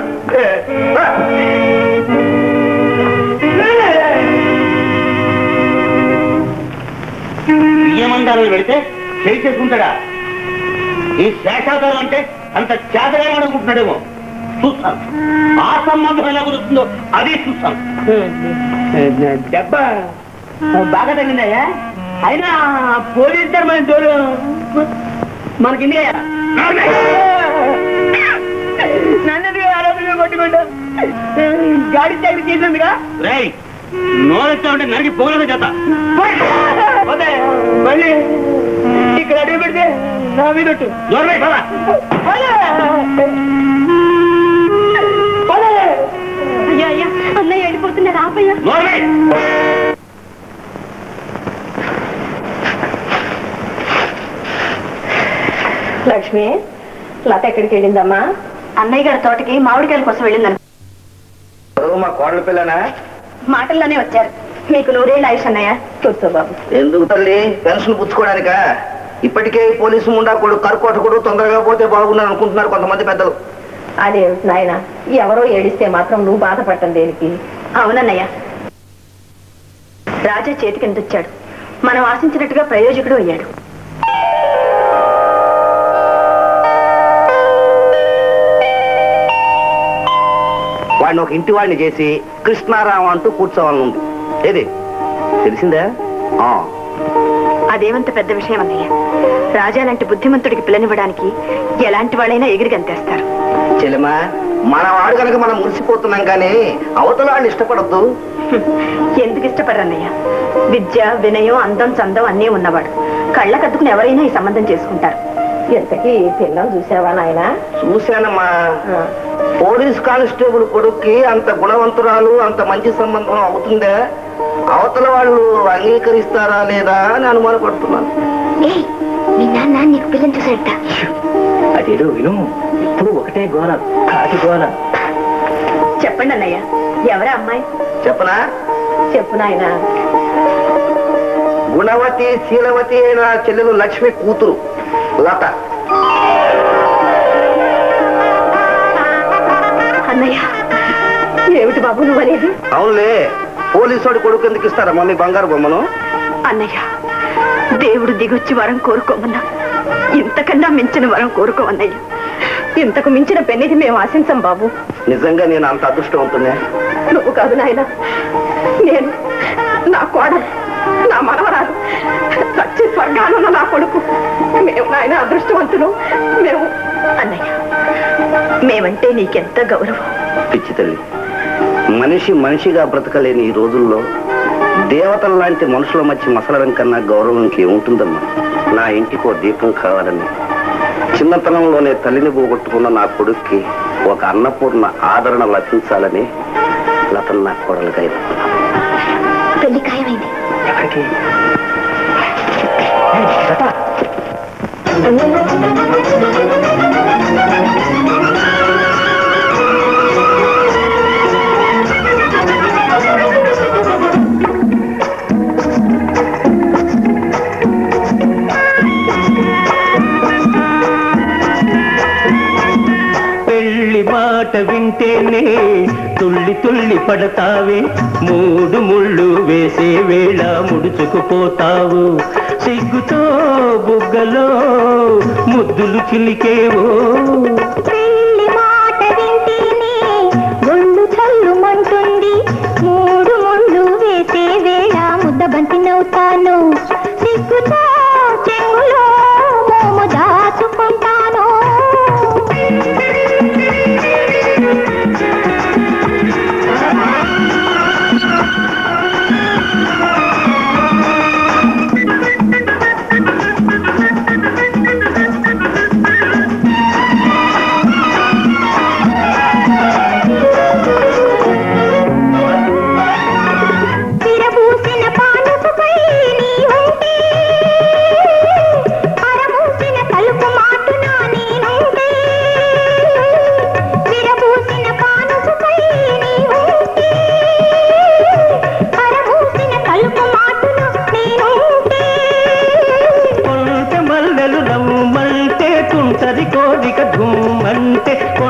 బియ్యమందాలు పెడితే చేయి చేసుకుంటాడా ఈ శేషావతారం అంటే అంత చేతగా అనుకుంటున్నాడేమో చూస్తాను ఆ సంబంధం ఎలా కుదురుతుందో అది చూస్తాను దెబ్బ బాగా తగ్గిందయ్యా అయినా పోలీస్ ధర్మం తోడు మనకి ఇండియా నన్నది ఆరోగ్యంగా కొట్టుకుంటా గాడి తగిలి చేసిందిగా రేయ్ నోరెత్తా ఉంటే నరికి పోలేదు చేత పోతే మళ్ళీ ఇక్కడ అడుగు పెడితే నా మీద ఒట్టు. దూరమై బావా పోలే. పోలే. అయ్యా అయ్యా అన్నయ్య వెళ్ళిపోతున్నారు ఆపయ్యా నోరమై లక్ష్మి లత ఎక్కడికి వెళ్ళిందమ్మా అన్నయ్య గారి తోటకి మామిడికాయల కోసం వెళ్ళిందన్న మా కోడల పిల్లనా మాటల్లోనే వచ్చారు మీకు నూరేళ్ళు ఆయుష్ అన్నయ్య కూర్చో బాబు ఎందుకు తల్లి పెన్షన్ పుచ్చుకోవడానికా ఇప్పటికే ఈ పోలీసు ముండా కూడా కరుకోటకుడు తొందరగా పోతే బాగుందని అనుకుంటున్నారు కొంతమంది పెద్దలు అదేమిటి నాయన ఎవరో ఏడిస్తే మాత్రం నువ్వు బాధపడటం దేనికి అవునన్నయ్య రాజా చేతి కింద వచ్చాడు మనం ఆశించినట్టుగా ప్రయోజకుడు అయ్యాడు వాడిని ఒక ఇంటి వాడిని చేసి కృష్ణారావు అంటూ కూర్చోవాలని ఉంది ఏది తెలిసిందా ఆ అదేమంత పెద్ద విషయం అన్నయ్య రాజా లాంటి బుద్ధిమంతుడికి పిల్లనివ్వడానికి ఎలాంటి వాళ్ళైనా ఎగిరి గంతేస్తారు చెల్లెమా మన వాడు కనుక మనం మురిసిపోతున్నాం కానీ అవతల వాడిని ఇష్టపడద్దు ఎందుకు ఇష్టపడరన్నయ్య విద్య వినయం అందం చందం అన్నీ ఉన్నవాడు కళ్ళ కద్దుకుని ఎవరైనా ఈ సంబంధం చేసుకుంటారు ఎంతకీ పిల్లలు చూసావా నాయనా చూశానమ్మా పోలీస్ కానిస్టేబుల్ కొడుక్కి అంత గుణవంతురాలు అంత మంచి సంబంధం అవుతుందా అవతల వాళ్ళు అంగీకరిస్తారా లేదా అని అనుమానపడుతున్నాను ఏయ్ మీ నాన్న నీకు పిల్లని చూసాడట అదేదో విను ఇప్పుడు ఒకటే గోల కాకి గోల చెప్పండి అన్నయ్య ఎవరా అమ్మాయి చెప్పనా చెప్పు నాయనా గుణవతి శీలవతి అయిన చెల్లెలు లక్ష్మి కూతురు లత అన్నయ్య ఏమిటి బాబు నువ్వు అనేది అవునులే పోలీసోడి కొడుకు ఎందుకు ఇస్తారమ్మా మీ బంగారు బొమ్మను అన్నయ్య దేవుడు దిగొచ్చి వరం కోరుకోమన్నా ఇంతకన్నా మించిన వరం కోరుకోమన్నయ్య ఇంతకు మించిన పెన్నిది మేము ఆశించం బాబు నిజంగా నేను అంత అదృష్టవంతున్నా నువ్వు కాదు నాయన నేను నా కోడలు నా మనవరాలు సచ్చి స్వర్గానున్న నా కొడుకు మేము నాయన అదృష్టవంతులు మేము అన్నయ్య మేమంటే నీకెంత గౌరవం పిచ్చి తల్లి మనిషి మనిషిగా బ్రతకలేని ఈ రోజుల్లో దేవతల లాంటి మనుషుల మధ్య మసలడం కన్నా గౌరవం ఇంకేముంటుందమ్మా నా ఇంటికి ఓ దీపం కావాలని చిన్నతనంలోనే తల్లిని పోగొట్టుకున్న నా కొడుక్కి ఒక అన్నపూర్ణ ఆదరణ లభించాలని లతను నా కోడలుగా ఎన్నుకున్నాను. పెళ్లి ఖాయమైంది ఎక్కడికి పెళ్లి మాట వింటేనే తుళ్ళి తుళ్ళి పడతావే మూడు ముళ్ళు వేసే వేళ ముడుచుకుపోతావు సిగ్గుతో బుగ్గలో ముద్దులు చిలికేవో పెళ్లి మాట వింటేనే ఒళ్ళు చల్లుమంటుంది మూడు ముళ్ళు వేసే వేళ ముద్ద బంతినవుతాను సిగ్గుతో చెంగులో మోము దాచుకుంటాను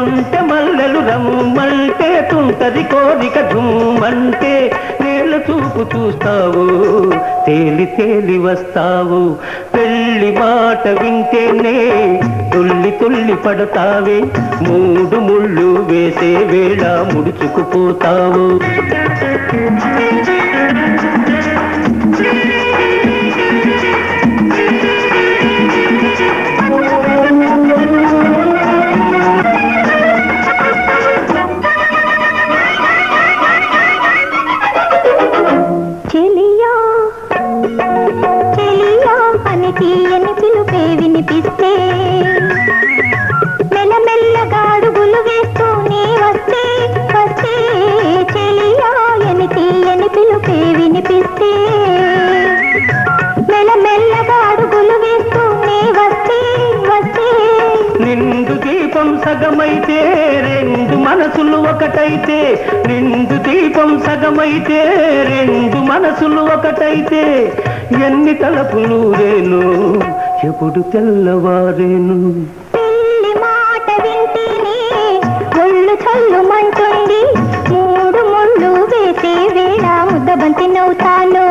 కొంటె మల్లెలు రమ్మంటే తుంటది కోరిక ధుమ్మంటే నేల చూపు చూస్తావు తేలి తేలి వస్తావు పెళ్లి మాట వింటేనే తుల్లి తుల్లి పడతావే మూడు ముళ్ళు వేసే వేళ ముడుచుకుపోతావు చెలియా చెలియా అని తీయని పిలుపే వినిపిస్తే మెల్లమెల్లగా అడుగులు వేస్తూ నీ వస్తే వస్తే చెలియా అని తీయని పిలుపే వినిపిస్తే మెల్లమెల్లగా అడుగులు వేస్తూ నీ వస్తే వస్తే నిండు దీపం సగమైతే రెండు మనసులు ఒకటైతే నిండు దీపం సగమైతే రెండు మనసులు ఒకటైతే ఎన్ని తలపులు రేను ఎప్పుడు తెల్లవారేను పెళ్లి మాట వింటేనే ఒళ్ళు చల్లుమంటుంది మూడు ముళ్ళు వేసే వేళ ముద్దబంతి నవ్వుతాను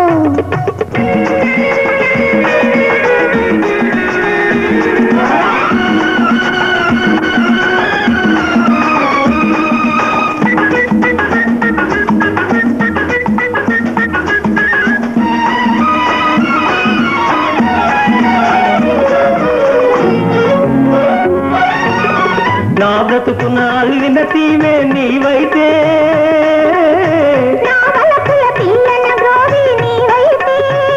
నా బ్రతుకున అల్లిన తీవే నీవైతే నా వలపుల తీయన గ్రోవి నీవైతే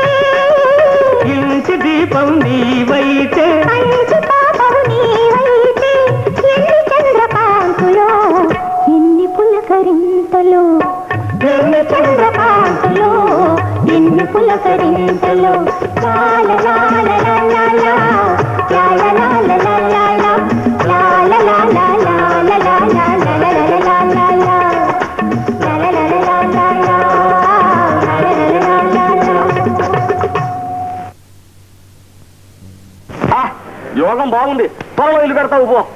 ఇంటి దీపం నీవైతే మంచి పాపం నీవైతే ఎన్ని చంద్రకాంతులో ఎన్ని పులకరింతలు ఎన్ని చంద్రకాంతులో ఎన్ని పులకరింతలు లాల లాల లాల లాల లాల లాల లాల యోగం బాగుంది త్వరలో ఇల్లు కడతావు పో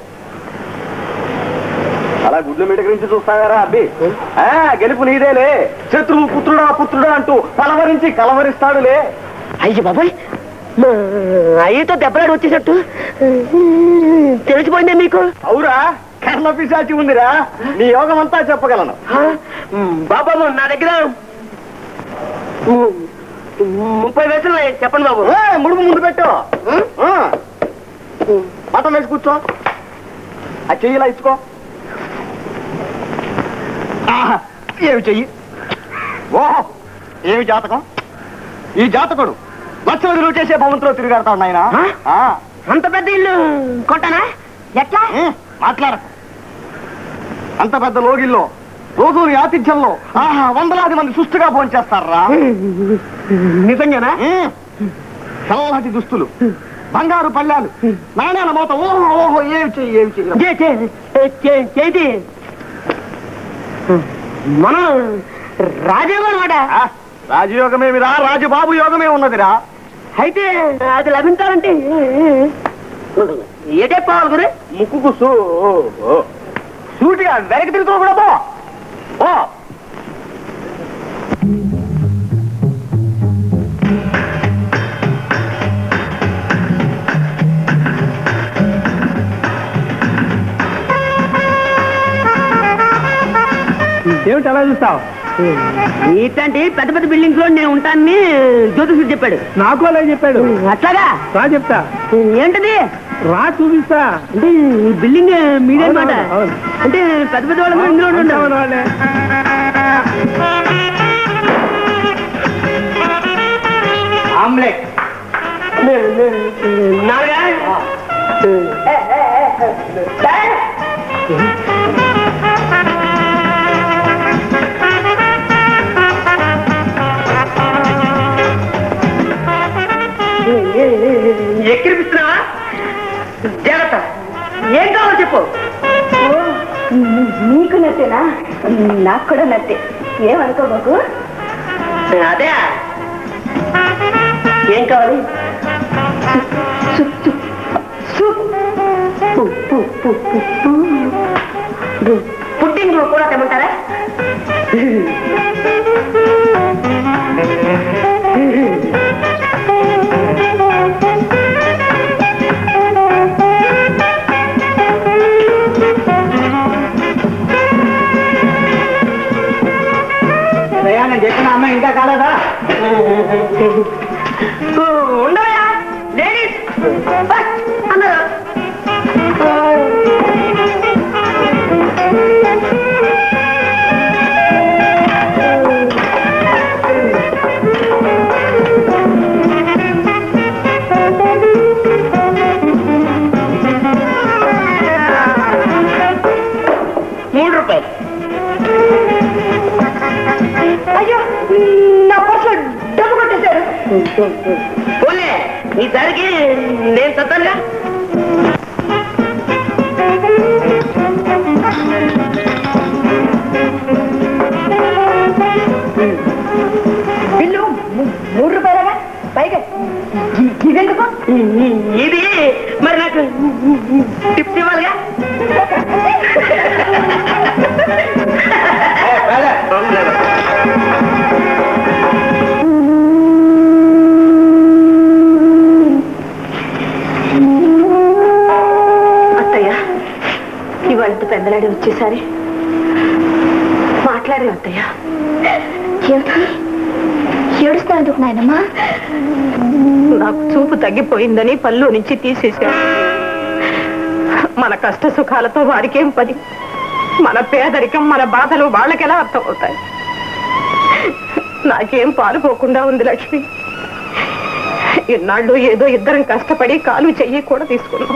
అలా గుడ్ల మీట గురించి చూస్తావారా అబ్బి ఆ, గెలుపు నీదేలే శత్రువు పుత్రుడా పుత్రుడా అంటూ పలవరించి కలవరిస్తాడులే అయ్యి బాబాయ్ మా అయ్యతో దెబ్బలాడి వచ్చేసట్టు తెలిసిపోయిందే మీకు అవురా కర్ణ పిశాచి ఉందిరా నీ యోగం అంతా చెప్పగలను బాబా నా దగ్గర ము- ముప్పై వేసులు ఉన్నాయి. చెప్పండి బాబు ఏ, ముడుపు ముందు పెట్టు ఆ. మటన్ వేసి కూర్చో ఆ చెయ్యి ఇలా ఇచ్చుకో ఆహా, ఏమి చెయ్యి ఓహో ఏమి జాతకం ఈ జాతకుడు లక్ష విలువ చేసే భవంతులో తిరిగాడతాడు నాయన అంత పెద్ద ఇల్లు కొట్టనా ఎట్లా మాట్లాడకు అంత పెద్ద లోగిల్లో రోజుని ఆతిథ్యంలో ఆహా వందలాది మంది సుష్టిగా భోంచేస్తారా నిజంగానా చల్లటి దుస్తులు బంగారు పళ్ళాలు నాణ్యాల మోత ఓహో ఓహో ఏమి చెయ్యి ఏమి చెయ్యి చేతి మనం రాజేవ్ అనమాట ఆ, రాజయోగమేమిరా రాజబాబు యోగమే ఉన్నదిరా అయితే అది లభించాలంటే ఏటే పోవాలి గురి ముక్కుకు సూ సూటిగా వెనక్కి తిరుగుతూ కూడా పో ఓ ఏమిటి అలా చూస్తావు ఇట్లాంటి పెద్ద పెద్ద బిల్డింగ్స్ లో నేను ఉంటానని జ్యోతిషుడు చెప్పాడు నాకు అలా చెప్పాడు అట్లాగా రా చెప్తా ఏంటది రా చూపిస్తా అంటే ఈ బిల్డింగ్ మీదన్నమాట అవును, అవును. అంటే పెద్ద పెద్ద వాళ్ళు కూడా ఇందులో ఉంటారు అవును, వాళ్ళే. ఆమ్లెట్ నాలుగా ఎక్కిరిపిస్తున్నావా జాగ్రత్త ఏం కావాలో చెప్పు నీకు నచ్చేనా నాకు కూడా నచ్చే ఏమనుకో బాకు అదే ఏం కావాలి పుట్టింగ్ కూడా తెమ్మంటారా నేను చెప్పిన అమ్మ ఇంకా కాలేదా ఉండవయా లేడీస్ అన్నారు మూడు రూపాయలు అయ్యో నా పర్సులో డబ్బు కొట్టేశారు పోలే ఈ దానికి నేను సత్తానుగా బిల్లు ము- మూడు రూపాయలగా పైగా ఇ- ఇదెందుకు ఇది మరి నాకు టిప్స్ ఇవ్వాలిగా అత్తయ్య ఇవాళ పెద్దలాడి వచ్చేసారి మాట్లాడే అత్తయ్య ఏమిటి ఏడుస్తాను ఎందుకు నాయనమ్మా నాకు చూపు తగ్గిపోయిందని పళ్ళు నుంచి తీసేశాడు మన కష్ట సుఖాలతో వారికేం పని మన పేదరికం మన బాధలు వాళ్ళకెలా అర్థమవుతాయి నాకేం పాలుపోకుండా ఉంది లక్ష్మి ఇన్నాళ్ళు ఏదో ఇద్దరం కష్టపడి కాలు చెయ్యి కూడా తీసుకున్నాం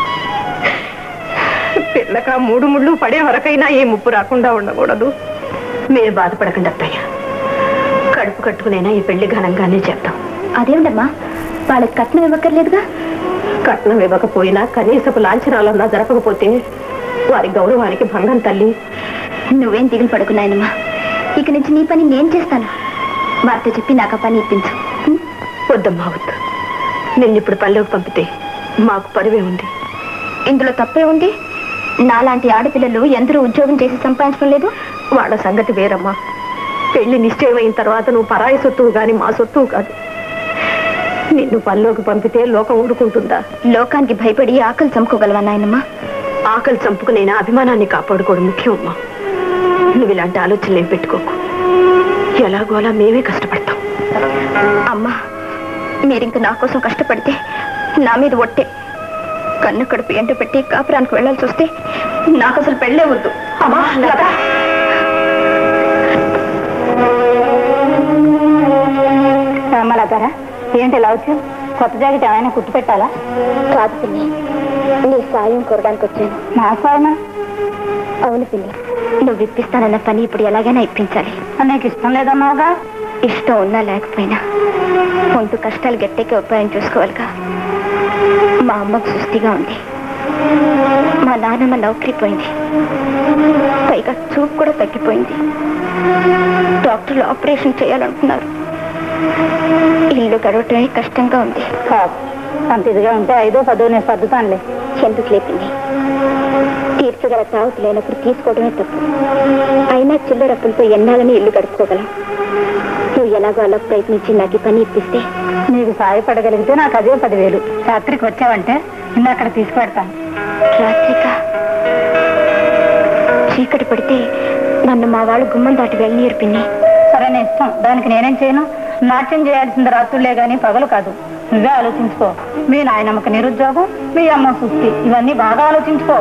పిల్లక మూడు ముళ్ళు పడే వరకైనా ఏ ముప్పు రాకుండా ఉండకూడదు మీరు బాధపడకండి అత్తయ్య కడుపు కట్టుకునైనా ఈ పెళ్లి ఘనంగానే చేద్దాం అదేమిటమ్మా వాళ్ళకి కట్నం ఇవ్వక్కర్లేదుగా కట్నం ఇవ్వకపోయినా కనీసపు లాంఛనాలన్నా జరపకపోతే వారి గౌరవానికి భంగం తల్లి నువ్వేం దిగులు పడుకు నాయనమ్మా ఇక నుంచి నీ పని నేను చేస్తాను వారితో చెప్పి నాకు ఆ పని ఇప్పించు ఉం? వద్దమ్మా వద్దు నిన్ను ఇప్పుడు పల్లెకు పంపితే మాకు పరివే ఉంది ఇందులో తప్పే ఉంది నాలాంటి ఆడపిల్లలు ఎందరూ ఉద్యోగం చేసి సంపాదించడం లేదు వాళ్ళ సంగతి వేరమ్మా పెళ్లి నిశ్చయమైన తర్వాత నువ్వు పరాయి సొత్తువు గాని మా సొత్తువు కాదు నిన్ను పల్లోకి పంపితే లోకం ఊరుకుంటుందా లోకానికి భయపడి ఆకలి చంపుకోగలవా నాయనమ్మా ఆకలి చంపుకునైనా అభిమానాన్ని కాపాడుకోవడం ముఖ్యం అమ్మా నువ్వు ఇలాంటి ఆలోచనలు ఏం పెట్టుకోకు ఎలాగో అలా మేమే కష్టపడతాం అమ్మా మీరింక నా కోసం కష్టపడితే నా మీద ఒట్టే కన్ను కడుపు ఎంట పెట్టి కాపురానికి వెళ్ళాల్సి వస్తే నాకు అసలు పెళ్ళే వద్దు అమ్మా లత రామలతారా ఏంటి ఇలా వచ్చావు కొత్త జాకెట్ ఏమైనా కుట్టు పెట్టాలా కాదు పిల్లి నీ సాయం కోరడానికి వచ్చాను నా సాయమా అవును పిల్లి నువ్వు ఇప్పిస్తానన్న పని ఇప్పుడు ఎలాగైనా ఇప్పించాలి నీకు ఇష్టం లేదన్నావుగా ఇష్టం ఉన్నా లేకపోయినా ముందు కష్టాలు గట్టెక్కి ఉపాయం చూసుకోవాలిగా మా అమ్మకు సుస్థిగా ఉంది మా నాన్నమ్మ నౌకరీ పోయింది పైగా చూపు కూడా తగ్గిపోయింది డాక్టర్లు ఆపరేషన్ చేయాలంటున్నారు ఇల్లు గడవటమే కష్టంగా ఉంది అంత ఇదిగా ఉంటే ఐదో పదో నేను సర్దుతానులే ఎందుకు లేపింది తీర్చగల తావుతు లేనప్పుడు తీసుకోవడమే తప్పు అయినా చిల్లరప్పులతో ఎన్నాలని ఇల్లు గడుపుకోగలం నువ్వు ఎలాగో అలా ప్రయత్నించి నాకు ఈ పని ఇప్పిస్తే నీకు సాయపడగలిగితే నాకు అదే పదివేలు రాత్రికి వచ్చావంటే నిన్న అక్కడ తీసుకుపెడతాను రాత్రిక చీకటి పడితే నన్ను మా వాళ్ళు గుమ్మం దాటి వెళ్ళి పిన్ని సరే నేను ఇష్టం దానికి నేనేం చేయను నాట్యం చేయాల్సింది రాత్రులే గాని పగలు కాదు నువ్వే ఆలోచించుకో మీ నాయనమ్మకి నిరుద్యోగం మీ అమ్మ సుస్థి ఇవన్నీ బాగా ఆలోచించుకో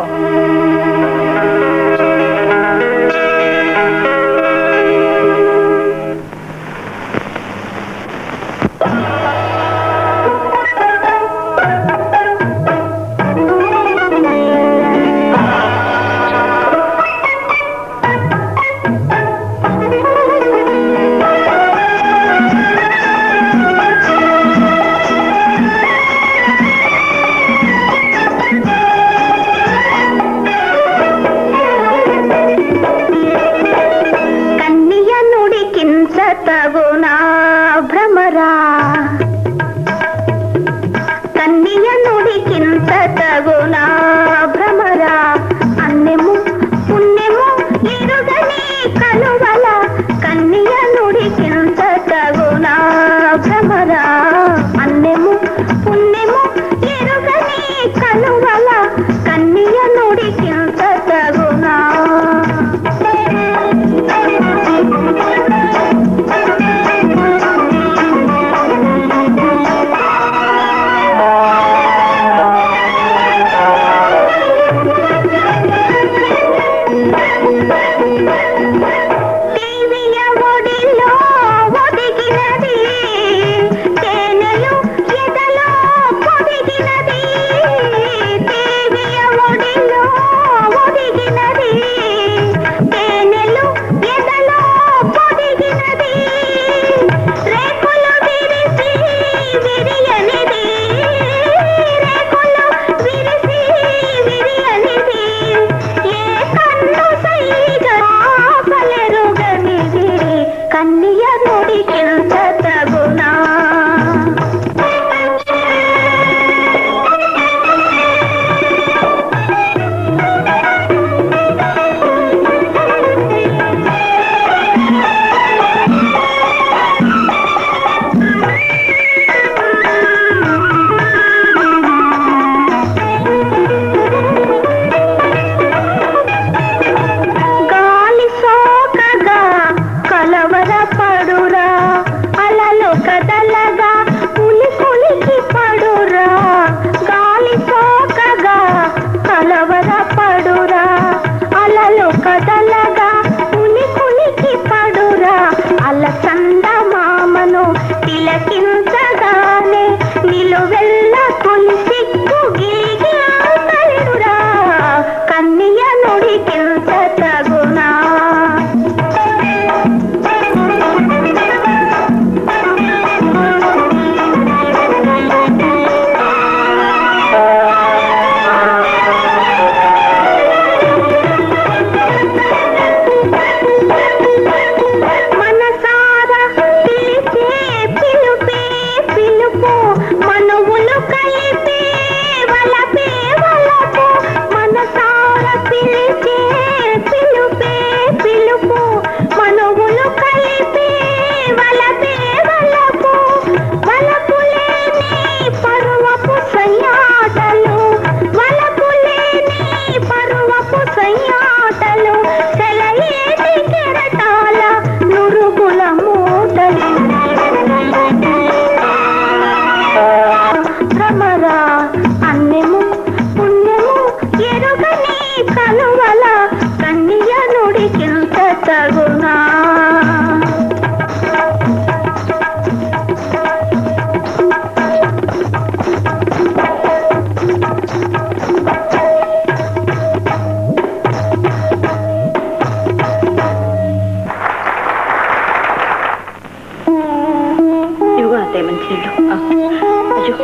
ఆ నుడికింత తగునా మనసారా పిలిచే పిలుపే పిలుపు మనువులు కలిపే వలపే వలపు మనసారా పిలిచే పిలుపే పిలుపు మనువులు కలిపే వలపే వలపు వలపులేని పరువపు సయ్యాటలు వలపులేని పరువపు సయ్యాటలు సెలయేటి కెరటాల నురుగుల మూటలు భ్రమరా అన్నెము పుణ్యము ఎరుగని కనువల కన్య నుడికింత తగునా ఇదిగో అత్తయ్య మంచినీళ్ళు అయ్యో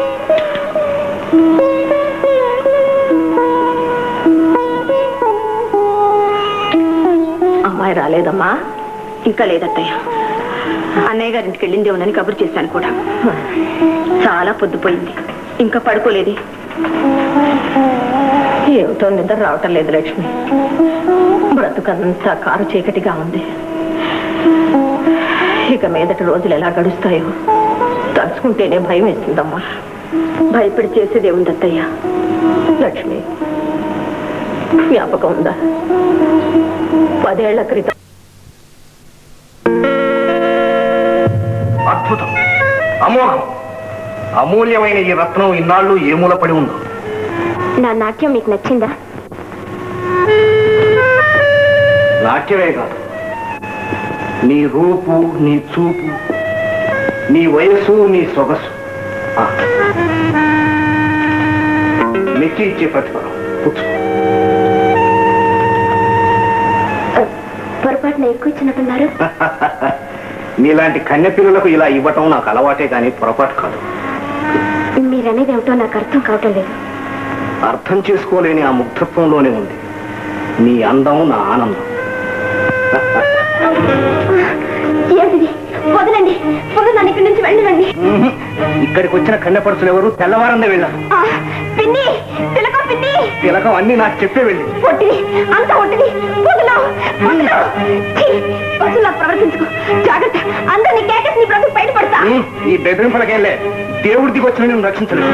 అమ్మాయి రాలేదమ్మా ఇంకా లేదత్తయ్య అన్నయ్య గారింటికి వెళ్ళిందే ఉందని కబురు చేశాను కూడా చాలా పొద్దుపోయింది ఇంకా పడుకోలేదే ఏమిటో నిద్ర రావటం లేదు లక్ష్మి బ్రతుకంతా కారు చీకటిగా ఉంది ఇక మీదటి రోజులు ఎలా గడుస్తాయో తలుచుకుంటేనే భయం వేస్తుందమ్మా భయపడి చేసేదే ఉంది అత్తయ్య లక్ష్మి జ్ఞాపకం ఉందా పదేళ్ల క్రితం అద్భుతం అమోఘం అమూల్యమైన ఈ రత్నం ఇన్నాళ్ళు ఏ మూలపడి ఉందో నా నాట్యం మీకు నచ్చిందా నాట్యమే కాదు నీ రూపు నీ చూపు నీ వయస్సు నీ సొగసు ఆ. మెచ్చి ఇచ్చే ప్రతిఫలం పుచ్చుకో. పొరపాటున ఎక్కువ ఇచ్చినట్టున్నారు నీలాంటి కన్య పిల్లలకు ఇలా ఇవ్వటం నాకు అలవాటే కానీ పొరపాటు కాదు మీరనేది ఏమిటో నాకు అర్థం కావటం లేదు అర్థం చేసుకోలేని ఆ ముగ్ధత్వంలోనే ఉంది నీ అందం నా ఆనందం ఏంటిది వదలండి ముందు నన్ను ఇక్కడి నుంచి వెళ్ళిరండి ఇక్కడికి వచ్చిన కన్నెపడుచులు ఎవరు తెల్లవారందే వెళ్ళారు ఆ, పిన్ని తిలకం పిన్ని తిలకం అన్ని నాకు చెప్పే వెళ్ళి ఒట్టిది అంత ఒట్టిది వదులు వదులు ఛీ, పశువులా ప్రవర్తించుకో జాగ్రత్త అందరినీ కేకేసి నీ బ్రతుకు బయటపడతా ఈ బెదిరింపులకెళ్ళే దేవుడి దిగి వచ్చిన నేను రక్షించలేదు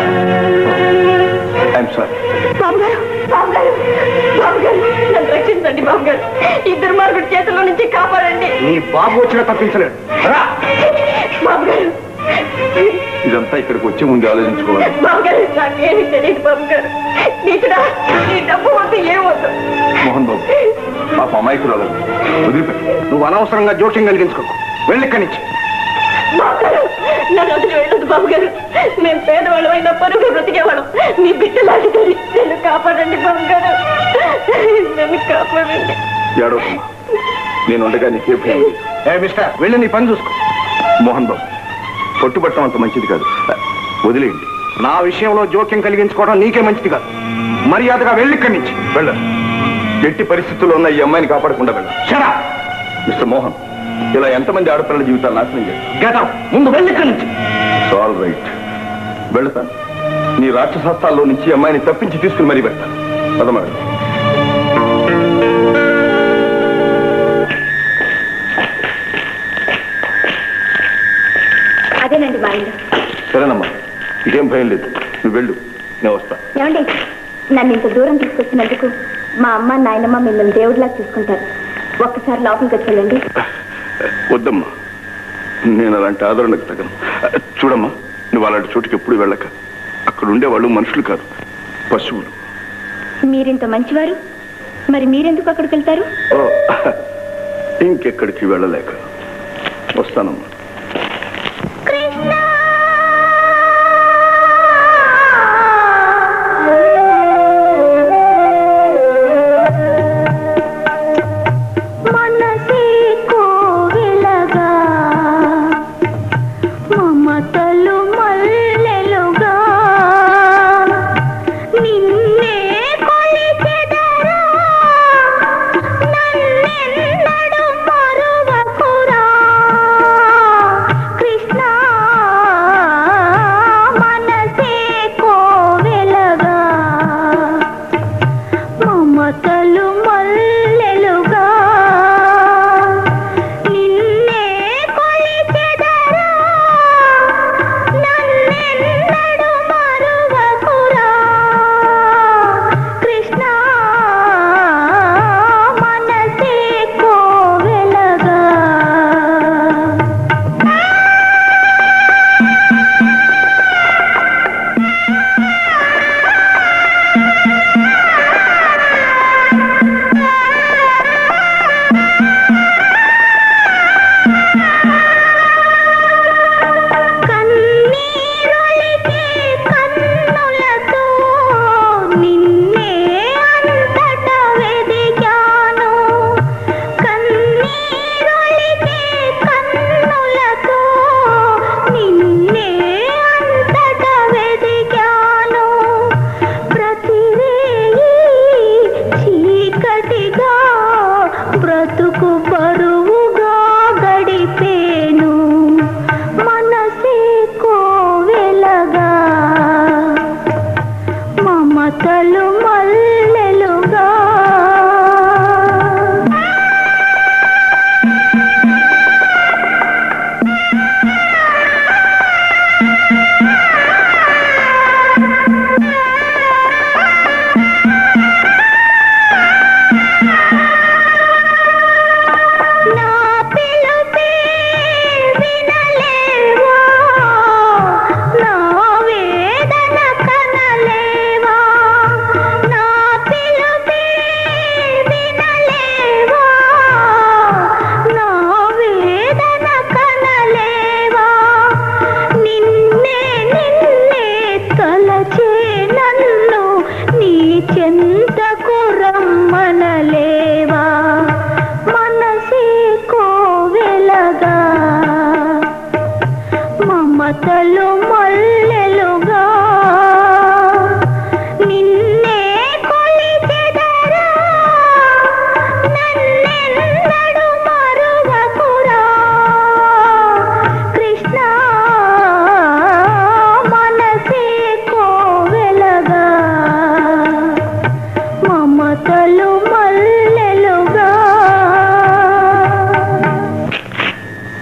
ఐఎమ్ సారీ బాబు గారు బాబు గారు బాబు గారు నన్ను రక్షించండి బాబు గారు ఈ దుర్మార్గుడి చేతుల్లో నుంచి కాపాడండి నీ బాబు వచ్చినా తప్పించలేడు రా బాబు గారు ఇదంతా ఇక్కడికి వచ్చే ముందు ఆలోచించుకోవాలి బాబు గారు నాకేమీ తెలియదు బాబు గారు నీకుడా నీ డబ్బు వద్దు ఏం వద్దు మోహన్ బాబు పాప అమాయకురాలు వదిలిపెట్టు నువ్వు అనవసరంగా జోక్యం కలిగించుకోకు వెళ్ళిక్కడి నుంచి బాబు గారు నన్ను వదిలి వెళ్ళదు బాబు గారు మేము పేదవాళ్ళం అయినా పరుగు బ్రతికేవాళ్ళం మీ బిడ్డలాంటి తల్లి నన్ను కాపాడండి బాబు గారు నన్ను కాపాడండి ఏడవకమ్మా నేను ఉండగా నీకే భయం లేదు. ఏ మిస్టర్ వెళ్ళి నీ పని చూసుకో మోహన్ బాబు పట్టుబట్టం అంత మంచిది కాదు వదిలేయండి నా విషయంలో జోక్యం కలిగించుకోవడం నీకే మంచిది కాదు మర్యాదగా వెళ్ళిక్కడి నుంచి వెళ్ళ ఎట్టి పరిస్థితుల్లో ఉన్న ఈ అమ్మాయిని కాపాడకుండా వెళ్ళ షరా మిస్టర్ మోహన్ ఇలా ఎంతమంది ఆడపిల్లల జీవితాలు నాశనం చేస్తారు గతం ముందు వెళ్ళిక్కడి నుంచి ఆల్ రైట్ వెళతాను నీ రాక్షసస్తాల్లో నుంచి ఈ అమ్మాయిని తప్పించి తీసుకుని మరీ పెడతాను పదమాడు అదేనండి మా ఇల్లు సరేనమ్మా ఇదేం భయం లేదు నువ్వు వెళ్ళు నేను వస్తా ఏమండి నన్ను ఇంత దూరం తీసుకొచ్చినందుకు మా అమ్మ నాయనమ్మ మిమ్మల్ని దేవుడిలా చూసుకుంటారు ఒక్కసారి లోపలికి వచ్చి వెళ్ళండి వద్దమ్మా నేను అలాంటి ఆదరణకు తగను చూడమ్మా నువ్వు అలాంటి చోటుకి ఎప్పుడు వెళ్ళక అక్కడ ఉండేవాళ్ళు మనుషులు కాదు పశువులు మీరింత మంచివారు మరి మీరెందుకు అక్కడికి వెళ్తారు ఓ, ఇంకెక్కడికి వెళ్ళలేక వస్తానమ్మా కృష్ణ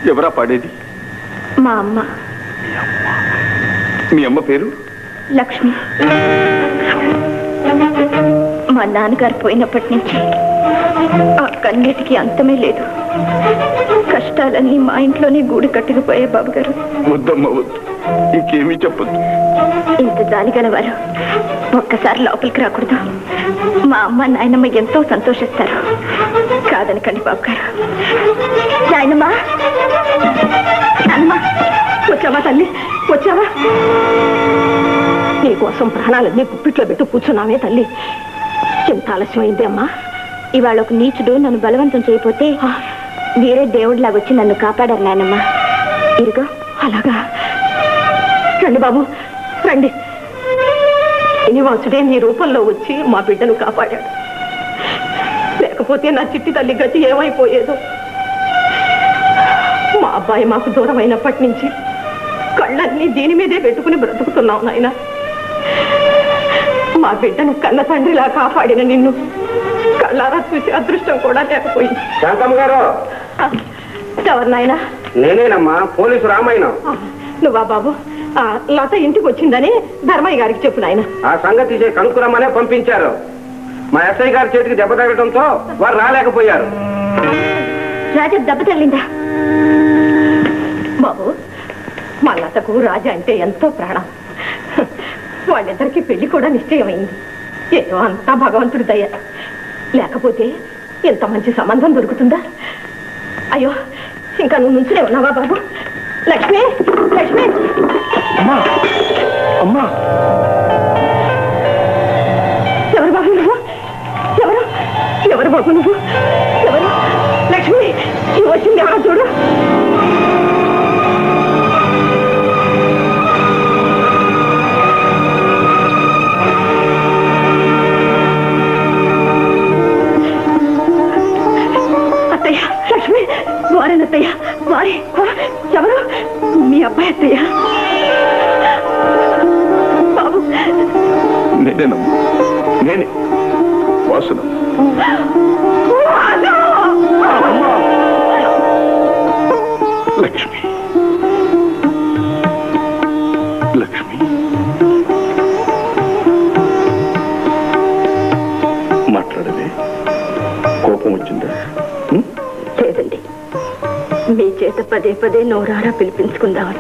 ఎవరా పాడేది మా అమ్మ మీ అమ్మ పేరు లక్ష్మి మా నాన్నగారు పోయినప్పటి నుంచి ఆ కన్నీటికి అంతమే లేదు కష్టాలన్నీ మా ఇంట్లోనే గూడు కట్టుకుపోయే బాబు గారు వద్దమ్మ వద్దు ఇంకేమీ చెప్పద్దు ఇంత జాలిగల వారు ఒక్కసారి లోపలికి రాకూడదు మా అమ్మ నాయనమ్మ ఎంతో సంతోషిస్తారు కాదనకండి బాబు గారు నాయనమ్మా నాయనమ్మ వచ్చావా తల్లి వచ్చావా నీకోసం ప్రాణాలన్నీ గుప్పిట్లో పెట్టి కూర్చున్నావే తల్లి ఎంత ఆలస్యమైంది అమ్మా ఇవాళ ఒక నీచుడు నన్ను బలవంతం చేయకపోతే వేరే దేవుడిలాగా వచ్చి నన్ను కాపాడారు నాయనమ్మ ఇరుగో అలాగా రండి బాబు రండి శ్రీనివాసుడే నీ రూపంలో వచ్చి మా బిడ్డను కాపాడాడు లేకపోతే నా చిట్టి తల్లి గతి ఏమైపోయేదో మా అబ్బాయి మాకు దూరం అయినప్పటి నుంచి కళ్ళన్నీ దీని మీదే పెట్టుకుని బ్రతుకుతున్నావు నాయన మా బిడ్డను కన్న తండ్రిలా కాపాడిన నిన్ను కళ్ళారా చూసి అదృష్టం కూడా లేకపోయింది శాంతమ్మ గారు ఎవరు నాయనా నేనేనమ్మా పోలీసు రామాయణం నువ్వా బాబు ఆ, లత ఇంటికి వచ్చిందని ధర్మయ్య గారికి చెప్పు నాయన ఆ సంగతి చే- కనుక్కురమ్మనే పంపించారు మా ఎస్ఐ గారి చేతికి దెబ్బ తగలడంతో వారు రాలేకపోయారు రాజా దెబ్బ తగిలిందా బాబు మా లతకు రాజా అంటే ఎంతో ప్రాణం వాళ్ళిద్దరికి పెళ్లి కూడా నిశ్చయమైంది ఏదో అంతా భగవంతుడి దయ లేకపోతే ఎంత మంచి సంబంధం దొరుకుతుందా అయ్యో ఇంకా నువ్వు నుంచునే ఉన్నావా బాబు లక్ష్మి లక్ష్మి అమ్మా అమ్మా ఎవరు బాబు నువ్వు ఎవరు ఎవరు బాబు నువ్వు ఎవరు లక్ష్మి నువ్వు వచ్చింది ఎవరో చూడు అత్తయ్య లక్ష్మి వారేనత్తయ్య వారి ఎవరు మీ అబ్బాయి అత్తయ్య బాబు నేనేనమ్మా నేనే వాసన లక్ష్మి లక్ష్మి మాట్లాడలే కోపం వచ్చిందా ఉం? లేదండి మీ చేత పదే పదే నోరారా పిలిపించుకుందామని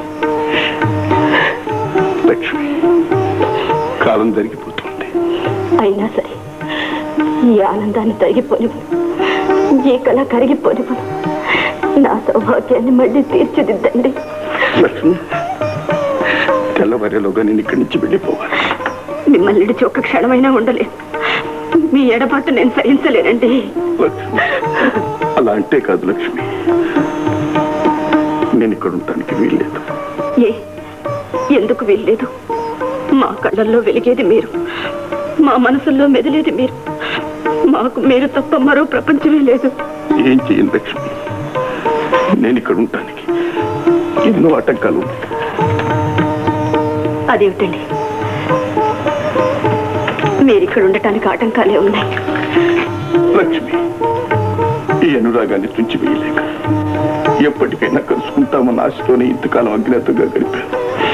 లక్ష్మి కాలం జరిగిపోతుంది అయినా సరే ఈ ఆనందాన్ని తరిగిపోనివ్వను ఈ కళ కరిగిపోనివ్వను నా సౌభాగ్యాన్ని మళ్ళీ తీర్చిదిద్దండి లక్ష్మి తెల్లవారేలోగా నేను ఇక్కడి నుంచి వెళ్ళిపోవాలి మిమ్మల్ని విడిచి ఒక్క క్షణమైనా ఉండలేదు మీ ఎడబాటు నేను సహించలేనండి లక్ష్మి అలా అంటే కాదు లక్ష్మి నేను ఇక్కడ ఉండటానికి వీల్లేదు ఏ ఎందుకు వీల్లేదు మా కళ్ళల్లో వెలిగేది మీరు మా మనసుల్లో మెదిలేది మీరు మాకు మీరు తప్ప మరో ప్రపంచమే లేదు ఏం చేయను లక్ష్మి నేను ఇక్కడ ఉండటానికి ఎన్నో ఆటంకాలు ఉన్నాయి అదేమిటండి మీరు ఇక్కడ ఉండటానికి ఆటంకాలే ఉన్నాయి లక్ష్మి ఈ అనురాగాన్ని తుంచి వేయలేక ఎప్పటికైనా కలుసుకుంటామన్న ఆశతోనే ఇంతకాలం అజ్ఞాతంగా గడిపాను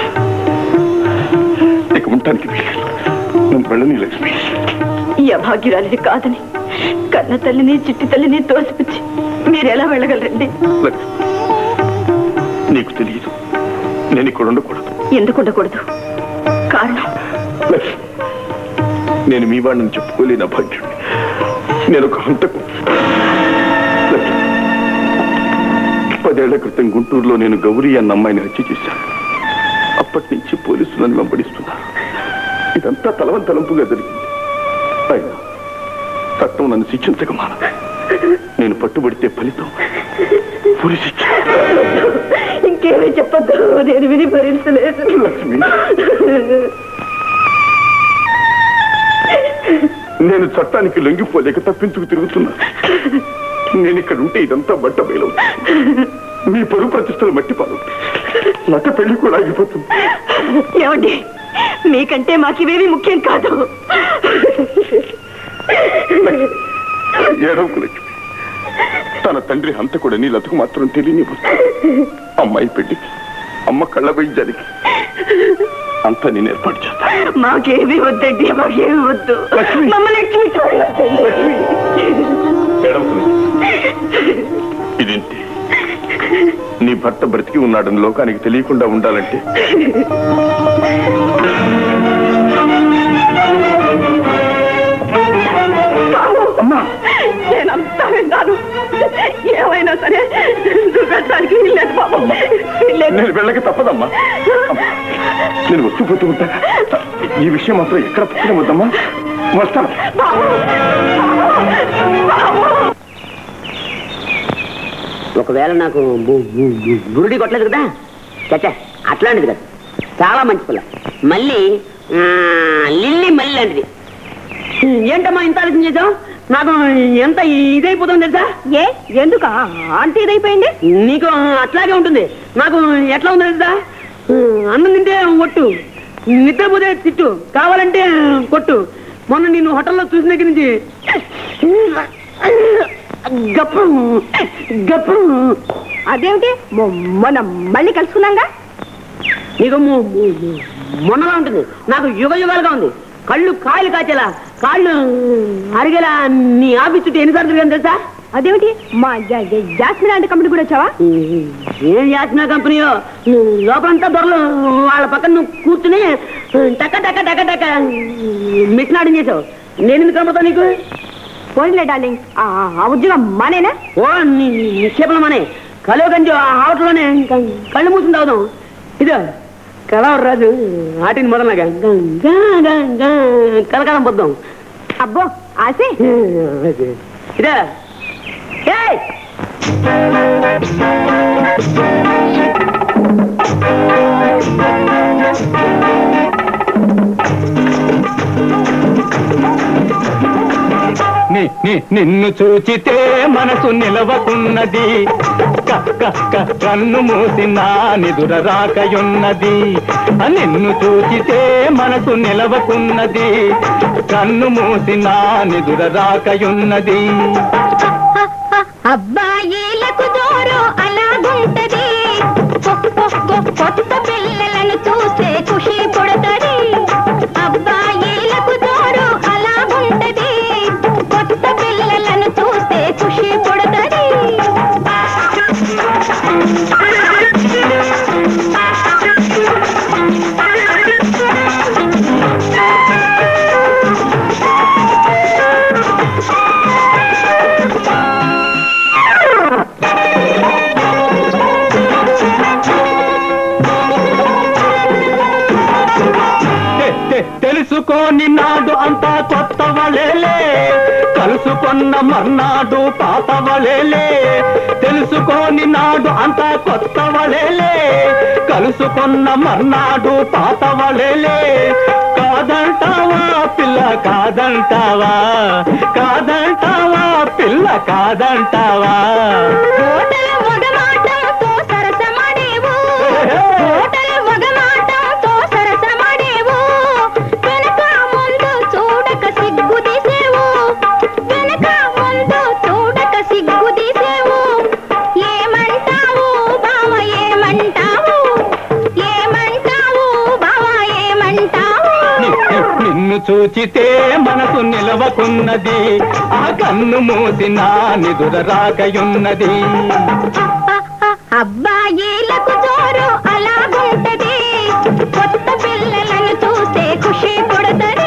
ఇక ఉండటానికి వీలేదు నన్ను వెళ్ళని లక్ష్మి ఈ అభాగ్యురాలిని కాదని కన్న తల్లిని చిట్టి తల్లిని తోసిపుచ్చి మీరు ఎలా వెళ్ళగలరండి లక్ష్మి నీకు తెలియదు నేను ఇక్కడ ఉండకూడదు ఎందుకు ఉండకూడదు కారణం లక్ష్మి నేను మీ వాడిని చెప్పుకోలేని అభాగ్యుడిని నేను ఒక హంతకు లక్ష్మి, పదేళ్ల క్రితం గుంటూరులో నేను గౌరీ అన్న అమ్మాయిని హత్య చేశాను అప్పటి నుంచి పోలీసులు నన్ను వెంబడిస్తున్నారు ఇదంతా తలవం తలంపుగా జరిగింది అయినా చట్టం నన్ను శిక్షించక మానదు నేను పట్టుబడితే ఫలితం పురి శిక్ష ఇంకేమీ చెప్పొద్దు నేను విని భరించలేదు లక్ష్మి నేను చట్టానికి లొంగిపోలేక తప్పించుకు తిరుగుతున్నా నేను ఇక్కడ ఉంటే ఇదంతా బట్ట బయలవుతుంది మీ పరువు ప్రతిష్టలు మట్టి పాలవుతాయి నట పెళ్లి కూడా ఆగిపోతుంది ఏమండి మీకంటే మాకివేవి ముఖ్యం కాదు ఏడవకు లక్ష్మి తన తండ్రి హంతకుడని లతకు మాత్రం తెలియనివ్వదు అమ్మాయి పెళ్లికి అమ్మ కళ్ళ వైద్యానికి అంతా నేను ఏర్పాటు చేస్తాను మాకేమీ వద్దండి మాకేమీ వద్దు మమ్మల్ని ఎక్కి చూడవద్దండి. ఏడవకు. ఇదేంటి నీ భర్త బ్రతికి ఉన్నాడని లోకానికి తెలియకుండా ఉండాలంటే నేనంతా విన్నాను ఏమైనా సరే నువ్వు పెట్టడానికి వీల్లేదు బాబు వీల్లేదు. నేను వెళ్ళక తప్పదమ్మా అమ్మా, నేను వస్తూ పోతూ ఉంటా ఈ విషయం మాత్రం ఎక్కడ పుట్టిన వద్దమ్మా వస్తాను ఒకవేళ నాకు బు- బు- బు- బురుడి కొట్టలేదు కదా చచ్చా అట్లాంటిది కదా చాలా మంచి పిల్ల మళ్ళీ ఆ, లిల్లీ మళ్ళీ లాంటిది ఏంటమ్మా ఇంత ఆలోచన చేసావు నాకు ఎంత ఇదైపోతుంది తెలుసా ఏ ఎందుకు ఆంటీ ఇదైపోయింది నీకు అట్లాగే ఉంటుంది నాకు ఎట్లా ఉంది తెలుసా అన్నం తింటే ఒట్టు నిద్రపోతే తిట్టు కావాలంటే కొట్టు మొన్న నిన్ను హోటల్లో చూసిన దగ్గర నుంచి గప్పు గప్పు అదేమిటి మొ- మొన్న మళ్ళీ కలుసుకున్నాగా నీకు ము- ము- ము- మొన్నలా ఉంటుంది నాకు యుగ యుగాలుగా ఉంది కళ్ళు కాయలు కాచేలా కాళ్ళు అరిగేలా నీ ఆఫీస్ చుట్టూ ఎన్నిసార్లు తిరిగాను తెలుసా అదేమిటి మా జా- జా- జాస్మిన్ ఆంటీ కంపెనీ కూడా వచ్చావా ఏం చేస్తున్నా కంపెనీయో లోపలంతా దొరలు వాళ్ళ పక్కన నువ్వు కూర్చుని టక్క టక్క టక్క టక్క మిషన్ ఆడిన చేసావు నేను ఎందుకు కమ్ముతా నీకు పోయిలే డార్లింగ్ ఆ ఆ ఉద్యోగం మానేనా ఓ నీ నిక్షేపణ మనే కలువ గంజు ఆ ఆవటలోనే కళ్ళు మూసుకుని తాగుదాం ఇదో కలవరు రాజు ఆటిని మొదలగా కలకాలం పొద్దాం అబ్బో ఆశే ఇదే ఏయ్ ని- ని- నిన్ను చూచితే మనసు నిలవకున్నది క- క- క- కన్ను మూసి నా నిదుర రాకయున్నది ఆ నిన్ను చూచితే మనసు నిలవకున్నది కన్ను మూసి నా నిదుర రాకయున్నది అబ్బాయిలకు జోరు అలాగుంటది కొ- కొ- కొ- కొత్త పిల్లలను చూస్తే ఖుషి పుడతది అబ్బాయిలకు జోరు అలాగుంటది కొత్త పిల్లలను చూస్తే ఖుషి పుడతది తె- తె- తెలుసుకోని నాడు అంతా కొత్త వలేలే కలుసుకొన్న మర్నాడు పాత వలేలే తెలుసుకోని నాడు అంతా కొత్త వలేలే కలుసుకొన్న మర్నాడు పాత వలేలే కాదంటావా పిల్ల కాదంటావా కాదంటావా పిల్ల కాదంటావా హోటల్ మగమాటంతో సరసమాడేవు హోటల్ మగమాటంతో సరసమాడేవు వెనక ముందు చూడక సిగ్గు తీసేవు వెనక ముందు చూడక సిగ్గు తీసేవు ఏమంటావు బావ ఏమంటావు ఏమంటావు బావ ఏమంటావు ని- ని- నిన్ను చూచితే మనసు నిలవకున్నది ఆ కన్ను మూసి నా నిదుర రాకయున్నది అబ్బాయిలకు జోరు అలాగుంటది కొత్త పిల్లలను చూస్తే ఖుషి పుడతది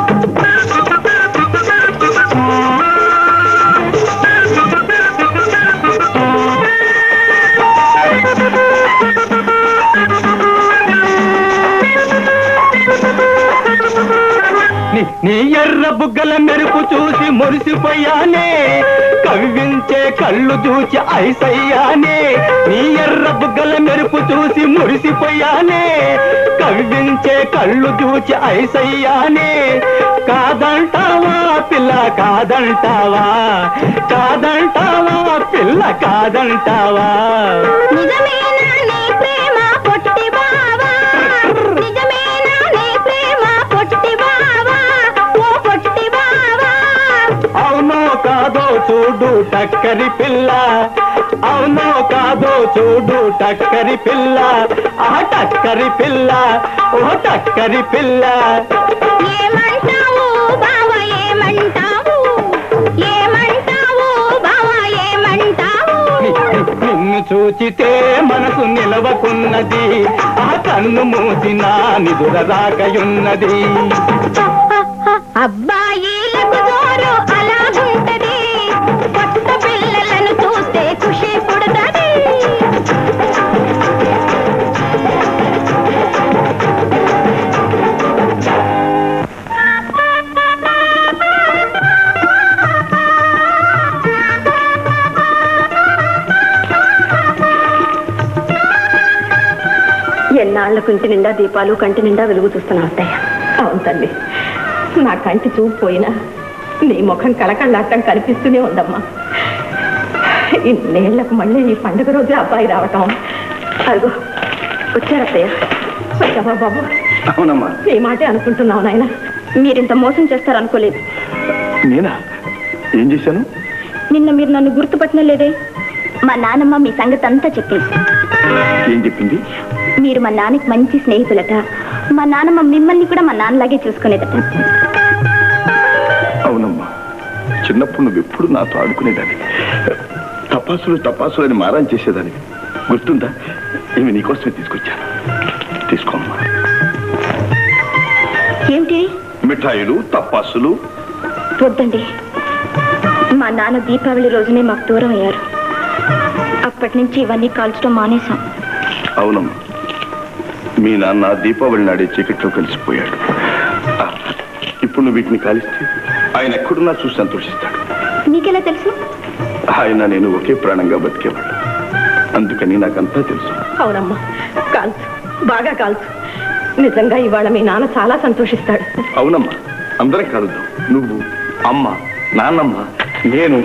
నీ నీ ఎర్ర బుగ్గల మెరుపు చూసి మురిసిపోయానే కవ్వించే కళ్ళు చూచి ఐసయ్యానే నీ ఎర్ర బుగ్గల మెరుపు చూసి మురిసిపోయానే కవ్వించే కళ్ళు చూచి ఐసయ్యానే కాదంటావా పిల్ల కాదంటావా కాదంటావా పిల్ల కాదంటావా నిజమేనా నీ ప్రేమ పొట్టి బావా నిజమేనా నీ ప్రేమ పొట్టి బావా ఓ పొట్టి బావా అవునో కాదో చూడు టక్కరి పిల్ల అవునో కాదో చూడు టక్కరి పిల్ల ఆ టక్కరి పిల్ల ఓ టక్కరి పిల్ల ఏమంటావు బావ ఏమంటావు ఏమంటావు బావ ఏమంటావు నిన్ను చూచితే మనసు నిలవకున్నది ఆ కన్ను మూసిన నిదుర రాకయున్నది అబ్బాయిలకు జోరు అలాగుంటది కొత్త పిల్లలను చూస్తే ఖుషి పుడుతుంది ఎన్నాళ్లకు ఇంటి నిండా దీపాలు కంటి నిండా వెలుగు చూస్తున్నా అత్తయ్య అవును తల్లి నా కంటి చూపు పోయినా నీ ముఖం కళకళ్ళాటం కనిపిస్తూనే ఉందమ్మా ఇన్నేళ్లకు మళ్ళీ ఈ పండుగ రోజు అబ్బాయి రావటం అదిగో వచ్చారత్తయ్య వచ్చావా బాబు అవునమ్మా నీ మాటే అనుకుంటున్నావు నాయన మీరింత మోసం చేస్తారనుకోలేదు నేనా ఏం చేశాను నిన్న మీరు నన్ను గుర్తుపట్టిన లేదే మా నాన్నమ్మ మీ సంగతి అంతా చెప్పింది ఏం చెప్పింది మీరు మా నాన్నకి మంచి స్నేహితులట మా నాన్నమ్మ మిమ్మల్ని కూడా మా నాన్నలాగే చూసుకునేదట అవునమ్మా చిన్నప్పుడు నువ్వు ఎప్పుడు నాతో ఆడుకునేదాన్ని తపాసులు తపాసులు అని మారం చేసేదాన్ని గుర్తుందా ఇవి నీకోసమే తీసుకొచ్చాను తీసుకోమ్మా ఏమిటి మిఠాయిలు తపాసులు వద్దండి మా నాన్న దీపావళి రోజునే మాకు దూరం అయ్యారు అప్పటి నుంచి ఇవన్నీ కాల్చడం మానేశాం అవునమ్మా మీ నాన్న దీపావళి నాడే చీకట్లో కలిసిపోయాడు ఆ, ఇప్పుడు నువ్వు వీటిని కాలిస్తే ఆయన ఎక్కడున్నా చూసి సంతోషిస్తాడు మీకెలా తెలుసు ఆయన నేను ఒకే ప్రాణంగా బతికేవాడు అందుకని నాకంతా తెలుసు అవునమ్మా కాల్చు బాగా కాల్చు నిజంగా ఇవాళ మీ నాన్న చాలా సంతోషిస్తాడు అవునమ్మా అందరం కలుద్దాం నువ్వు అమ్మ నాన్నమ్మ నేను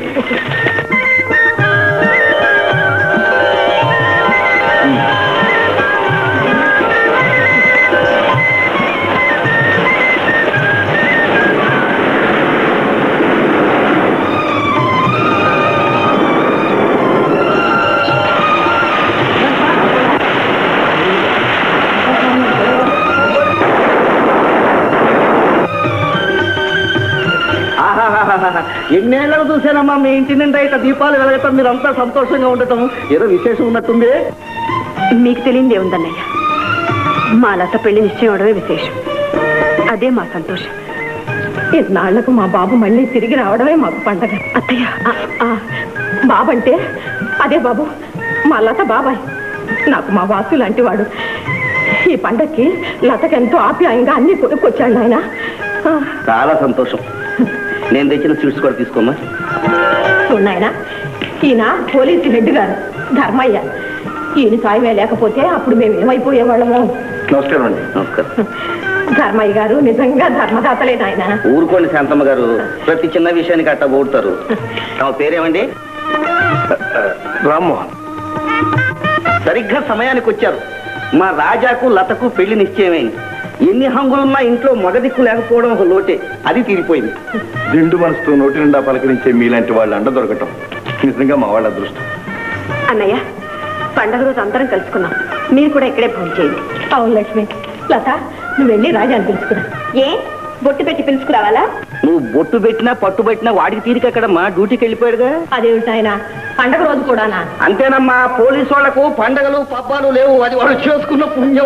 ఆహాహాహాహా. ఎన్నేళ్లకు చూశానమ్మా మీ ఇంటి నిండా ఇట్లా దీపాలు వెలగటం మీరంతా సంతోషంగా ఉండటం ఏదో విశేషం ఉన్నట్టుంది మీకు తెలియందే ఉందన్నయ్య మా లత పెళ్లి నిశ్చయం అవడమే విశేషం అదే మా సంతోషం ఇన్నాళ్లకు మా బాబు మళ్ళీ తిరిగి రావడమే మాకు పండగ అత్తయ్య ఆ, ఆ, బాబంటే అదే బాబు మా లత బాబాయ్ నాకు మా వాసు లాంటి వాడు ఈ పండక్కి లతకెంతో ఆప్యాయంగా అన్ని కొనుక్కొచ్చాడు ఆయన చాలా సంతోషం నేను తెచ్చిన స్వీట్స్ కూడా తీసుకోమా ఉన్నాయన ఈయన పోలీసు హెడ్ గారు ధర్మయ్య ఈయన సాయమే లేకపోతే అప్పుడు మేము ఏమైపోయేవాళ్ళము నమస్కారం అండి నమస్కారం ధర్మయ్య గారు నిజంగా ధర్మదాతలే నాయన ఊరుకోండి శాంతమ్మ గారు ప్రతి చిన్న విషయానికి అట్ట పోడతారు తమ పేరేమండి రామ్మోహన్ సరిగ్గా సమయానికి వచ్చారు మా రాజాకు లతకు పెళ్లి నిశ్చయమైంది ఎన్ని హంగులున్నా ఇంట్లో మగ దిక్కు లేకపోవడం ఒక లోటే అది తీరిపోయింది నిండు మనసుతో నోటి నిండా పలకరించే మీలాంటి వాళ్ళు అండ దొరకటం నిజంగా మా వాళ్ళ అదృష్టం అన్నయ్య పండగ రోజు అందరం కలుసుకున్నాం మీరు కూడా ఇక్కడే ఫోన్ చేయండి అవును లక్ష్మి లత నువ్వు వెళ్ళి రాజాని పిలుచుకురా ఏ బొట్టు పెట్టి పిలుచుకురావాలా నువ్వు బొట్టు పెట్టినా పట్టు పెట్టినా వాడికి తీరికెక్కడమ్మా డ్యూటీకి వెళ్ళిపోయాడుగా అదేమిటి ఆయన పండగ రోజు కూడానా అంతేనమ్మా పోలీసు వాళ్లకు పండగలు పబ్బాలు లేవు అది వాడు చేసుకున్న పుణ్యం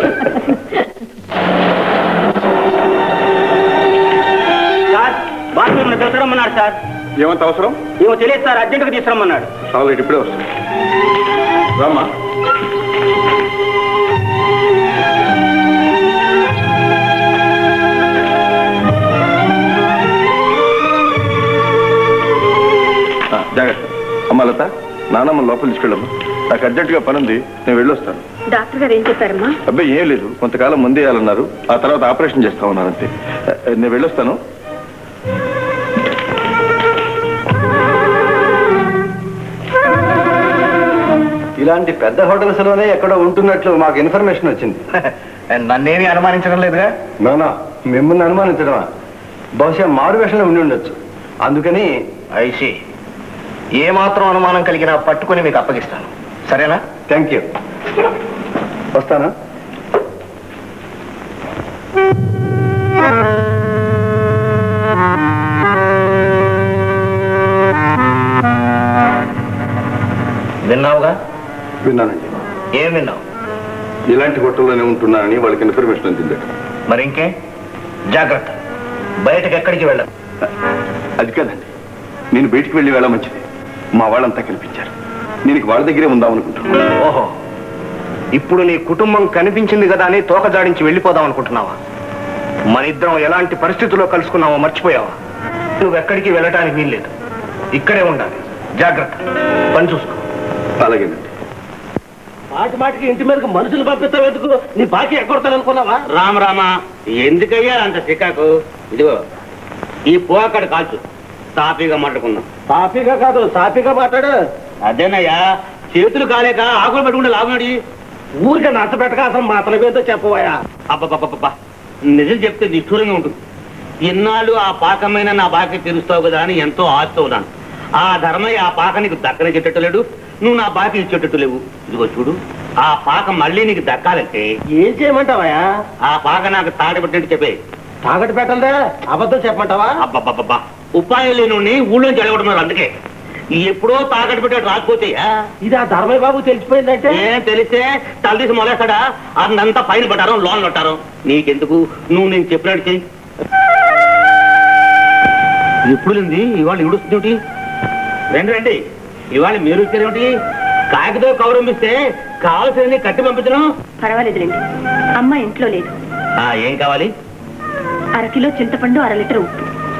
సార్ బాత్రూమ్ తీసుకురమ్మన్నాడు సార్ ఏమంత అవసరం ఏమో తెలియదు సార్ అర్జెంటుగా తీసుకురమ్మన్నాడు ఆల్రెడీ ఇప్పుడే వస్తుంది రామ్మా ఆ, జాగ్రత్త అమ్మ లత నానమ్మ లోపల తీసుకెళ్ళమ్మా నాకు అర్జెంటుగా పని ఉంది నేను వెళ్ళొస్తాను డాక్టర్ గారు ఏం చెప్పారమ్మా అబ్బాయి ఏం లేదు కొంతకాలం ముందే వేయాలన్నారు ఆ తర్వాత ఆపరేషన్ చేస్తా ఉన్నారు అంతే ఆ, నేను వెళ్ళొస్తాను ఇలాంటి పెద్ద హోటల్స్ లోనే ఎక్కడో ఉంటున్నట్లు మాకు ఇన్ఫర్మేషన్ వచ్చింది నన్నేమి అనుమానించడం లేదుగా నానా మిమ్మల్ని అనుమానించడమా బహుశా మారు వేషంలో ఉండి ఉండొచ్చు అందుకని ఐసి ఏ మాత్రం అనుమానం కలిగినా పట్టుకుని మీకు అప్పగిస్తాను సరేనా థ్యాంక్ యూ వస్తానా విన్నావుగా విన్నానండి ఏం విన్నావు ఇలాంటి హోటల్లోనే ఉంటున్నానని వాళ్ళకి ఇన్ఫర్మేషన్ అందిందట మరి ఇంకే జాగ్రత్త బయటకు ఎక్కడికి వెళ్ళదు అది కాదండి నేను బయటికి వెళ్ళి వేళ మంచిది మా వాళ్ళంతా కనిపించారు నేను ఇక వాళ్ళ దగ్గరే ఉందాం అనుకుంటున్నాను ఓహో ఇప్పుడు నీ కుటుంబం కనిపించింది కదా అని తోక జాడించి వెళ్ళిపోదాం అనుకుంటున్నావా మన ఇద్దరం ఎలాంటి పరిస్థితుల్లో కలుసుకున్నావో మర్చిపోయావా నువ్వు ఎక్కడికి వెళ్ళటానికి వీల్లేదు ఇక్కడే ఉండాలి జాగ్రత్త పని చూసుకో అలాగేనండి మాటి మాటికి ఇంటి మీదకి మనుషులు పంపిస్తావు ఎందుకు నీ బాకీ ఎక్కొడతాను అనుకున్నావా రామ రామ ఎందుకయ్యా అంత చికాకు ఇదిగో ఈ పో అక్కడ కాల్చు సాఫీగా మాట్లాడుకుందాం సాఫీగా కాదు సాఫీగా మాట్లాడు అదేనయ్యా చేతులు కాలేక ఆకులు పెట్టుకుంటే లాభమడి ఊరికే నచ్చబెట్టక అసలు మాత్రం ఏదో చెప్పబోయా అబ్బబ్బబ్బబ్బా నిజం చెప్తే నిష్ఠూరంగా ఉంటుంది ఇన్నాళ్ళు ఆ పాకమైన నా బాకీ తీరుస్తావు కదా అని ఎంతో ఆశతో ఉన్నాను ఆ ధర్మయ్య ఆ పాక నీకు దక్కనిచ్చేటట్టు లేడు నువ్వు నా బాకీ ఇచ్చేటట్టు లేవు ఇదిగో చూడు ఆ పాక మళ్ళీ నీకు దక్కాలంటే ఏం చేయమంటావా ఆ పాక నాకు తాగబెట్టినట్టు చెప్పే తాగట్టు పెట్టలదా అబద్ధం చెప్పమంటావా అబ్బబ్బబ్బా ఉపాయం లేని ఊళ్ళోంచి ఎడగొడుతున్నారు అందుకే ఎప్పుడో తాకట్టు పెట్టాడు రాకపోతే ఇది ఆ ధర్మయ్య బాబు తెలిసిపోయిందంటే ఏం తెలిస్తే తల తీసి మొలేస్తాడా అదంతా పైన పట్టారు లోన్లు పట్టారు నీకెందుకు నువ్వు నేను చెప్పినట్టు చెయ్యి ఎప్పుడు లేంది ఇవాళ ఇవిడుస్తుంది రండి రండి ఇవాళ మీరు ఇచ్చారేమిటి కాకితో కౌరంపిస్తే కావాల్సింది కట్టి పంపించడం పర్వాలేదులేండి అమ్మ ఇంట్లో లేదు ఆ, ఏం కావాలి అర కిలో చింతపండు అర లీటర్ ఉప్పు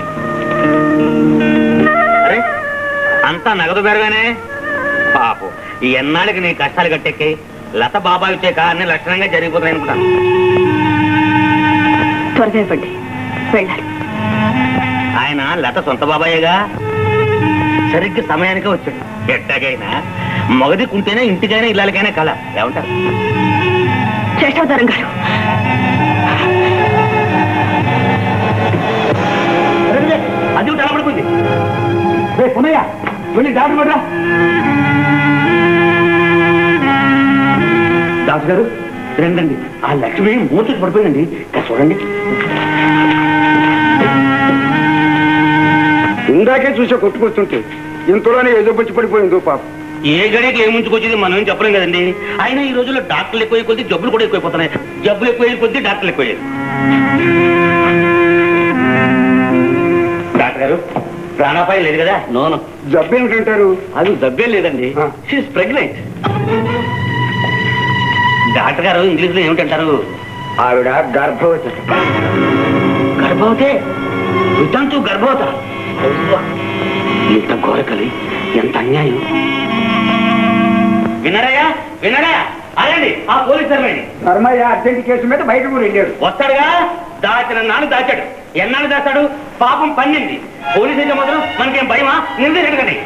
అరే అంతా నగదు బెరగానే పాపం ఈ ఎన్నాళ్ళకి నీ కష్టాలు కట్టెక్కి లత బాబా ఇచ్చే అన్ని లక్షణంగా జరిగిపోతున్నాయి అనుకుంటాను త్వరగా ఇవ్వండి వెళ్ళాలి ఆయన లత సొంత బాబాయేగా సరిగ్గా సమయానికే వచ్చాడు ఎట్టాగైనా మగది కుంటేనే ఇంటికైనా ఇళ్ళకైనా కళ ఏమంటారు శేషావతారం గారు అది తలపడుకుంది పునయ్య వెళ్ళి డాక్టర్ పడరా డాక్టర్ గారు రండి ఆ లక్ష్మి మూర్తికి పడిపోయిందండి ఇక్కడ చూడండి ఇందాకే చూసా కొట్టుకొస్తుంటే ఇంతలోనే ఏదో పచ్చి పడిపోయిందో పాప ఏ గడికి ఏ ముంచుకొచ్చేది మనం ఏం చెప్పలేం కదండి అయినా ఈ రోజుల్లో డాక్టర్లు ఎక్కువ కొద్దీ జబ్బులు కూడా ఎక్కువైపోతున్నాయి జబ్బులు ఎక్కువ కొద్దీ డాక్టర్లు ఎక్కువ డాక్టర్ గారు ప్రాణాపాయం లేదు కదా నోను జబ్బు ఏమిటంటారు అది జబ్బేం లేదండి she's pregnant doctor garu English లో ఏమిటంటారు ఆవిడ గర్భవతి గర్భవతే వితంతు గర్భవత అవ్వ! ఎంత ఘోరకలి ఎంత అన్యాయం వినరయ్యా వినరా అదండి ఆ పోలీస్ ధర్మండి ధర్మయ్య అర్జెంట్ కేసు మీద బయట కూడా వెళ్ళాడు వస్తాడుగా దాచిన నాడు దాచాడు ఎన్నాళ్ళు దాచాడు పాపం పన్నెంది పోలీస్ అయితే మాత్రం మనకేం భయమా నిర్దేశం కానీ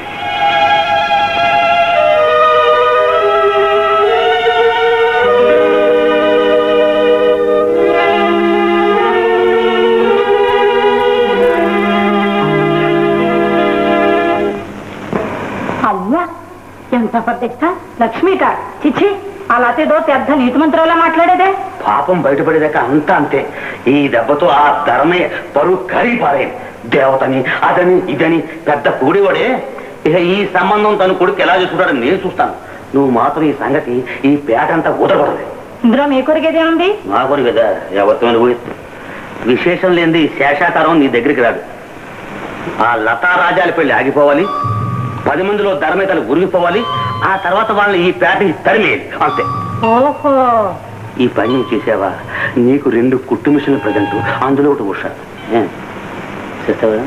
అవ్వా ఎంత ప్రత్యక్ష లక్ష్మీక చిచ్చి అలాతేదో పెద్ద నీతి మంత్రాలా మాట్లాడేదే పాపం బయటపడేదాకా అంతా అంతే ఈ దెబ్బతో ఆ ధర్మయ్య పరువు కరిగిపారాయి దేవతని అదని ఇదని పెద్ద కూడివాడే ఇక ఈ సంబంధం తన కొడుకు ఎలా చేసుకుంటాడని నేను చూస్తాను నువ్వు మాత్రం ఈ సంగతి ఈ పేట అంతా ఊదకూడదు ఇందులో మీ కొరికేదే ఉంది నా కొరు కదా ఎవరితో విశేషం లేనిది శేషాకారం నీ దగ్గరికి రాదు ఆ లతారాజాల పెళ్లి ఆగిపోవాలి పది మందిలో ధర్మేతలు ఉరిగిపోవాలి ఆ తర్వాత వాళ్ళని ఈ పేటకి తరిమేయాలి అంతే ఓహో ఈ పని నువ్వు చేసావా నీకు రెండు కుట్టు మిషన్లు ప్రజెంట్ అందులో ఒకటి ఉషా ఏ? చేస్తావా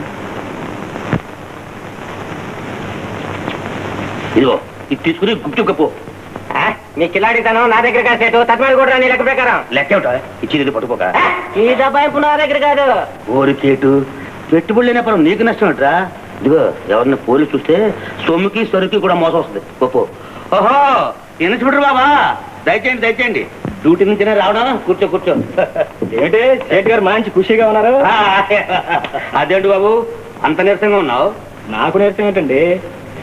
ఇదిగో ఇది తీసుకుని గుప్చు కప్పు నీ కిలాడితనం నా దగ్గర కాసేటు తత్మాడు కూడా నీ లెక్క ప్రకారం లెక్క ఏమిటో ఇచ్చింది పట్టుకోక ఈ డబ్బాయింపు నా దగ్గర కాదు ఓరికేటు పెట్టుబడి లేనప్పుడు నీకు నష్టం ఏంట్రా ఇదిగో ఎవరిని పోలీసు చూస్తే సొమ్ముకి సరుకి కూడా మోసం వస్తుంది పప్పు ఓహో ఇన్స్పెక్టర్ బాబా దయచేయండి దయచేయండి డ్యూటీ నుంచినే రావడం కూర్చో కూర్చో ఏంటి సేట్ గారు మంచి ఖుషిగా ఉన్నారు అదేంటి బాబు అంత నీరసంగా ఉన్నావు నాకు నేర్చం ఏంటండి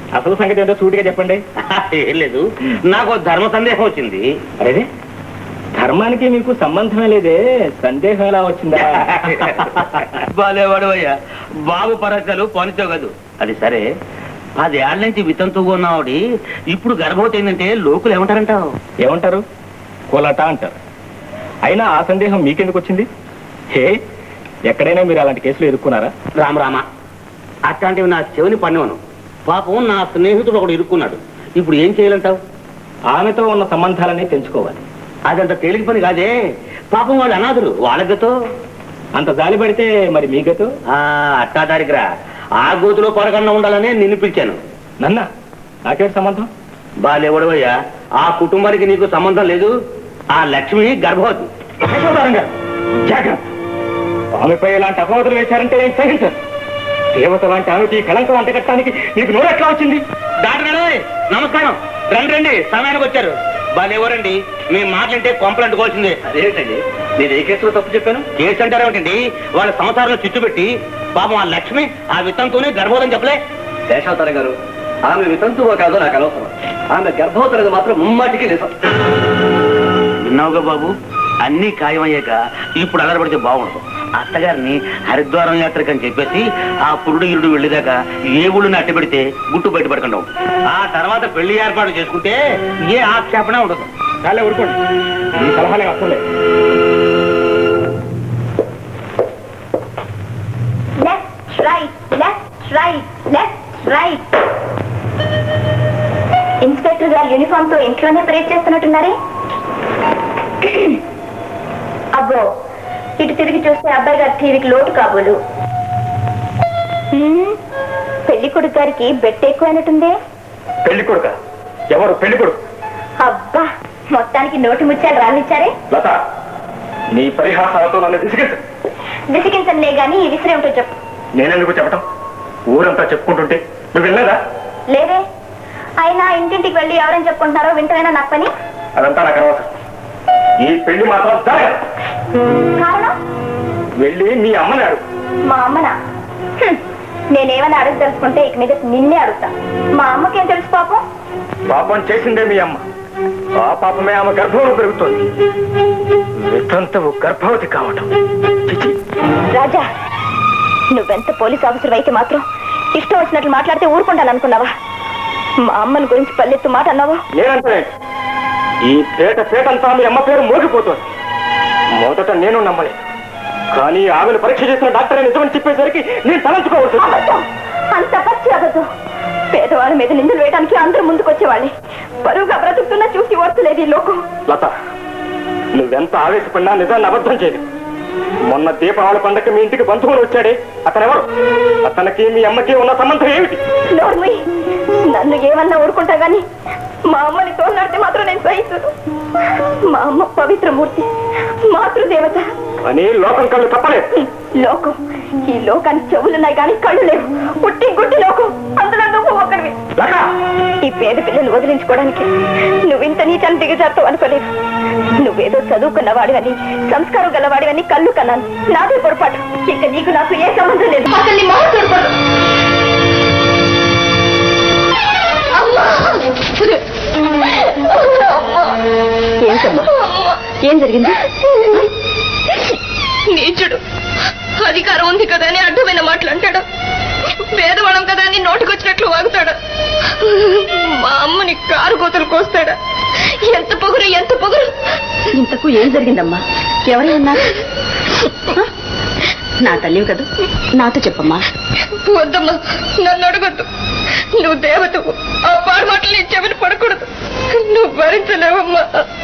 అసలు సంగతి ఏంటో సూటిగా చెప్పండి ఏం లేదు నాకు ఓ ధర్మ సందేహం వచ్చింది అదే ధర్మానికి మీకు సంబంధమే లేదే సందేహం ఎలా వచ్చిందా బాలేవాడు అయ్యా బాబు పరకలు పనిచోగదు అది సరే పదేళ్ల నుంచి వితంతు ఉన్నావుడి ఇప్పుడు గర్భవతి ఏంటంటే లోకులు ఏమంటారంటావు ఏమంటారు కోలట అంటారు అయినా ఆ సందేహం మీకెందుకు వచ్చింది హే ఎక్కడైనా మీరు అలాంటి కేసులు ఎదుర్కొన్నారా రామరామ అట్లాంటివి నా చెవిని పన్నివను పాపం నా స్నేహితుడు ఒకడు ఇరుక్కున్నాడు ఇప్పుడు ఏం చేయాలంటావు ఆమెతో ఉన్న సంబంధాలని తెంచుకోవాలి అదంత తేలిక పని కాదే పాపం వాళ్ళు అనాథులు వాళ్ళ గతో అంత జాలి పడితే మరి మీ గతో అట్టా దారిగ్రా ఆ గోతులో పొరగన్న ఉండాలనే నిన్ను పిలిచాను నన్న నాకేంటి సంబంధం బాలేవడవయ్యా ఆ కుటుంబానికి నీకు సంబంధం లేదు ఆ లక్ష్మి గర్భవతి యశోధరం గారు, జాగ్రత్త ఆమెపై ఇలాంటి అపవాదులు వేశారంటే నేను సహించను దేవత లాంటి ఆమెకి ఈ కళంకం అంటగట్టడానికి నీకు నోరు ఎట్లా వచ్చింది దాటనాడే నమస్కారం రండి రండి సమయానికి వచ్చారు బాలేవరండి మీ మాటలంటే కొంపలు అంటుకోవాల్సిందే అదేంటండి నేను ఏ కేసులో తప్పు చెప్పాను కేసు అంటారేమిటండి వాళ్ళ సంసారంలో చిచ్చు పెట్టి పాపం ఆ లక్ష్మి ఆ విత్తంతోనే గర్భవతం చెప్పలే శేషావతారం గారు ఆమె వితంతువో కాదో నాకు అనవసరం ఆమె గర్భవతులకు మాత్రం ముమ్మాటికి నిజం విన్నావుగా బాబు అన్ని ఖాయమయ్యాక ఇప్పుడు అలరపడితే బాగుండదు అత్తగారిని హరిద్వారం యాత్రకు అని చెప్పేసి ఆ పురుడు ఇరుడు వెళ్ళేదాకా ఏ ఊళ్ళని అట్టి పెడితే గుట్టు బయటపడకుండా ఉంటుంది. ఆ తర్వాత పెళ్లి ఏర్పాటు చేసుకుంటే ఏ ఆక్షేపణ ఉండదు చాలా ఊరుకోండి ఈ సలహాలే వస్తుంది left right left right left right inspector garu uniform తో ఇంట్లోనే ప్రేర్ చేస్తున్నట్టున్నారే అబ్బో ఇటు తిరిగి చూస్తే అబ్బాయి గారి టీవీకి లోటు కాబోలు హ్మ్, పెళ్లి కొడుకు గారికి బెట్ ఎక్కువైనట్టుందే పెళ్లి కొడుక ఎవరు పెళ్లి కొడుకు అబ్బా మొత్తానికి నోటి ముత్యాలు రానిచ్చారే లత నీ పరిహాసాలతో నన్ను విసిగించు విసిగించలే గాని ఈ విసిరే ఉంటో చెప్పు నేనెందుకు చెప్పటం ఊరంతా చెప్పుకుంటుంటే నువ్వు వెళ్ళలేదా లేదే అయినా ఇంటింటికి వెళ్ళి ఎవరైనా చెప్పుకుంటున్నారో వింటమైనా నాకు పని అదంతా నాకు అనవసరం ఈ పెళ్లి మాత్రం జరగదు కారణం వెళ్ళి మీ అమ్మని అడుగు మా అమ్మనా హ్మ్. నేనేమైనా అడుగు తెలుసుకుంటే ఇక మీద నిన్నే అడుగుతా మా అమ్మకేం తెలుసు పాపం పాపం చేసిందే మీ అమ్మ ఆ పాపమే ఆమె గర్భంలో పెరుగుతోంది వితంతువు గర్భవతి కావటం రాజా నువ్వెంత పోలీస్ ఆఫీసర్ అయితే మాత్రం ఇష్టం వచ్చినట్లు మాట్లాడితే ఊరుకుంటాను అనుకున్నావా మా అమ్మని గురించి పల్లెత్తు మాట అన్నావు నేనంటే ఈ పేట పేటంతా మీ అమ్మ పేరు మోగిపోతోంది మొదట నేను నమ్మలేదు కానీ ఆమెను పరీక్ష చేసిన డాక్టర్ నిజమని చెప్పేసరికి నేను తలంచుకోవాల్సి వచ్చింది. అంత పచ్చి అబద్ధం పేదవాళ్ళ మీద నిందలు వేయడానికి అందరూ ముందుకొచ్చేవాళ్ళే బరువుగా బ్రతుకుతున్నా చూసి ఓర్చలేదు ఈ లోకం లత నువ్వెంత ఆవేశపడినా నిజాన్ని అబద్ధం చేయదు మొన్న దీపావళి పండగ మీ ఇంటికి బంధువులు వచ్చాడే అతనెవరు అతనికి మీ అమ్మకి ఉన్న సంబంధం ఏమిటి నోర్మి నన్ను ఏమన్నా ఊరుకుంటా గాని మా అమ్మని తోలాడితే మాత్రం నేను సహించదు మా అమ్మ పవిత్రమూర్తి మాతృదేవత అని లోకం కళ్ళు తప్పలేదు లోకం ఈ లోకానికి చెవులున్నాయి కానీ కళ్ళు లేవు పుట్టి గుట్టి లోకం అందులో నువ్వు ఒకరివి ఈ పేద పిల్లలు వదిలించుకోవడానికి నువ్వు ఇంత నీచాన్ని దిగజారుతావు అనుకోలేదు నువ్వేదో చదువుకున్న వాడివని సంస్కారం గలవాడివని కళ్ళు కన్నాను నాదే పొరపాటు ఇక నీకు నాకు ఏ సంబంధం లేదు అసలు నీ మొహం చూడకూడదు ఏంటమ్మా ఏం జరిగింది నీచుడు అధికారం ఉంది కదా అని అడ్డమైన మాటలు అంటాడు పేదవాళ్ళం కదా అని నోటికొచ్చినట్లు వాగుతాడు మా అమ్మని కారు కోతలు కోస్తాడా ఎంత పొగరు ఎంత పొగరు ఇంతకు ఏం జరిగిందమ్మా ఎవరే ఉన్నారు నా తల్లివి కదా నాతో చెప్పమ్మా వద్దమ్మా నన్ను అడగొద్దు నువ్వు దేవతవు ఆ పాడు మాటలు నీ చెవిని పడకూడదు నువ్వు భరించలేవమ్మా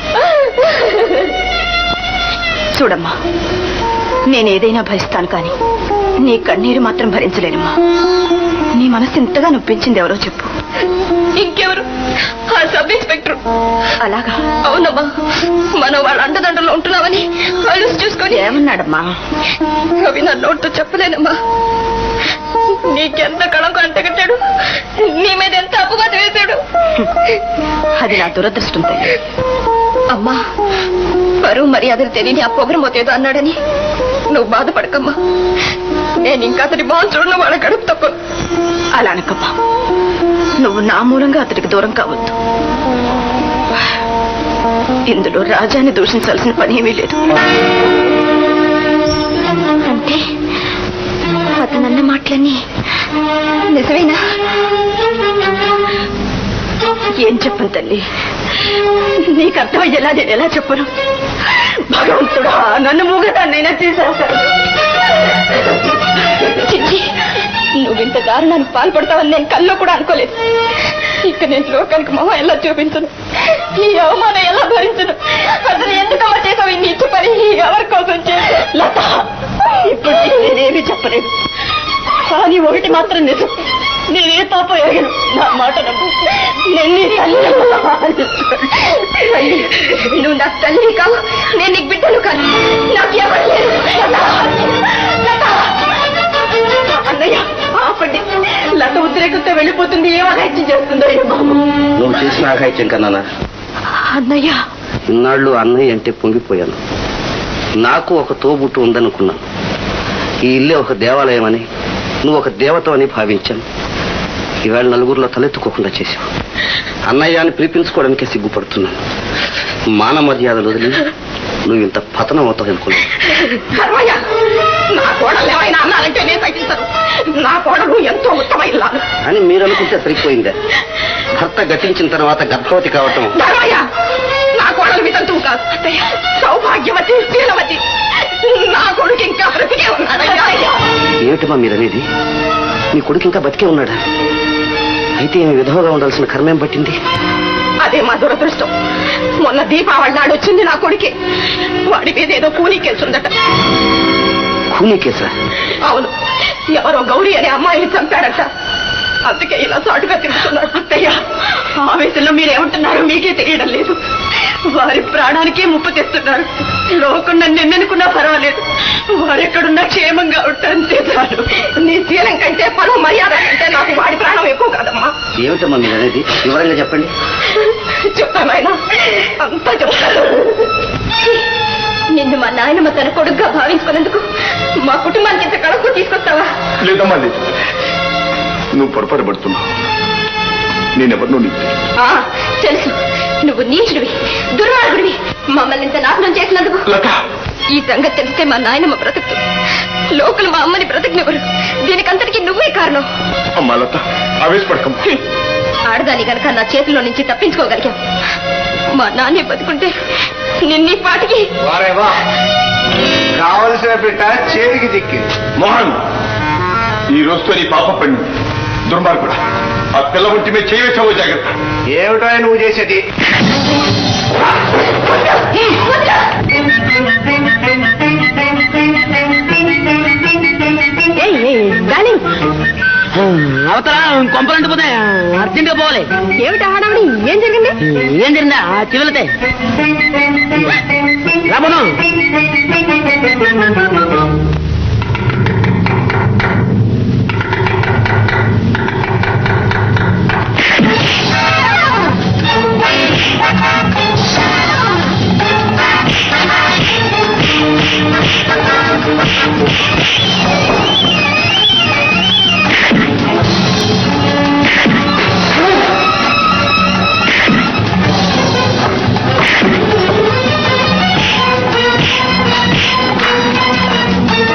చూడమ్మా నేనేదైనా భరిస్తాను కానీ నీ కన్నీరు మాత్రం భరించలేనమ్మా నీ మనసు ఇంతగా నొప్పించింది ఎవరో చెప్పు ఇంకెవరు ఆ సబ్ ఇన్స్పెక్టర్ అలాగా అవునమ్మా మనం వాళ్ళ అండదండలో ఉంటున్నామని అలుసు చూసుకొని ఏమన్నాడమ్మా అవి నా నోటితో చెప్పలేనమ్మా నీకెంత కళంకు అంటగట్టాడు నీ మీద ఎంత అపవాదం వేశాడు అది నా దురదృష్టం తల్లి అమ్మా పరువు మర్యాదలు తెలియని ఆ పొగరమోతేదో అన్నాడని నువ్వు బాధపడకమ్మా నేను ఇంకా అతని బాగు చూడను వాళ్ళ గడుపు తక్కువ అలా అనకమ్మా నువ్వు నా మూలంగా అతడికి దూరం కావద్దు ఇందులో రాజాని దూషించాల్సిన పని ఏమీ లేదు అంటే అతనన్న మాటలన్నీ నిజమేనా ఏం చెప్పను తల్లి నీకు అర్థమయ్యేలా నేను ఎలా చెప్పను భగవంతుడా నన్ను మూగదాన్నైనా చేసేస్తాను చిచ్చి నువ్వు ఇంత దారుణానికి పాల్పడతావని నేను కల్లో కూడా అనుకోలేదు ఇక నేను లోకానికి మొహం ఎలా చూపించను ఈ అవమానం ఎలా భరించను అసలు ఎందుకమ్మా చేసావు ఈ నీచ పని ఎవరి కోసం చేసావు లత ఇప్పుడు నీకు నేనేమీ చెప్పలేదు కానీ ఒకటి మాత్రం నిజం నేనే పాపం ఎరగను నా మాట నమ్ము నేను నీ తల్లి తల్లి, నువ్వు నాకు తల్లి కావు నేను నీకు బిడ్డను కాదు నాకు ఎవరు లేరు లత, లత. అన్నయ్య ఆపండి లత ఉద్రేకంతో వెళ్ళిపోతుంది ఏం అఘాయిత్యం చేస్తుందో ఏ బాబు నువ్వు చేసిన ఆఘాయిత్యం కన్నా అన్నయ్య ఇన్నాళ్ళు అన్నయ్య అంటే పొంగిపోయాను నాకు ఒక తోబుట్టు ఉందనుకున్నాను ఈ ఇల్లే ఒక దేవాలయం అని నువ్వు ఒక దేవత అని భావించాను ఈవేళ నలుగురిలో తలెత్తుకోకుండా చేశావు అన్నయ్య అని పిలిపించుకోవడానికే సిగ్గుపడుతున్నాను మాన మర్యాదలు వదిలి నువ్వు ఇంత పతనం అవుతావు అనుకున్నాను కర్మయ్య నా కోడలు ఏమైనా అన్నారంటే నేను సహించను నా కోడలు ఎంతో ఉత్తమైన అని మీరు అనుకుంటే సరిపోయిందే భర్త గతించిన తర్వాత గర్భవతి కావటం ధర్మయ్య నా కోడలు వితంతువు కాదు అత్తయ్య, సౌభాగ్యవతి శీలవతి నా కొడుకు ఇంకా బ్రతికే ఉన్నాడయ్యా ఏమిటమ్మా మీరనేది నీ కొడుకు ఇంకా బతికే ఉన్నాడా అయితే ఈమె విధవగా ఉండాల్సిన కర్మేం పట్టింది అదే మా దురదృష్టం మొన్న దీపావళి నాడు వచ్చింది నా కొడుకే వాడి మీద ఏదో కూలీ కేసు ఉందట కూనీ కేసా అవును ఎవరో గౌరీ అనే అమ్మాయిని చంపాడట అందుకే ఇలా చాటుగా తిరుగుతున్నాడు అత్తయ్య ఆవేశంలో మీరేమంటున్నారో మీకే తెలియడం లేదు వారి ప్రాణానికే ముప్పు తెస్తున్నారు లోకం నన్ను ఎన్ననుకున్నా పర్వాలేదు వారెక్కడున్నా క్షేమంగా ఉంటే చాలు నీ శీలం కంటే పను మర్యాద కంటే నాకు వాడి ప్రాణం ఎక్కువ కాదమ్మా ఏమిటమ్మా మీరనేది వివరంగా చెప్పండి చెప్తానాయన అంతా చెప్తాను నిన్ను మా నాయనమ్మ తన కొడుకుగా భావించుకున్నందుకు మా కుటుంబానికి ఇంత కడుపు తీసుకొస్తావా లేదమ్మా లేదు నువ్వు పొరపాటు పడుతున్నావు నేనెవరినో నీకు తెలియదు. ఆ, తెలుసు నువ్వు నీచుడివి దుర్మార్గుడివి మమ్మల్ని ఇంత నాశనం చేసినందుకు ఈ సంగతి తెలిస్తే మా నాయనమ్మ బ్రతుకు లోకలు మా అమ్మని బ్రతికినెవరు దీనికంతటికి నువ్వే కారణం అమ్మా లత ఆవేశపడకమ్మా ఆడదాని గనక నా చేతిలో నుంచి తప్పించుకోగలిగాం మా నాన్నే బతుకుంటే నిన్నీ పాటికి వారే వా కావలసిన బిడ్డ చేతికి చిక్కింది మోహన్ ఈ రోజుతో నీ పాప పడింది దుర్మార్గుడా ఆ పిల్ల ఒంటి మీద చేయవేసావో జాగ్రత్త ఏమిటో నువ్వు చేసేది అవతల కొంపలంటి పోతే అర్జెంట్ గా పోవాలి ఏమిటి హడావిడి ఏం జరిగింది ఏం జరిగిందా చివలితే రాబోను ఆ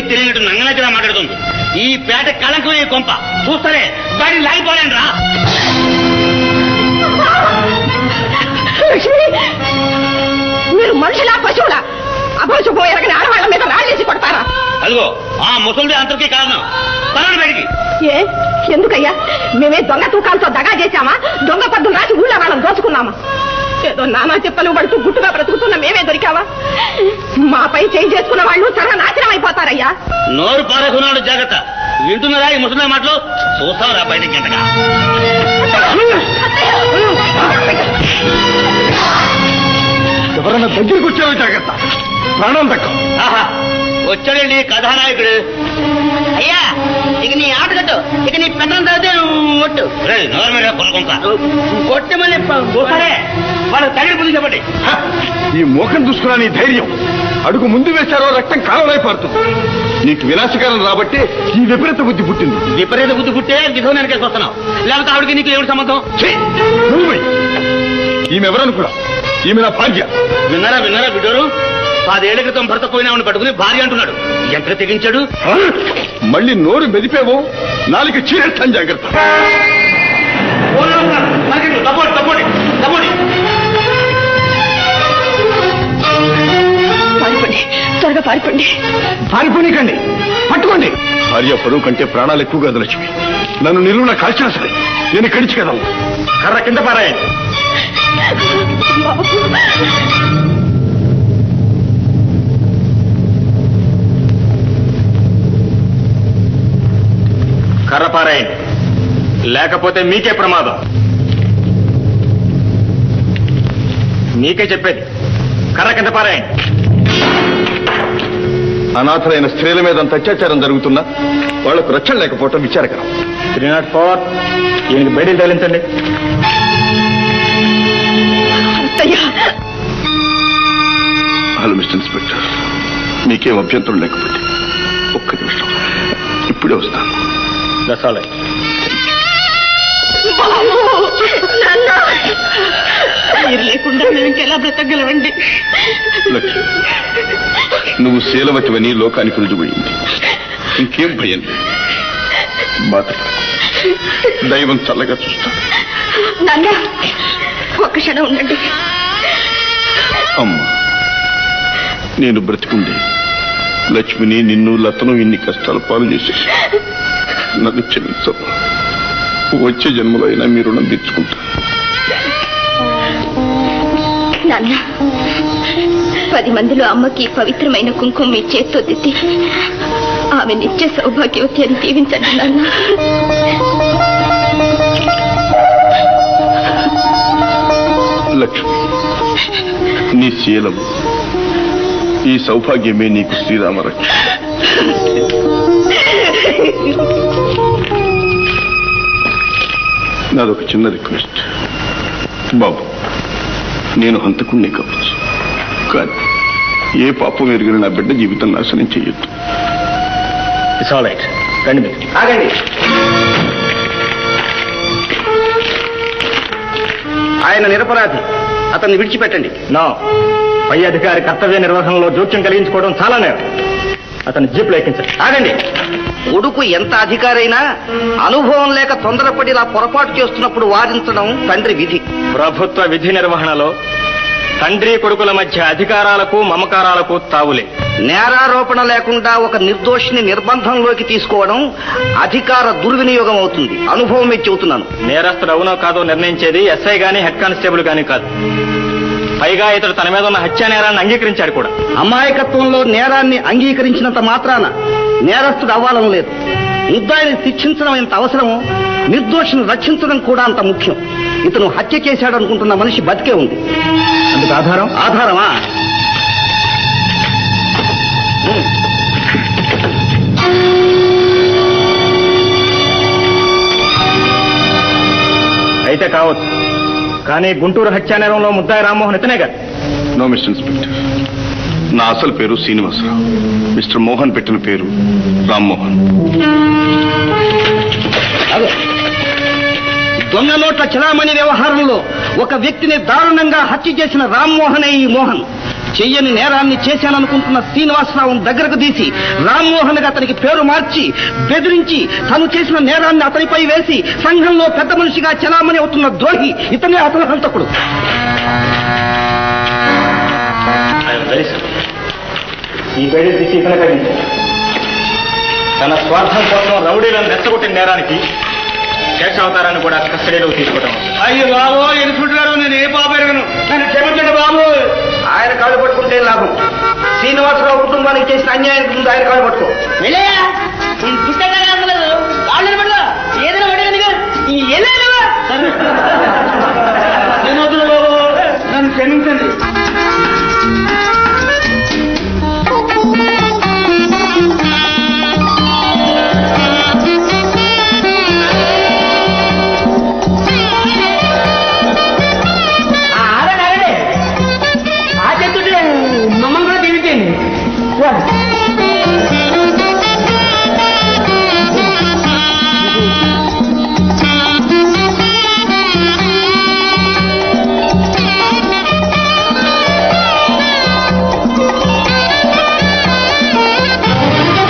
తెలియనట్టు నంగనచ్చిగా మాట్లాడుతుంది ఈ పేట కళంకమే ఈ కొంప చూస్తారే గాడి లాగిపోలేను రా లక్ష్మి మీరు మనుషులా పశువులా అభోశుభో ఎరగని ఆడవాళ్ళ మీద రాళ్ళేసి కొడతారా అదిగో ఆ ముసలిది అంతటికీ కారణం పలానా బయటికి ఏ ఎందుకయ్యా మేమే దొంగ తూకాలతో దగా చేశామా దొంగ పద్దు రాసి ఊళ్ళో వాళ్ళని దోచుకున్నామా ఏదో నానా చెప్పలు పడుతూ గుట్టుగా బ్రతుకుతున్న మేమే దొరికావా మాపై చేయి చేసుకున్న వాళ్ళు సర్వ నాశనం అయిపోతారయ్యా నోరు పారేసుకున్నాడు జాగ్రత్త వింటున్నారా ఈ ముసలి మాటలు చూస్తావురా బయటికి గంటగా ఎవరన్నా దగ్గరికి వచ్చావో జాగ్రత్త ప్రాణం దక్క ఆహా వచ్చాడండి కథానాయకుడు అయ్యా ఇక నీ ఆట కట్టు ఇక నీ పెద్దలు చదివితే ఒట్టు రేయ్, నోరు మీద కొనుక్కుంటా కొట్టమని సరే వాళ్ళకి తగిలి బుద్ధి చెప్పండి ఈ మోకం చూసుకున్నా నీ ధైర్యం అడుగు ముందు వేశారో రక్తం కాలవై పారుతుంది నీకు వినాశకాలం రాబట్టే ఈ విపరీత బుద్ధి పుట్టింది విపరీత బుద్ధి పుట్టే విధం వెనకేసి వస్తున్నావు లేకపోతే ఆవిడకి నీకు ఏమిటి సంబంధం ఛీ! నువ్వు పోయి. ఈమె ఎవరనుకున్నా ఈమె నా భార్య విన్నారా విన్నారా బిడ్డోరు పదేళ్ల క్రితం భర్త పోయినామని పట్టుకుని భార్య అంటున్నాడు ఎంత తెగించాడు ఆ? మళ్ళీ నోరు మెదిపేవో నాలుగు చీరేస్తాను జాగ్రత్త తప్పండి తప్పండి తప్పండి పారిపోండి త్వరగా పారిపోండి పారిపోనీకండి పట్టుకోండి భార్య పరువు కంటే ప్రాణాలు ఎక్కువ కాదు లక్ష్మి నన్ను నిలువున కాల్చినా సరే నేను కడిచి కదా కర్ర కింద పారాయండి కర్ర పారాయండి లేకపోతే మీకే ప్రమాదం మీకే చెప్పేది కర్ర కింద పారాయండి అనాథలైన స్త్రీల మీద అంత అత్యాచారం జరుగుతున్నా వాళ్లకు రక్షణ లేకపోవటం విచారకరం త్రీ నాట్ ఫోర్ ఈయనకి బయటికి తగిలించండి అయ్యా హలో మిస్టర్ ఇన్స్పెక్టర్ మీకేం అభ్యంతరం లేకపోతే ఒక్క నిమిషం ఇప్పుడే వస్తాను దసాలే మీరు లేకుండా మేము ఇంకెలా బ్రతకగలమండి లక్ష్మి నువ్వు శీలవతివని లోకానికి రుజువైంది ఇంకేం భయం లేదు బాధపడకు. దైవం చల్లగా చూస్తాడు నాన్న ఒక్క క్షణం ఉండండి అమ్మా నేను బ్రతికుండే లక్ష్మిని నిన్ను లతను ఇన్ని కష్టాలు పాలు చేసేసి నన్ను క్షమించమ్మా వచ్చే జన్మలో అయినా మీ రుణం తీర్చుకుంటా నాన్న పది మందిలో అమ్మకి పవిత్రమైన కుంకుమ మీ చేత్తో దిద్ది ఆమె నిత్య సౌభాగ్యవతి అని దీవించండి నాన్న లక్ష్మి నీ శీలము ఈ సౌభాగ్యమే నీకు శ్రీరామరక్ష నాదొక చిన్న రిక్వెస్ట్ బాబు నేను హంతకుణ్ణి కావచ్చు కానీ ఏ పాపం ఎరిగిన నా బిడ్డ జీవితం నాశనం చేయొద్దు ఇట్స్ ఆల్ రైట్ రండి మీరు ఆగండి ఆయన నిరపరాధి అతన్ని విడిచిపెట్టండి నా పై అధికారి కర్తవ్య నిర్వహణలో జోక్యం కలిగించుకోవడం చాలా నేరం అతను జీప్ ఎక్కించండి ఆగండి కొడుకు ఎంత అధికారైనా అనుభవం లేక తొందరపడి ఇలా పొరపాటు చేస్తున్నప్పుడు వాదించడం తండ్రి విధి ప్రభుత్వ విధి నిర్వహణలో తండ్రి కొడుకుల మధ్య అధికారాలకు మమకారాలకు తావులే నేరారోపణ లేకుండా ఒక నిర్దోషిని నిర్బంధంలోకి తీసుకోవడం అధికార దుర్వినియోగం అవుతుంది అనుభవం మీద చెబుతున్నాను నేరస్తుడు అవునో కాదో నిర్ణయించేది ఎస్ఐ గాని హెడ్ కానిస్టేబుల్ గాని కాదు పైగా ఇతడు తన మీద ఉన్న హత్యా నేరాన్ని అంగీకరించాడు కూడా అమాయకత్వంలో నేరాన్ని అంగీకరించినంత మాత్రాన నేరస్తుడు అవ్వాలని లేదు ముద్దాయిని శిక్షించడం ఎంత అవసరమో నిర్దోషిని రక్షించడం కూడా అంత ముఖ్యం ఇతను హత్య చేశాడు అనుకుంటున్న మనిషి బతికే ఉంది అందుకు ఆధారం ఆధారమా అయితే కావచ్చు కానీ గుంటూరు హత్యా నేరంలో ముద్దాయి రామ్మోహన్ ఇతనే కదా నో మిస్టర్ ఇన్స్పెక్టర్ నా అసలు పేరు శ్రీనివాసరావు మిస్టర్ మోహన్ పెట్టిన పేరు రామ్మోహన్ దొంగ నోట్ల చలామణి వ్యవహారంలో ఒక వ్యక్తిని దారుణంగా హత్య చేసిన రామ్మోహనే ఈ మోహన్ చెయ్యని నేరాన్ని చేశాననుకుంటున్న శ్రీనివాసరావును దగ్గరకు తీసి రామ్మోహన్ గా అతనికి పేరు మార్చి బెదిరించి తను చేసిన నేరాన్ని అతనిపై వేసి సంఘంలో పెద్ద మనిషిగా చలామణి అవుతున్న ద్రోహి ఇతనే అతని హంతకుడు ఈ పేరు తీసి ఇతను కట్టించాడు తన స్వార్థం కోసం రౌడీలను రెచ్చగొట్టిన నేరానికి శేషావతారాన్ని కూడా కస్టడీలోకి తీసుకోవడం అయ్యో బాబు ఎదుర్కొంటున్నారు నేను ఏ బాబు ఎరగను నన్ను క్షమించండి బాబు ఆయన కాళ్ళు పట్టుకుంటే లాభం శ్రీనివాసరావు కుటుంబానికి చేసిన అన్యాయానికి ముందు ఆయన కాళ్ళు పట్టుకో